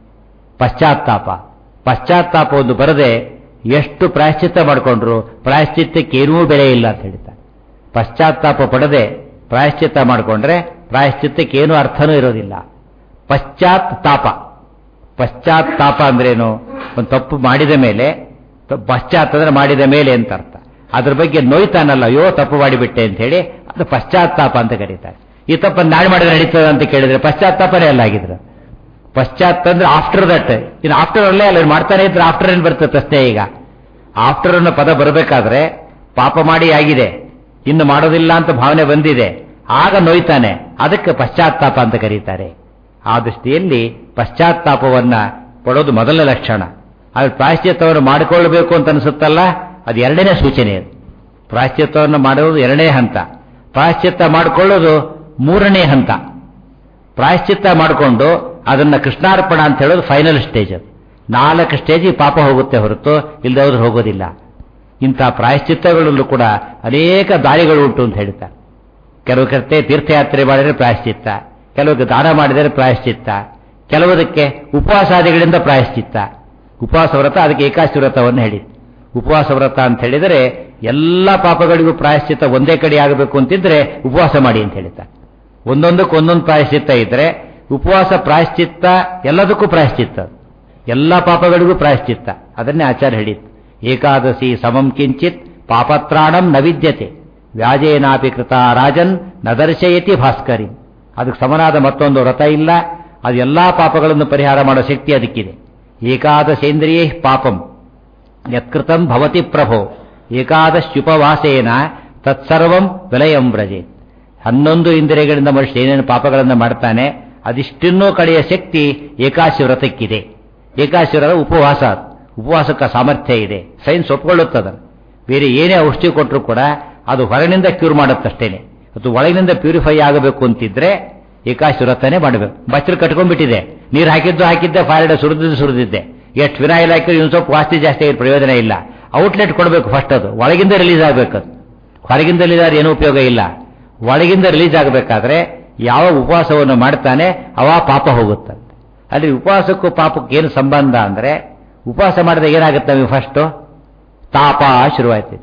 ಪಶ್ಚಾತ್ತಾಪ ಪಶ್ಚಾತ್ತಾಪ ಒಂದು ಬರದೆ ಎಷ್ಟು ಪ್ರಾಯಶ್ಚಿತ್ತ ಮಾಡಿಕೊಂಡ್ರು ಪ್ರಾಯಶ್ಚಿತ್ತಕ್ಕೆ ಏನೂ ಬೆಲೆ ಇಲ್ಲ ಅಂತ ಹೇಳ್ತಾರೆ ಪಶ್ಚಾತ್ತಾಪ ಪಡದೆ ಪ್ರಾಯಶ್ಚಿತ್ತ ಮಾಡಿಕೊಂಡ್ರೆ ಪ್ರಾಯಶ್ಚಿತ್ತಕ್ಕೆ ಏನೂ ಅರ್ಥನೂ ಇರೋದಿಲ್ಲ ಪಶ್ಚಾತ್ ತಾಪ ಪಶ್ಚಾತ್ತಾಪ ಅಂದ್ರೇನು ಒಂದು ತಪ್ಪು ಮಾಡಿದ ಮೇಲೆ ಪಶ್ಚಾತ್ ಅಂದ್ರೆ ಮಾಡಿದ ಮೇಲೆ ಅಂತ ಅರ್ಥ ಅದ್ರ ಬಗ್ಗೆ ನೋಯ್ತಾನಲ್ಲ ಅಯ್ಯೋ ತಪ್ಪು ಮಾಡಿಬಿಟ್ಟೆ ಅಂತ ಹೇಳಿ ಅದು ಪಶ್ಚಾತ್ತಾಪ ಅಂತ ಕರೀತಾರೆ ಈ ತಪ್ಪನ್ನು ನಾಳೆ ಮಾಡಿದ್ರೆ ನಡೀತದ ಅಂತ ಕೇಳಿದ್ರೆ ಪಶ್ಚಾತ್ತಾಪನೇ ಅಲ್ಲ ಆಗಿದ್ರು ಪಶ್ಚಾತ್ ಅಂದ್ರೆ ಆಫ್ಟರ್ ದಟ್ ಇನ್ನು ಆಫ್ಟರ್ ಅಲ್ಲೇ ಅಲ್ಲ ಮಾಡ್ತಾನೆ ಇದ್ರೆ ಆಫ್ಟರ್ ಏನ್ ಬರ್ತದೆ ಪ್ರಶ್ನೆ ಈಗ ಆಫ್ಟರ್ ಅನ್ನೋ ಪದ ಬರಬೇಕಾದ್ರೆ ಪಾಪ ಮಾಡಿ ಆಗಿದೆ ಇನ್ನು ಮಾಡೋದಿಲ್ಲ ಅಂತ ಭಾವನೆ ಬಂದಿದೆ ಆಗ ನೋಯ್ತಾನೆ ಅದಕ್ಕೆ ಪಶ್ಚಾತ್ತಾಪ ಅಂತ ಕರೀತಾರೆ ಆ ದೃಷ್ಟಿಯಲ್ಲಿ ಪಶ್ಚಾತ್ತಾಪವನ್ನ ಪಡೋದು ಮೊದಲ ಲಕ್ಷಣ ಆದ್ರೆ ಪ್ರಾಯಶ್ಚಿತ್ತವನ್ನು ಮಾಡಿಕೊಳ್ಳಬೇಕು ಅಂತ ಅನಿಸುತ್ತಲ್ಲ ಅದು ಎರಡನೇ ಸೂಚನೆ ಅದು ಪ್ರಾಯಶ್ಚಿತ್ತವನ್ನು ಮಾಡೋದು ಎರಡನೇ ಹಂತ ಪ್ರಾಯಶ್ಚಿತ್ತ ಮಾಡಿಕೊಳ್ಳೋದು ಮೂರನೇ ಹಂತ ಪ್ರಾಯಶ್ಚಿತ್ತ ಮಾಡಿಕೊಂಡು ಅದನ್ನ ಕೃಷ್ಣಾರ್ಪಣ ಅಂತ ಹೇಳೋದು ಫೈನಲ್ ಸ್ಟೇಜ್ ಅದು ನಾಲ್ಕು ಸ್ಟೇಜಿಗೆ ಪಾಪ ಹೋಗುತ್ತೆ ಹೊರತು ಇಲ್ಲದೆ ಹೋದ್ರೆ ಹೋಗೋದಿಲ್ಲ ಇಂಥ ಪ್ರಾಯಶ್ಚಿತ್ತಗಳಲ್ಲೂ ಕೂಡ ಅನೇಕ ದಾರಿಗಳು ಉಂಟು ಅಂತ ಹೇಳ್ತಾರೆ ಕೆಲವು ಕರ್ತೆ ತೀರ್ಥಯಾತ್ರೆ ಮಾಡಿದರೆ ಪ್ರಾಯಶ್ಚಿತ್ತ ಕೆಲವು ದಾನ ಮಾಡಿದರೆ ಪ್ರಾಯಶ್ಚಿತ್ತ ಕೆಲವುದಕ್ಕೆ ಉಪವಾಸಾದಿಗಳಿಂದ ಪ್ರಾಯಶ್ಚಿತ್ತ ಉಪವಾಸ ವ್ರತ ಅದಕ್ಕೆ ಏಕಾಶಿ ವ್ರತವನ್ನು ಹೇಳಿ ಉಪವಾಸ ವ್ರತ ಅಂತ ಹೇಳಿದರೆ ಎಲ್ಲ ಪಾಪಗಳಿಗೂ ಪ್ರಾಯಶ್ಚಿತ್ತ ಒಂದೇ ಕಡೆ ಆಗಬೇಕು ಅಂತಿದ್ರೆ ಉಪವಾಸ ಮಾಡಿ ಅಂತ ಹೇಳ್ತಾರೆ ಒಂದೊಂದಕ್ಕೆ ಒಂದೊಂದು ಪ್ರಾಯಶ್ಚಿತ್ತ ಇದ್ರೆ ಉಪವಾಸ ಪ್ರಾಯಶ್ಚಿತ್ತ ಎಲ್ಲದಕ್ಕೂ ಪ್ರಾಯಶ್ಚಿತ್ತ ಎಲ್ಲ ಪಾಪಗಳಿಗೂ ಪ್ರಾಯಶ್ಚಿತ್ತ ಅದನ್ನೇ ಆಚಾರ್ಯ ಹೇಳಿತ್ತು ಏಕಾದಶಿ ಸಮಂ ಕಿಂಚಿತ್ ಪಾಪತ್ರಾಣಂ ನ ವಿದ್ಯತೆ ವ್ಯಾಜೇನಾಪಿ ಕೃತ ರಾಜನ್ ನ ದರ್ಶಯತಿ ಭಾಸ್ಕರಿ ಅದಕ್ಕೆ ಸಮನಾದ ಮತ್ತೊಂದು ವ್ರತ ಇಲ್ಲ ಅದು ಎಲ್ಲಾ ಪಾಪಗಳನ್ನು ಪರಿಹಾರ ಮಾಡೋ ಶಕ್ತಿ ಅದಕ್ಕಿದೆ ಏಕಾದಶೇಂದ್ರಿಯೇ ಪಾಪಂ ಯತ್ಕೃತಂ ಭವತಿ ಪ್ರಭೋ ಏಕಾದಶ್ಯುಪವಾಸೇನ ತತ್ಸರ್ವಂ ವಿಲಯಂ ವ್ರಜೆ ಹನ್ನೊಂದು ಇಂದ್ರಿಯಗಳಿಂದ ಮನುಷ್ಯ ಏನೇನು ಪಾಪಗಳನ್ನು ಮಾಡ್ತಾನೆ ಅದಿಷ್ಟನ್ನೂ ಕಡೆಯ ಶಕ್ತಿ ಏಕಾಶಿ ವ್ರತಕ್ಕಿದೆ ಏಕಾಶಿ ವ್ರತ ಉಪವಾಸ ಉಪವಾಸಕ್ಕೆ ಸಾಮರ್ಥ್ಯ ಇದೆ ಸೈನ್ಸ್ ಒಪ್ಕೊಳ್ಳುತ್ತದ ಬೇರೆ ಏನೇ ಔಷಧಿ ಕೊಟ್ಟರು ಕೂಡ ಅದು ಹೊರಗಿನಿಂದ ಕ್ಯೂರ್ ಮಾಡುತ್ತಷ್ಟೇನೆ ಮತ್ತು ಒಳಗಿನಿಂದ ಪ್ಯೂರಿಫೈ ಆಗಬೇಕು ಅಂತಿದ್ರೆ ಏಕಾಶಿ ವ್ರತನೇ ಮಾಡಬೇಕು ಬಚ್ಚಲು ಕಟ್ಕೊಂಡ್ಬಿಟ್ಟಿದೆ ನೀರು ಹಾಕಿದ್ದು ಹಾಕಿದ್ದೆ ಫೈರ್ಡ್ ಸುರಿದಿದ್ದು ಸುರಿದಿದ್ದೆ ಎಷ್ಟು ಫಿನಾಯಿಲ್ ಹಾಕಿದ್ರು ಇನ್ನು ಸ್ವಲ್ಪ ವಾಸ್ತಿ ಜಾಸ್ತಿ ಆಗಿ ಪ್ರಯೋಜನ ಇಲ್ಲ ಔಟ್ಲೆಟ್ ಕೊಡಬೇಕು ಫಸ್ಟ್ ಅದು ಒಳಗಿಂದ ರಿಲೀಸ್ ಆಗಬೇಕು ಅದು ಹೊರಗಿಂದ ರಿಲೀಸ್ ಆದ್ರೆ ಏನೂ ಉಪಯೋಗ ಇಲ್ಲ ಒಳಗಿಂದ ರಿಲೀಸ್ ಆಗಬೇಕಾದ್ರೆ ಯಾವ ಉಪವಾಸವನ್ನು ಮಾಡ್ತಾನೆ ಅವ ಪಾಪ ಹೋಗುತ್ತಂತೆ ಅಲ್ಲಿ ಉಪವಾಸಕ್ಕೂ ಪಾಪಕ್ಕೆ ಏನು ಸಂಬಂಧ ಅಂದ್ರೆ ಉಪವಾಸ ಮಾಡಿದಾಗ ಏನಾಗುತ್ತೆ ನಮಗೆ ಫಸ್ಟು ತಾಪ ಶುರುವಾಯ್ತು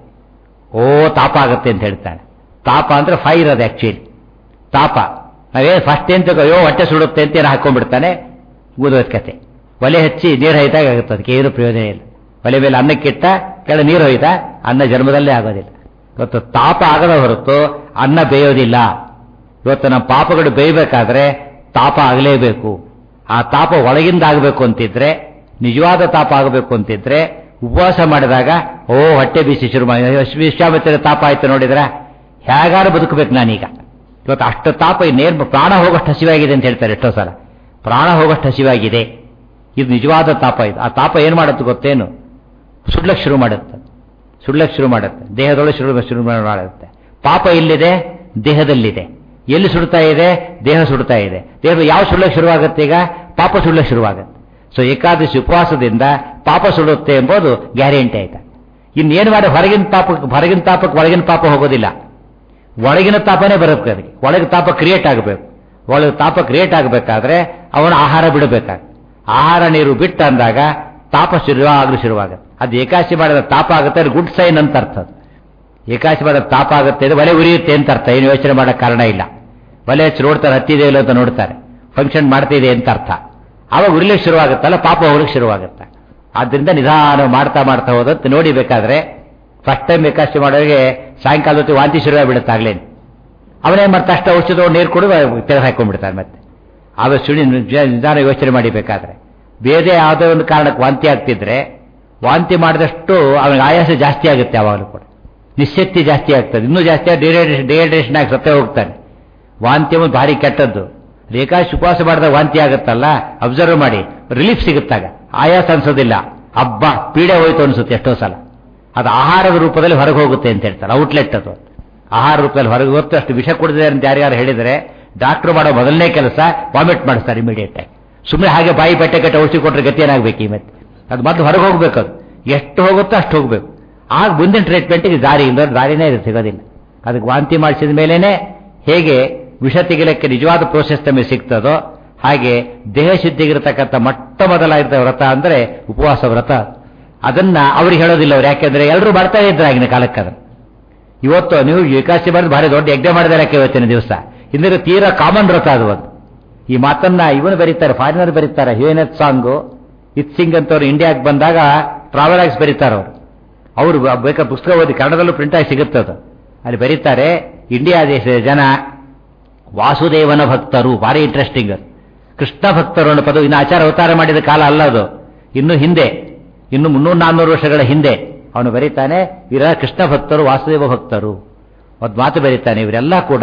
ಓ ತಾಪ ಆಗುತ್ತೆ ಅಂತ ಹೇಳ್ತಾನೆ ತಾಪ ಅಂದ್ರೆ ಫೈರ್ ಅದು ಆಕ್ಚುಲಿ ತಾಪ ನಾವೇನು ಫಸ್ಟ್ ಏನ್ ತಗೋ ಅಯ್ಯೋ ಹೊಟ್ಟೆ ಸುಡುತ್ತೆ ಅಂತ ಏನು ಹಾಕೊಂಡ್ಬಿಡ್ತಾನೆ ಊದೋದ್ ಕತೆ ಒಲೆ ಹಚ್ಚಿ ನೀರು ಹೈತಾಗ ಆಗುತ್ತೆ ಅದಕ್ಕೆ ಏನು ಪ್ರಯೋಜನ ಇಲ್ಲ ಒಲೆ ಮೇಲೆ ಅನ್ನಕ್ಕಿಟ್ಟ ಕೆಳ ನೀರು ಹೋಯ್ತಾ ಅನ್ನ ಜನ್ಮದಲ್ಲೇ ಆಗೋದಿಲ್ಲ ಇವತ್ತು ತಾಪ ಆಗದ ಹೊರತು ಅನ್ನ ಬೇಯೋದಿಲ್ಲ ಇವತ್ತು ನಮ್ಮ ಪಾಪಗಳು ಬೇಯಬೇಕಾದ್ರೆ ತಾಪ ಆಗಲೇಬೇಕು ಆ ತಾಪ ಒಳಗಿಂದ ಆಗಬೇಕು ಅಂತಿದ್ರೆ ನಿಜವಾದ ತಾಪ ಆಗಬೇಕು ಅಂತಿದ್ರೆ ಉಪವಾಸ ಮಾಡಿದಾಗ ಓ ಹೊಟ್ಟೆ ಬಿಸಿ ಶುರು ಮಾಡಿ ವಿಶ್ವಾಮಿತ್ರ ತಾಪ ಆಯ್ತು ನೋಡಿದ್ರ ಹೇಗಾರು ಬದುಕಬೇಕು ನಾನೀಗ ಇವತ್ತು ಅಷ್ಟು ತಾಪ ನೇರ್ ಪ್ರಾಣ ಹೋಗೋಷ್ಟು ಹಸಿವಾಗಿದೆ ಅಂತ ಹೇಳ್ತಾರೆ ಎಷ್ಟೋ ಸಲ ಪ್ರಾಣ ಹೋಗೋಷ್ಟು ಹಸಿವಾಗಿದೆ ಇದು ನಿಜವಾದ ತಾಪ ಇದು ಆ ತಾಪ ಏನು ಮಾಡುತ್ತೆ ಗೊತ್ತೇನು ಸುಡ್ಲಕ್ಕೆ ಶುರು ಮಾಡುತ್ತೆ ಸುಡ್ಲಕ್ಕೆ ಶುರು ಮಾಡುತ್ತೆ ದೇಹದೊಳಗೆ ಶುರು ಶುರು ಮಾಡುತ್ತೆ ಪಾಪ ಎಲ್ಲಿದೆ ದೇಹದಲ್ಲಿದೆ ಎಲ್ಲಿ ಸುಡ್ತಾ ಇದೆ ದೇಹ ಸುಡ್ತಾ ಇದೆ ದೇಹ ಯಾವ ಸುಳ್ಳಕ್ಕೆ ಶುರುವಾಗುತ್ತೆ ಈಗ ಪಾಪ ಸುಳ್ಳಕ್ಕೆ ಶುರುವಾಗುತ್ತೆ ಸೊ ಏಕಾದಶಿ ಉಪವಾಸದಿಂದ ಪಾಪ ಸುಡುತ್ತೆ ಎಂಬುದು ಗ್ಯಾರಂಟಿ ಆಯ್ತಾ ಇನ್ನೇನು ಮಾಡಿ ಹೊರಗಿನ ತಾಪಕ್ಕೆ ಹೊರಗಿನ ತಾಪಕ್ಕೆ ಒಳಗಿನ ಪಾಪ ಹೋಗೋದಿಲ್ಲ ಒಳಗಿನ ತಾಪನೇ ಬರುತ್ತೆ ಅದಕ್ಕೆ ಒಳಗೆ ತಾಪ ಕ್ರಿಯೇಟ್ ಆಗಬೇಕು ಒಳಗೆ ತಾಪ ಕ್ರಿಯೇಟ್ ಆಗಬೇಕಾದ್ರೆ ಅವನ ಆಹಾರ ಬಿಡಬೇಕಾಗ ಆಹಾರ ನೀರು ಬಿಟ್ಟು ಅಂದಾಗ ತಾಪ ಶುರುವಾಗಲು ಶುರುವಾಗುತ್ತೆ ಅದು ಏಕಾಶಿ ಮಾಡಿದ ತಾಪ ಆಗುತ್ತೆ ಅದು ಗುಡ್ ಸೈನ್ ಅಂತ ಅರ್ಥ ಅದು ಏಕಾಶಿ ಮಾಡಿದ ತಾಪ ಆಗುತ್ತೆ ಅದು ಒಲೆ ಉರಿಯುತ್ತೆ ಅಂತ ಅರ್ಥ ಏನು ಯೋಚನೆ ಮಾಡೋಕ್ಕೆ ಕಾರಣ ಇಲ್ಲ ಒಲೆ ಹಚ್ಚಿ ನೋಡ್ತಾರೆ ಹತ್ತಿದೆ ಇಲ್ಲ ಅಂತ ನೋಡ್ತಾರೆ ಫಂಕ್ಷನ್ ಮಾಡ್ತಿದೆ ಅಂತ ಅರ್ಥ ಆವಾಗ ಉರಿಲಿಕ್ಕೆ ಶುರುವಾಗುತ್ತಲ್ಲ ಪಾಪ ಹೋಗ್ಲಿಕ್ಕೆ ಶುರುವಾಗುತ್ತೆ ಆದ್ರಿಂದ ನಿಧಾನ ಮಾಡ್ತಾ ಮಾಡ್ತಾ ಹೋದಂತೆ ನೋಡಿ ಬೇಕಾದ್ರೆ ಫಸ್ಟ್ ಟೈಮ್ ಏಕಾಶಿ ಮಾಡೋರಿಗೆ ಸಾಯಂಕಾಲ ಹೊತ್ತು ವಾಂತಿ ಶುರುವಾಗಿಬಿಡುತ್ತೆ ಆಗ್ಲೇನು ಅವನೇನ್ ಮಾಡ್ತಾ ಅಷ್ಟು ಔಷಧ ನೀರು ಕೊಡು ತೆಗೆದು ಹಾಕೊಂಡ್ಬಿಡ್ತಾನೆ ಮತ್ತೆ ಆವಾಗ ಸುಳಿ ನಿಧಾನ ಯೋಚನೆ ಮಾಡಿ ಬೇಕಾದ್ರೆ ಬೇರೆ ಯಾವುದೋ ಒಂದು ಕಾರಣಕ್ಕೆ ವಾಂತಿ ಆಗ್ತಿದ್ರೆ ವಾಂತಿ ಮಾಡಿದಷ್ಟು ಅವನಿಗೆ ಆಯಾಸ ಜಾಸ್ತಿ ಆಗುತ್ತೆ ಯಾವಾಗಲೂ ಕೂಡ ನಿಶ್ಶಕ್ತಿ ಜಾಸ್ತಿ ಆಗ್ತದೆ ಇನ್ನೂ ಜಾಸ್ತಿ ಡಿಹೈಡ್ರೇಷನ್ ಡಿಹೈಡ್ರೇಷನ್ ಆಗಿ ಸತ್ತೇ ಹೋಗ್ತಾನೆ ವಾಂತಿ ಒಂದು ಭಾರಿ ಕೆಟ್ಟದ್ದು ರೇಖಾಶಿ ಉಪವಾಸ ಮಾಡಿದಾಗ ವಾಂತಿ ಆಗುತ್ತಲ್ಲ ಅಬ್ಸರ್ವ್ ಮಾಡಿ ರಿಲೀಫ್ ಸಿಗುತ್ತಾಗ ಆಯಾಸ ಅನ್ಸೋದಿಲ್ಲ ಹಬ್ಬ ಪೀಡೆ ಹೋಯ್ತು ಅನ್ಸುತ್ತೆ ಎಷ್ಟೋ ಸಲ ಅದು ಆಹಾರದ ರೂಪದಲ್ಲಿ ಹೊರಗೆ ಹೋಗುತ್ತೆ ಅಂತ ಹೇಳ್ತಾರೆ ಔಟ್ಲೆಟ್ ಅದು ಆಹಾರ ರೂಪದಲ್ಲಿ ಹೊರಗೆ ಹೋಗುತ್ತೆ ಅಷ್ಟು ವಿಷ ಕುಡಿದಿದೆ ಅಂತ ಯಾರ್ಯಾರು ಹೇಳಿದರೆ ಡಾಕ್ಟರ್ ಮಾಡೋ ಮೊದಲನೇ ಕೆಲಸ ವಾಮಿಟ್ ಮಾಡಿಸ್ತಾರೆ ಇಮಿಡಿಯೇಟ್ ಆಗಿ ಸುಮ್ಮನೆ ಹಾಗೆ ಬಾಯಿ ಬೆಟ್ಟೆ ಕಟ್ಟೆ ಔಷಧಿ ಕೊಟ್ಟರೆ ಗತಿ ಏನಾಗಬೇಕು ಈ ಮತ್ತೆ ಅದು ಮೊದಲು ಹೊರಗೆ ಹೋಗ್ಬೇಕು ಅದು ಎಷ್ಟು ಹೋಗುತ್ತೋ ಅಷ್ಟು ಹೋಗ್ಬೇಕು ಆಗ ಮುಂದಿನ ಟ್ರೀಟ್ಮೆಂಟ್ಗೆ ದಾರಿ ಇಲ್ಲ ದಾರಿನೇ ಇದು ಸಿಗೋದಿಲ್ಲ ಅದಕ್ಕೆ ವಾಂತಿ ಮಾಡಿಸಿದ ಮೇಲೇನೆ ಹೇಗೆ ವಿಷ ತೆಗಿಲಕ್ಕೆ ನಿಜವಾದ ಪ್ರೋಸೆಸ್ ನಮಗೆ ಸಿಗ್ತದೋ ಹಾಗೆ ದೇಹ ಶುದ್ಧಿಗಿರತಕ್ಕಂಥ ಮೊಟ್ಟ ಮೊದಲಾಗಿರ್ತ ವ್ರತ ಅಂದ್ರೆ ಉಪವಾಸ ವ್ರತ ಅದನ್ನ ಅವ್ರಿಗೆ ಹೇಳೋದಿಲ್ಲ ಅವ್ರು ಯಾಕೆಂದ್ರೆ ಎಲ್ಲರೂ ಮಾಡ್ತಾ ಇದ್ರು ಆಗಿನ ಕಾಲಕ್ಕೆ ಅದನ್ನು ಇವತ್ತು ನೀವು ಏಕಾಶಿ ಮಾಡಿದ್ರೆ ಭಾರಿ ದೊಡ್ಡ ಯಜ್ಞ ಮಾಡಿದಾರೆ ಯಾಕೆ ಇವತ್ತಿನ ದಿವಸ ಹಿಂದಿನ ತೀರಾ ಕಾಮನ್ ವ್ರತ ಅದು ಒಂದು ಈ ಮಾತನ್ನ ಇವನು ಬರೀತಾರೆ ಫಾರಿನರ್ ಬರೀತಾರೆ ಹ್ಯೂನೆತ್ ಸಾಂಗು ಇತ್ ಸಿಂಗ್ ಅಂತವ್ರು ಇಂಡಿಯಾಗೆ ಬಂದಾಗ ಟ್ರಾವೆಲ್ ಆಗಿ ಬರೀತಾರೆ ಅವರು ಅವರು ಬೇಕಾದ ಪುಸ್ತಕ ಓದಿ ಕನ್ನಡದಲ್ಲೂ ಪ್ರಿಂಟ್ ಆಗಿ ಸಿಗುತ್ತೆ ಅದು ಅಲ್ಲಿ ಬರೀತಾರೆ ಇಂಡಿಯಾ ದೇಶದ ಜನ ವಾಸುದೇವನ ಭಕ್ತರು ಭಾರಿ ಇಂಟ್ರೆಸ್ಟಿಂಗ್ ಕೃಷ್ಣ ಭಕ್ತರು ಅನ್ನೋ ಪದ ಇನ್ನು ಆಚಾರ ಅವತಾರ ಮಾಡಿದ ಕಾಲ ಅಲ್ಲ ಅದು ಇನ್ನು ಹಿಂದೆ ಇನ್ನು ಮುನ್ನೂರು ನಾನ್ನೂರು ವರ್ಷಗಳ ಹಿಂದೆ ಅವನು ಬರೀತಾನೆ ಇವರ ಕೃಷ್ಣ ಭಕ್ತರು ವಾಸುದೇವ ಭಕ್ತರು ಒಂದು ಮಾತು ಬರೀತಾನೆ ಇವರೆಲ್ಲ ಕೂಡ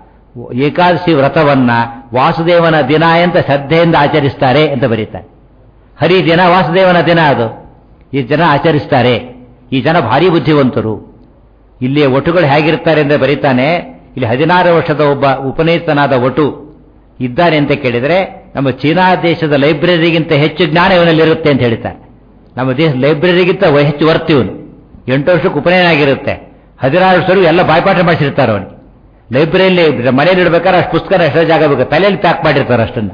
ಏಕಾದಶಿ ವ್ರತವನ್ನ ವಾಸುದೇವನ ದಿನ ಅಂತ ಶ್ರದ್ಧೆಯಿಂದ ಆಚರಿಸ್ತಾರೆ ಅಂತ ಬರೀತಾರೆ ಹರಿ ದಿನ ವಾಸುದೇವನ ದಿನ ಅದು ಈ ಜನ ಆಚರಿಸ್ತಾರೆ ಈ ಜನ ಭಾರಿ ಬುದ್ಧಿವಂತರು ಇಲ್ಲಿಯ ಒಟುಗಳು ಹೇಗಿರ್ತಾರೆ ಅಂತ ಬರೀತಾನೆ ಇಲ್ಲಿ ಹದಿನಾರು ವರ್ಷದ ಒಬ್ಬ ಉಪನೇತನಾದ ಒಟು ಇದ್ದಾನೆ ಅಂತ ಕೇಳಿದರೆ ನಮ್ಮ ಚೀನಾ ದೇಶದ ಲೈಬ್ರರಿಗಿಂತ ಹೆಚ್ಚು ಜ್ಞಾನ ಇವನಲ್ಲಿರುತ್ತೆ ಅಂತ ಹೇಳ್ತಾರೆ ನಮ್ಮ ದೇಶ ಲೈಬ್ರರಿಗಿಂತ ಹೆಚ್ಚು ವರ್ತ್ ಇವನು ಎಂಟು ವರ್ಷಕ್ಕೆ ಉಪನಯನ ಆಗಿರುತ್ತೆ ಹದಿನಾರು ವರ್ಷವರೆಗೂ ಎಲ್ಲ ಬಾಯ್ಪಾಠ ಮಾಡಿಸಿರ್ತಾರೆ ಅವನಿಗೆ ಲೈಬ್ರರಿಯಲ್ಲಿ ಮನೆಯಲ್ಲಿ ಇಡ್ಬೇಕಾದ್ರೆ ಅಷ್ಟು ಪುಸ್ತಕ ಎಷ್ಟೋ ಜಾಗ ಬೇಕು ತಲೆಯಲ್ಲಿ ಪ್ಯಾಕ್ ಮಾಡಿರ್ತಾರೆ ಅಷ್ಟನ್ನ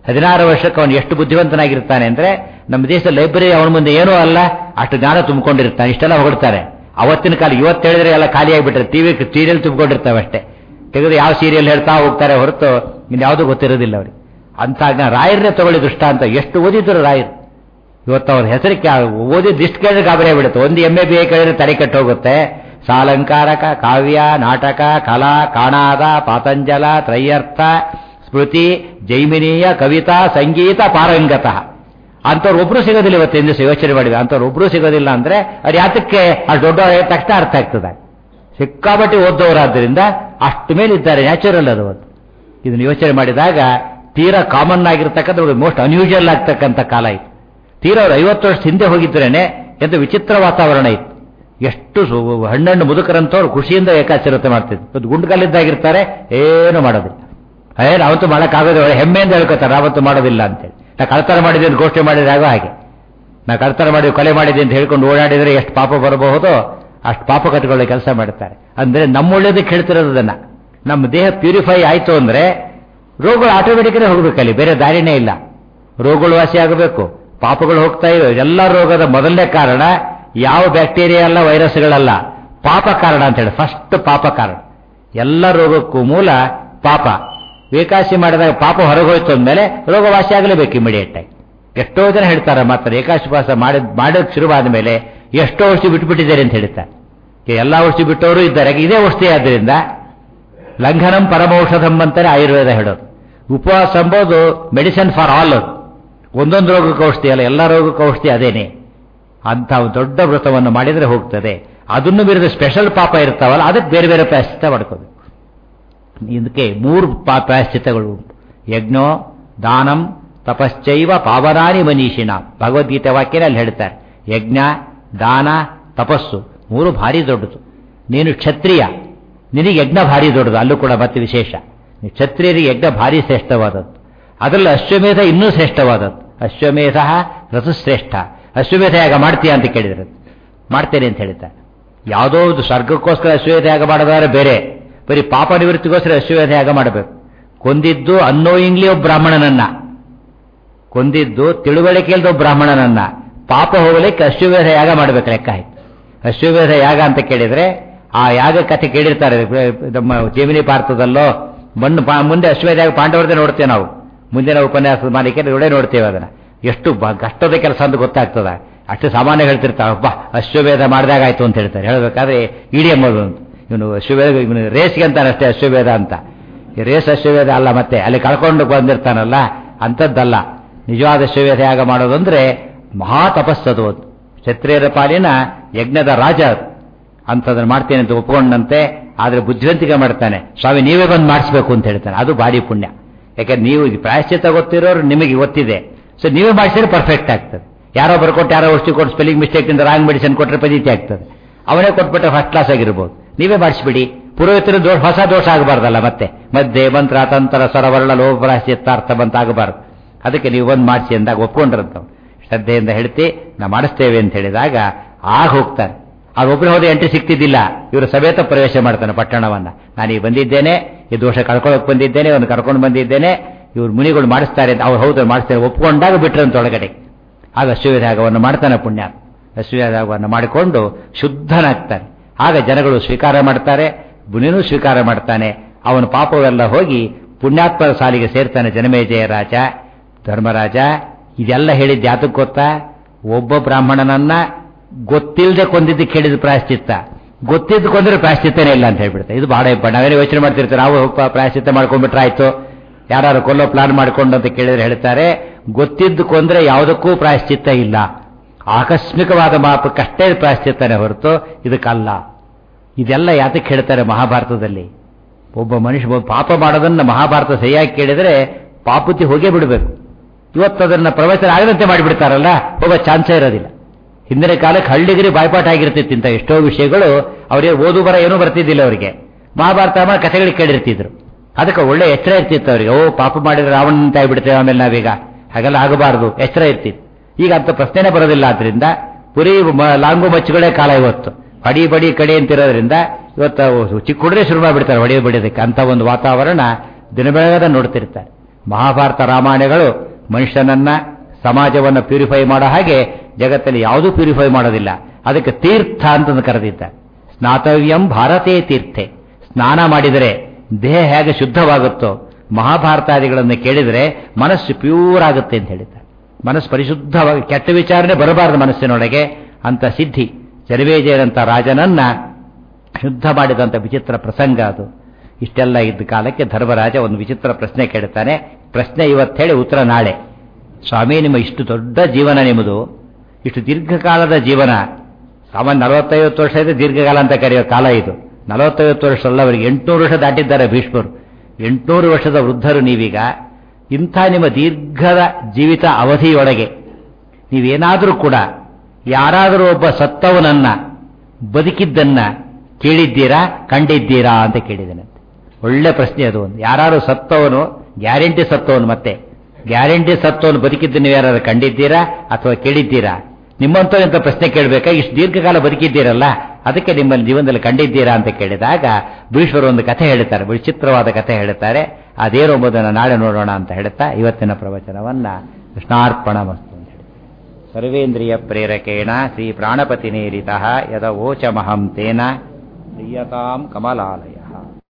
ಹದಿನಾರು ವರ್ಷಕ್ಕೆ ಅವನು ಎಷ್ಟು ಬುದ್ಧಿವಂತನಾಗಿರ್ತಾನೆ ಅಂದ್ರೆ ನಮ್ಮ ದೇಶದ ಲೈಬ್ರರಿ ಅವನ ಮುಂದೆ ಏನೂ ಅಲ್ಲ ಅಷ್ಟು ಜ್ಞಾನ ತುಂಬಿಕೊಂಡಿರ್ತಾನೆ ಇಷ್ಟೆಲ್ಲ ಹೊಗಡ್ತಾರೆ ಅವತ್ತಿನ ಕಾಲ ಇವತ್ತು ಹೇಳಿದ್ರೆ ಎಲ್ಲ ಖಾಲಿಯಾಗಿಬಿಟ್ರೆ ಟಿವಿ ಸೀರಿಯಲ್ ತುಂಬಿಕೊಂಡಿರ್ತಾವೆ ಅಷ್ಟೇ ತೆಗೆದು ಯಾವ ಸೀರಿಯಲ್ ಹೇಳ್ತಾ ಹೋಗ್ತಾರೆ ಹೊರತು ಇನ್ಯಾವುದೂ ಗೊತ್ತಿರೋದಿಲ್ಲ ಅವ್ರಿಗೆ ಅಂತ ಜ್ಞಾನ ರಾಯರನ್ನೇ ತಗೊಳ್ಳಿ ದೃಷ್ಟ ಅಂತ ಎಷ್ಟು ಓದಿದ್ರು ರಾಯರು ಇವತ್ತು ಅವ್ರ ಹೆಸರಿಗೆ ಓದಿದ್ದು ಇಷ್ಟು ಕೇಳಿದ್ರೆ ಗಾಬರಿ ಆಗ್ಬಿಡುತ್ತೆ ಒಂದು ಎಮ್ ಎ ಬಿ ಎ ಕೇಳಿದ್ರೆ ತಲೆ ಕೆಟ್ಟು ಹೋಗುತ್ತೆ ಸಾಲಂಕಾರಕ ಕಾವ್ಯ ನಾಟಕ ಕಲಾ ಕಾಣಾದ ಪಾತಂಜಲ ತ್ರಯ್ಯರ್ಥ ಸ್ಮೃತಿ ಜೈಮಿನೀಯ ಕವಿತಾ ಸಂಗೀತ ಪಾರಂಗತಃ ಅಂಥವ್ರು ಒಬ್ರು ಸಿಗೋದಿಲ್ಲ ಇವತ್ತಿನ ದಿವಸ ಯೋಚನೆ ಮಾಡಿದ್ರೆ ಅಂಥವ್ರು ಒಬ್ರು ಸಿಗೋದಿಲ್ಲ ಅಂದ್ರೆ ಅದು ಯಾತಕ್ಕೆ ಅಷ್ಟು ದೊಡ್ಡ ತಕ್ಷಣ ಅರ್ಥ ಆಗ್ತದೆ ಸಿಕ್ಕಾಪಟ್ಟೆ ಓದ್ದವರಾದ್ದರಿಂದ ಅಷ್ಟು ಮೇಲಿದ್ದಾರೆ ನ್ಯಾಚುರಲ್ ಅದು ಒಂದು ಇದನ್ನು ಯೋಚನೆ ಮಾಡಿದಾಗ ತೀರಾ ಕಾಮನ್ ಆಗಿರ್ತಕ್ಕಂಥ ಮೋಸ್ಟ್ ಅನ್ಯೂಜುವಲ್ ಆಗ್ತಕ್ಕಂಥ ಕಾಲ ಇತ್ತು ತೀರಾ ಅವ್ರು ಐವತ್ತು ವರ್ಷ ಹಿಂದೆ ಹೋಗಿದ್ರೇನೆ ಎಂತ ವಿಚಿತ್ರ ವಾತಾವರಣ ಇತ್ತು ಎಷ್ಟು ಸು- ಹಣ್ಣಣ್ಣು ಮುದುಕರಂತವ್ರು ಖುಷಿಯಿಂದ ಏಕಾಚರತೆ ಮಾಡ್ತಿದ್ರು ಇವತ್ತು ಗುಂಡ್ಕಲ್ಲಿದ್ದಾಗಿರ್ತಾರೆ ಏನು ಮಾಡೋದಿಲ್ಲ ಏನು ಅವತ್ತು ಮಾಡೋಕ್ಕಾಗೋದಿಲ್ಲ ಹೆಮ್ಮೆಯಿಂದ ಹೇಳ್ಕೊತಾರೆ ಅವತ್ತು ಮಾಡೋದಿಲ್ಲ ಅಂತೇಳಿ ನಾ ಕಳ್ತನ ಮಾಡಿದೆ ಅಂತ ಘೋಷಣೆ ಮಾಡಿದಾಗ ಹಾಗೆ ನಾ ಕಳ್ತನ ಮಾಡಿ ಕೊಲೆ ಮಾಡಿದೆ ಅಂತ ಹೇಳ್ಕೊಂಡು ಓಡಾಡಿದ್ರೆ ಎಷ್ಟು ಪಾಪ ಬರಬಹುದೋ ಅಷ್ಟು ಪಾಪ ಕಟ್ಟಿಕೊಳ್ಳೋ ಕೆಲಸ ಮಾಡ್ತಾರೆ ಅಂದ್ರೆ ನಮ್ಮ ಒಳ್ಳೇದಕ್ಕೆ ಹೇಳ್ತಿರೋದು ಅದನ್ನ ನಮ್ಮ ದೇಹ ಪ್ಯೂರಿಫೈ ಆಯ್ತು ಅಂದ್ರೆ ರೋಗಗಳು ಆಟೋಮೆಟಿಕಲಿ ಹೋಗ್ಬೇಕಲ್ಲಿ ಬೇರೆ ದಾರಿನೇ ಇಲ್ಲ ರೋಗಗಳು ವಾಸಿ ಆಗಬೇಕು ಪಾಪಗಳು ಹೋಗ್ತಾ ಇವೆ ಎಲ್ಲ ರೋಗದ ಮೊದಲನೇ ಕಾರಣ ಯಾವ ಬ್ಯಾಕ್ಟೀರಿಯಾ ಅಲ್ಲ ವೈರಸ್ಗಳಲ್ಲ ಪಾಪ ಕಾರಣ ಅಂತ ಹೇಳಿ ಫಸ್ಟ್ ಪಾಪ ಕಾರಣ ಎಲ್ಲ ರೋಗಕ್ಕೂ ಮೂಲ ಪಾಪ ಏಕಾಸಿ ಮಾಡಿದಾಗ ಪಾಪ ಹೊರಗೋಯ್ತು ಅಂದಮೇಲೆ ರೋಗ ವಾಸಿ ಆಗಲೇಬೇಕು ಇಮಿಡಿಯೇಟ್ ಆಗಿ ಎಷ್ಟೋ ಜನ ಹೇಳ್ತಾರೆ ಮಾತ್ರ ಏಕಾಶಿಪಾಸ ಮಾಡಿ ಮಾಡೋಕೆ ಶುರುವಾದ ಮೇಲೆ ಎಷ್ಟೋ ಔಷಧಿ ಬಿಟ್ಬಿಟ್ಟಿದ್ದಾರೆ ಅಂತ ಹೇಳ್ತಾರೆ ಈ ಎಲ್ಲ ಔಷಧಿ ಬಿಟ್ಟವರು ಇದ್ದಾರೆ ಯಾಕೆ ಇದೇ ಔಷಧಿ ಆದ್ದರಿಂದ ಲಂಘನಂ ಪರಮೌಷಧಂ ಅಂತಾರೆ ಆಯುರ್ವೇದ ಹೇಳೋದು ಉಪವಾಸ ಎಂಬುದು ಮೆಡಿಸಿನ್ ಫಾರ್ ಆಲ್ ಅದು ಒಂದೊಂದು ರೋಗಕ್ಕೆ ಔಷಧಿ ಅಲ್ಲ ಎಲ್ಲ ರೋಗಕ್ಕೆ ಔಷಧಿ ಅದೇನೆ ಅಂತ ಒಂದು ದೊಡ್ಡ ವ್ರತವನ್ನು ಮಾಡಿದರೆ ಹೋಗ್ತದೆ ಅದನ್ನು ಮೀರಿದ ಸ್ಪೆಷಲ್ ಪಾಪ ಇರ್ತಾವಲ್ಲ ಅದಕ್ಕೆ ಬೇರೆ ಬೇರೆ ಪ್ರಾಯಶ್ಚಿತ್ತ ಮಾಡ್ಕೋಬೇಕು ಇದಕ್ಕೆ ಮೂರು ಪಾ- ಪ್ರಾಯಶ್ಚಿತ್ತಗಳು ಉಂಟು ಯಜ್ಞೋ ದಾನಂ ತಪಶ್ಚೈವ ಪಾವನಾನಿ ಮನೀಷಿಣ ಭಗವದ್ಗೀತೆ ವಾಕ್ಯನೇ ಅಲ್ಲಿ ಹೇಳ್ತಾರೆ ಯಜ್ಞ ದಾನ ತಪಸ್ಸು ಮೂರು ಭಾರಿ ದೊಡ್ಡದು ನೀನು ಕ್ಷತ್ರಿಯ ನಿನಗೆ ಯಜ್ಞ ಭಾರಿ ದೊಡ್ಡದು ಅಲ್ಲೂ ಕೂಡ ಮತ್ತೆ ವಿಶೇಷ ನೀನು ಕ್ಷತ್ರಿಯರಿಗೆ ಯಜ್ಞ ಭಾರಿ ಶ್ರೇಷ್ಠವಾದದ್ದು ಅದರಲ್ಲಿ ಅಶ್ವಮೇಧ ಇನ್ನೂ ಶ್ರೇಷ್ಠವಾದದ್ದು ಅಶ್ವಮೇಧ ಋತುಶ್ರೇಷ್ಠ ಅಶ್ವಮೇಧ ಯಾಗ ಮಾಡ್ತೀಯಾ ಅಂತ ಕೇಳಿದ್ರೆ ಮಾಡ್ತೇನೆ ಅಂತ ಹೇಳ್ತಾರೆ ಯಾವುದೋ ಒಂದು ಸ್ವರ್ಗಕ್ಕೋಸ್ಕರ ಅಶ್ವಮೇಧ ಯಾಗ ಮಾಡೋದಾದ್ರೆ ಬೇರೆ ಬರೀ ಪಾಪ ನಿವೃತ್ತಿಗೋಸ್ಕರ ಅಶ್ವಮೇಧ ಯಾಗ ಮಾಡಬೇಕು ಕೊಂದಿದ್ದು ಅನ್ನೋಯಿಂಗ್ಲಿ ಒಬ್ಬ ಬ್ರಾಹ್ಮಣನನ್ನ ಕೊಂದಿದ್ದು ತಿಳುವಳಿಕೆ ಇಲ್ಲದ ಒಬ್ಬ ಬ್ರಾಹ್ಮಣನನ್ನ ಪಾಪ ಹೋಗಲಿಕ್ಕೆ ಅಶ್ವಮೇಧ ಯಾಗ ಮಾಡಬೇಕು ಲೆಕ್ಕ ಆಯ್ತು ಅಶ್ವಮೇಧ ಯಾಗ ಅಂತ ಕೇಳಿದ್ರೆ ಆ ಯಾಗ ಕಥೆ ಕೇಳಿರ್ತಾರೆ ನಮ್ಮ ಜೇಮಿನಿ ಭಾರತದಲ್ಲೋ ಮಣ್ಣು ಪಾ- ಮುಂದೆ ಅಶ್ವಮೇಧ ಯಾಗ ಪಾಂಡವರದೇ ನೋಡ್ತೇವೆ ನಾವು ಮುಂದಿನ ಉಪನ್ಯಾಸದ ಮಾಲಿಕೆ ಒಳ್ಳೆ ನೋಡ್ತೇವೆ ಅದನ್ನ ಎಷ್ಟು ಬ- ಕಷ್ಟದ ಕೆಲಸ ಅಂತ ಗೊತ್ತಾಗ್ತದ ಅಷ್ಟು ಸಾಮಾನ್ಯ ಹೇಳ್ತಿರ್ತಾವ ಅಬ್ಬಾ ಅಶ್ವಮೇಧ ಮಾಡಿದಾಗಾಯ್ತು ಅಂತ ಹೇಳ್ತಾರೆ ಹೇಳಬೇಕಾದ್ರೆ ಇಡಿ ಎಂಬುದು ಅಂತ ಇವನು ಅಶ್ವಮೇಧ ಇವನು ರೇಸ್ಗೆ ಅಂತಾನೆ ಅಷ್ಟೇ ಅಶ್ವಮೇಧ ಅಂತ ಈ ರೇಸ್ ಅಶ್ವಮೇಧ ಅಲ್ಲ ಮತ್ತೆ ಅಲ್ಲಿ ಕಳ್ಕೊಂಡು ಬಂದಿರ್ತಾನಲ್ಲ ಅಂಥದ್ದಲ್ಲ ನಿಜವಾದ ಅಶ್ವಮೇಧ ಯಾಗ ಮಾಡೋದಂದ್ರೆ ಮಹಾ ತಪಸ್ಸದು ಅದು ಕ್ಷತ್ರಿಯರ ಪಾಲಿನ ಯಜ್ಞದ ರಾಜ ಅದು ಅಂಥದನ್ನು ಮಾಡ್ತೇನೆ ಅಂತ ಒಪ್ಕೊಂಡಂತೆ ಆದ್ರೆ ಬುದ್ಧಿವಂತಿಕೆ ಮಾಡ್ತಾನೆ ಸ್ವಾಮಿ ನೀವೇ ಬಂದು ಮಾಡಿಸ್ಬೇಕು ಅಂತ ಹೇಳ್ತಾನೆ ಅದು ಭಾರಿ ಪುಣ್ಯ ಯಾಕಂದ್ರೆ ನೀವು ಈ ಪ್ರಾಯಶ್ಚಿತ್ತ ಗೊತ್ತಿರೋರು ನಿಮಗೆ ಗೊತ್ತಿದೆ ಸೊ ನೀವೇ ಮಾಡಿಸಿದ್ರೆ ಪರ್ಫೆಕ್ಟ್ ಆಗ್ತದೆ ಯಾರೋ ಬರ್ಕೊಟ್ಟು ಯಾರೋ ಔಷಧಿ ಕೊಟ್ಟು ಸ್ಪೆಲ್ಲಿಂಗ್ ಮಿಸ್ಟೇಕ್ ಇಂದ ರಾಂಗ್ ಮೆಡಿಸಿನ್ ಕೊಟ್ಟರೆ ಪದ್ಧತಿ ಆಗ್ತದೆ ಅವನೇ ಕೊಟ್ಬಿಟ್ರೆ ಫಸ್ಟ್ ಕ್ಲಾಸ್ ಆಗಿರ್ಬೋದು ನೀವೇ ಮಾಡಿಸ್ಬಿಡಿ ಪುರೋಹಿತರು ದೋಷ ಹೊಸ ದೋಷ ಆಗಬಾರ್ದಲ್ಲ ಮತ್ತೆ ಮಧ್ಯೆ ಮಂತ್ರ ತಂತ್ರ ಸ್ವರವರ್ಣ ಲೋಭರಾಶ್ಚಿತ್ತಾರ್ಥ ಬಂತ ಆಗಬಾರ್ದು ಅದಕ್ಕೆ ನೀವು ಬಂದು ಮಾಡಿಸಿ ಅಂದಾಗ ಒಪ್ಕೊಂಡ್ರಂತ ಶ್ರದ್ಧೆಯಿಂದ ಹೇಳ್ತಿ ನಾ ಮಾಡಿಸ್ತೇವೆ ಅಂತ ಹೇಳಿದಾಗ ಆಗ ಹೋಗ್ತಾನೆ ಆಗ ಒಬ್ಬರು ಹೋದ್ರೆ ಎಂಟ್ರಿ ಸಿಗ್ತಿದ್ದಿಲ್ಲ ಇವರು ಸಮೇತ ಪ್ರವೇಶ ಮಾಡ್ತಾನೆ ಪಟ್ಟಣವನ್ನ ನಾನೀಗ ಬಂದಿದ್ದೇನೆ ಈ ದೋಷ ಕಳ್ಕೊಳ್ಳೋಕೆ ಬಂದಿದ್ದೇನೆ ಅವನು ಕರ್ಕೊಂಡು ಬಂದಿದ್ದೇನೆ ಇವ್ರು ಮುನಿಗಳು ಮಾಡಿಸ್ತಾರೆ ಅಂತ ಅವ್ರು ಹೌದು ಮಾಡಿಸ್ತಾರೆ ಒಪ್ಕೊಂಡಾಗ ಬಿಟ್ರಂತ ಒಳಗಡೆ ಆಗ ಅಶ್ವವೇಧಾಗವನ್ನು ಮಾಡ್ತಾನೆ ಪುಣ್ಯ ಅಶ್ವವೇಧಾಗವನ್ನು ಮಾಡಿಕೊಂಡು ಶುದ್ಧನಾಗ್ತಾನೆ ಆಗ ಜನಗಳು ಸ್ವೀಕಾರ ಮಾಡ್ತಾರೆ ಮುನಿನೂ ಸ್ವೀಕಾರ ಮಾಡ್ತಾನೆ ಅವನ ಪಾಪವೆಲ್ಲ ಹೋಗಿ ಪುಣ್ಯಾತ್ಮರ ಸಾಲಿಗೆ ಸೇರ್ತಾನೆ ಜನಮೇಜಯ ರಾಜ ಧರ್ಮರಾಜ ಇದೆಲ್ಲ ಹೇಳಿದ್ದು ಯಾತಕ್ಕೆ ಗೊತ್ತಾ ಒಬ್ಬ ಬ್ರಾಹ್ಮಣನನ್ನ ಗೊತ್ತಿಲ್ಲದೆ ಕೊಂದಿದ್ದಕ್ಕೆ ಹೇಳಿದ ಪ್ರಾಯಶ್ಚಿತ್ತ ಗೊತ್ತಿದ್ದು ಕೊಂದ್ರೆ ಪ್ರಾಯಶ್ಚಿತ್ತನೇ ಇಲ್ಲ ಅಂತ ಹೇಳ್ಬಿಡ್ತಾರೆ ಇದು ಬಹಳ ಇಂಪಾರ್ಟೆಂಟ್ ನಾವೇನು ಯೋಚನೆ ಮಾಡ್ತಿರ್ತೀವಿ ನಾವು ಪ- ಪ್ರಾಯಶ್ಚಿತ್ತ ಮಾಡ್ಕೊಂಡ್ಬಿಟ್ರೆ ಆಯ್ತು ಯಾರು ಕೊಲ್ಲೋ ಪ್ಲಾನ್ ಮಾಡ್ಕೊಂಡು ಅಂತ ಕೇಳಿದ್ರೆ ಹೇಳ್ತಾರೆ ಗೊತ್ತಿದ್ದು ಕೊಂದ್ರೆ ಯಾವುದಕ್ಕೂ ಪ್ರಾಯಶ್ಚಿತ್ತ ಇಲ್ಲ ಆಕಸ್ಮಿಕವಾದ ಮಾಪಕ್ಕಷ್ಟೇ ಪ್ರಾಯಶ್ಚಿತ್ತನೇ ಹೊರತು ಇದಕ್ಕಲ್ಲ ಇದೆಲ್ಲ ಯಾತಕ್ಕೆ ಹೇಳ್ತಾರೆ ಮಹಾಭಾರತದಲ್ಲಿ ಒಬ್ಬ ಮನುಷ್ಯ ಒಬ್ಬ ಪಾಪ ಮಾಡೋದನ್ನ ಮಹಾಭಾರತ ಸರಿಯಾಗಿ ಕೇಳಿದ್ರೆ ಪಾಪುತಿ ಹೋಗೇ ಬಿಡಬೇಕು ಇವತ್ತು ಅದನ್ನ ಪ್ರವಚನ ಆಗದಂತೆ ಮಾಡಿಬಿಡ್ತಾರಲ್ಲ ಹೋಗೋ ಚಾನ್ಸೇ ಇರೋದಿಲ್ಲ ಹಿಂದಿನ ಕಾಲಕ್ಕೆ ಹಳ್ಳಿಗರಿ ಬಾಯ್ಪಾಠ ಆಗಿರ್ತಿತ್ತು ಇಂಥ ಎಷ್ಟೋ ವಿಷಯಗಳು ಅವರಿಗೆ ಓದು ಬರ ಏನೂ ಬರ್ತಿದ್ದಿಲ್ಲ ಅವರಿಗೆ ಮಹಾಭಾರತ ಮಾಡಿ ಕಥೆಗಳಿಗೆ ಕೇಳಿರ್ತಿದ್ರು ಅದಕ್ಕೆ ಒಳ್ಳೆ ಎಚ್ಚರ ಇರ್ತಿತ್ತು ಅವರಿಗೆ ಓ ಪಾಪ ಮಾಡಿದ್ರೆ ರಾವಣ ಅಂತ ಆಗ್ಬಿಡ್ತೇವೆ ಆಮೇಲೆ ನಾವೀಗ ಹಾಗೆಲ್ಲ ಆಗಬಾರದು ಎಚ್ಚರ ಇರ್ತಿತ್ತು ಈಗ ಅಂತ ಪ್ರಶ್ನೆನೇ ಬರೋದಿಲ್ಲ ಆದ್ರಿಂದ ಪುರಿ ಮ- ಲಾಂಗು ಮಚ್ಚುಗಳೇ ಕಾಲ ಇವತ್ತು ಬಡಿ ಬಡಿ ಕಡಿ ಅಂತಿರೋದ್ರಿಂದ ಇವತ್ತು ಅವು ಚಿಕ್ಕ ಹುಡುಗರೆ ಶುರು ಮಾಡಿಬಿಡ್ತಾರೆ ಹೊಡೆಯ ಬಡಿಯೋದಕ್ಕೆ ಅಂತ ಒಂದು ವಾತಾವರಣ ದಿನ ಬೆಳಗದ ನೋಡ್ತಿರ್ತಾರೆ ಮಹಾಭಾರತ ರಾಮಾಯಣಗಳು ಮನುಷ್ಯನನ್ನ ಸಮಾಜವನ್ನು ಪ್ಯೂರಿಫೈ ಮಾಡೋ ಹಾಗೆ ಜಗತ್ತಲ್ಲಿ ಯಾವುದೂ ಪ್ಯೂರಿಫೈ ಮಾಡೋದಿಲ್ಲ ಅದಕ್ಕೆ ತೀರ್ಥ ಅಂತಂದು ಕರೆದಿದ್ದ ಸ್ನಾತವ್ಯಂ ಭಾರತೇ ತೀರ್ಥೆ ಸ್ನಾನ ಮಾಡಿದರೆ ದೇಹ ಹೇಗೆ ಶುದ್ಧವಾಗುತ್ತೋ ಮಹಾಭಾರತಾದಿಗಳನ್ನು ಕೇಳಿದರೆ ಮನಸ್ಸು ಪ್ಯೂರ್ ಆಗುತ್ತೆ ಅಂತ ಹೇಳಿದ್ದಾರೆ ಮನಸ್ಸು ಪರಿಶುದ್ಧವಾಗಿ ಕೆಟ್ಟ ವಿಚಾರನೆ ಬರಬಾರದು ಮನಸ್ಸಿನೊಳಗೆ ಅಂತ ಸಿದ್ಧಿ ಜರವೇಜಯರಂತ ರಾಜನನ್ನ ಶುದ್ಧ ಮಾಡಿದಂಥ ವಿಚಿತ್ರ ಪ್ರಸಂಗ ಅದು ಇಷ್ಟೆಲ್ಲ ಇದ್ದ ಕಾಲಕ್ಕೆ ಧರ್ಮರಾಜ ಒಂದು ವಿಚಿತ್ರ ಪ್ರಶ್ನೆ ಕೇಳ್ತಾನೆ ಪ್ರಶ್ನೆ ಇವತ್ತು ಹೇಳಿ ಉತ್ತರ ನಾಳೆ ಸ್ವಾಮಿ ನಿಮ್ಮ ಇಷ್ಟು ದೊಡ್ಡ ಜೀವನ ನಿಮ್ಮದು ಇಷ್ಟು ದೀರ್ಘಕಾಲದ ಜೀವನ ಸಾಮಾನ್ಯ ನಲವತ್ತೈವತ್ತು ವರ್ಷ ಇದೆ ದೀರ್ಘಕಾಲ ಅಂತ ಕರೆಯೋ ಕಾಲ ಇದು ನಲವತ್ತೈವತ್ತು ವರ್ಷ ಅಲ್ಲ ಅವರಿಗೆ ಎಂಟುನೂರು ವರ್ಷ ದಾಟಿದ್ದಾರೆ ಭೀಷ್ಮರು ಎಂಟುನೂರು ವರ್ಷದ ವೃದ್ಧರು ನೀವೀಗ ಇಂಥ ನಿಮ್ಮ ದೀರ್ಘದ ಜೀವಿತ ಅವಧಿಯೊಳಗೆ ನೀವೇನಾದರೂ ಕೂಡ ಯಾರಾದರೂ ಒಬ್ಬ ಸತ್ತವನನ್ನ ಬದುಕಿದ್ದನ್ನ ಕೇಳಿದ್ದೀರಾ ಕಂಡಿದ್ದೀರಾ ಅಂತ ಕೇಳಿದ್ದೇನೆ ಒಳ್ಳೆ ಪ್ರಶ್ನೆ ಅದು ಒಂದು ಯಾರು ಸತ್ತವನು ಗ್ಯಾರಂಟಿ ಸತ್ತವನು ಮತ್ತೆ ಗ್ಯಾರಂಟಿ ಸತ್ತವನು ಬದುಕಿದ್ದು ನೀವು ಯಾರು ಕಂಡಿದ್ದೀರಾ ಅಥವಾ ಕೇಳಿದ್ದೀರಾ ನಿಮ್ಮಂತ ಇಂಥ ಪ್ರಶ್ನೆ ಕೇಳಬೇಕಾ ಇಷ್ಟು ದೀರ್ಘಕಾಲ ಬದುಕಿದ್ದೀರಲ್ಲ ಅದಕ್ಕೆ ನಿಮ್ಮಲ್ಲಿ ಜೀವನದಲ್ಲಿ ಕಂಡಿದ್ದೀರಾ ಅಂತ ಕೇಳಿದಾಗ ಭೀಶ್ವರು ಒಂದು ಕಥೆ ಹೇಳ್ತಾರೆ ವಿಚಿತ್ರವಾದ ಕಥೆ ಹೇಳ್ತಾರೆ ಅದೇನು ಎಂಬುದನ್ನು ನಾಳೆ ನೋಡೋಣ ಅಂತ ಹೇಳ್ತಾ ಇವತ್ತಿನ ಪ್ರವಚನವನ್ನ ಕೃಷ್ಣಾರ್ಪಣ ಮಸ್ತು ಅಂತ ಹೇಳಿ ಸರ್ವೇಂದ್ರಿಯ ಪ್ರೇರಕೇಣ ಶ್ರೀ ಪ್ರಾಣಪತಿ ನೇರಿತ ಯದ ಓಚಮಹಂ ತೇನ ಪ್ರಿಯತಾಂ ಕಮಲಾಲಯ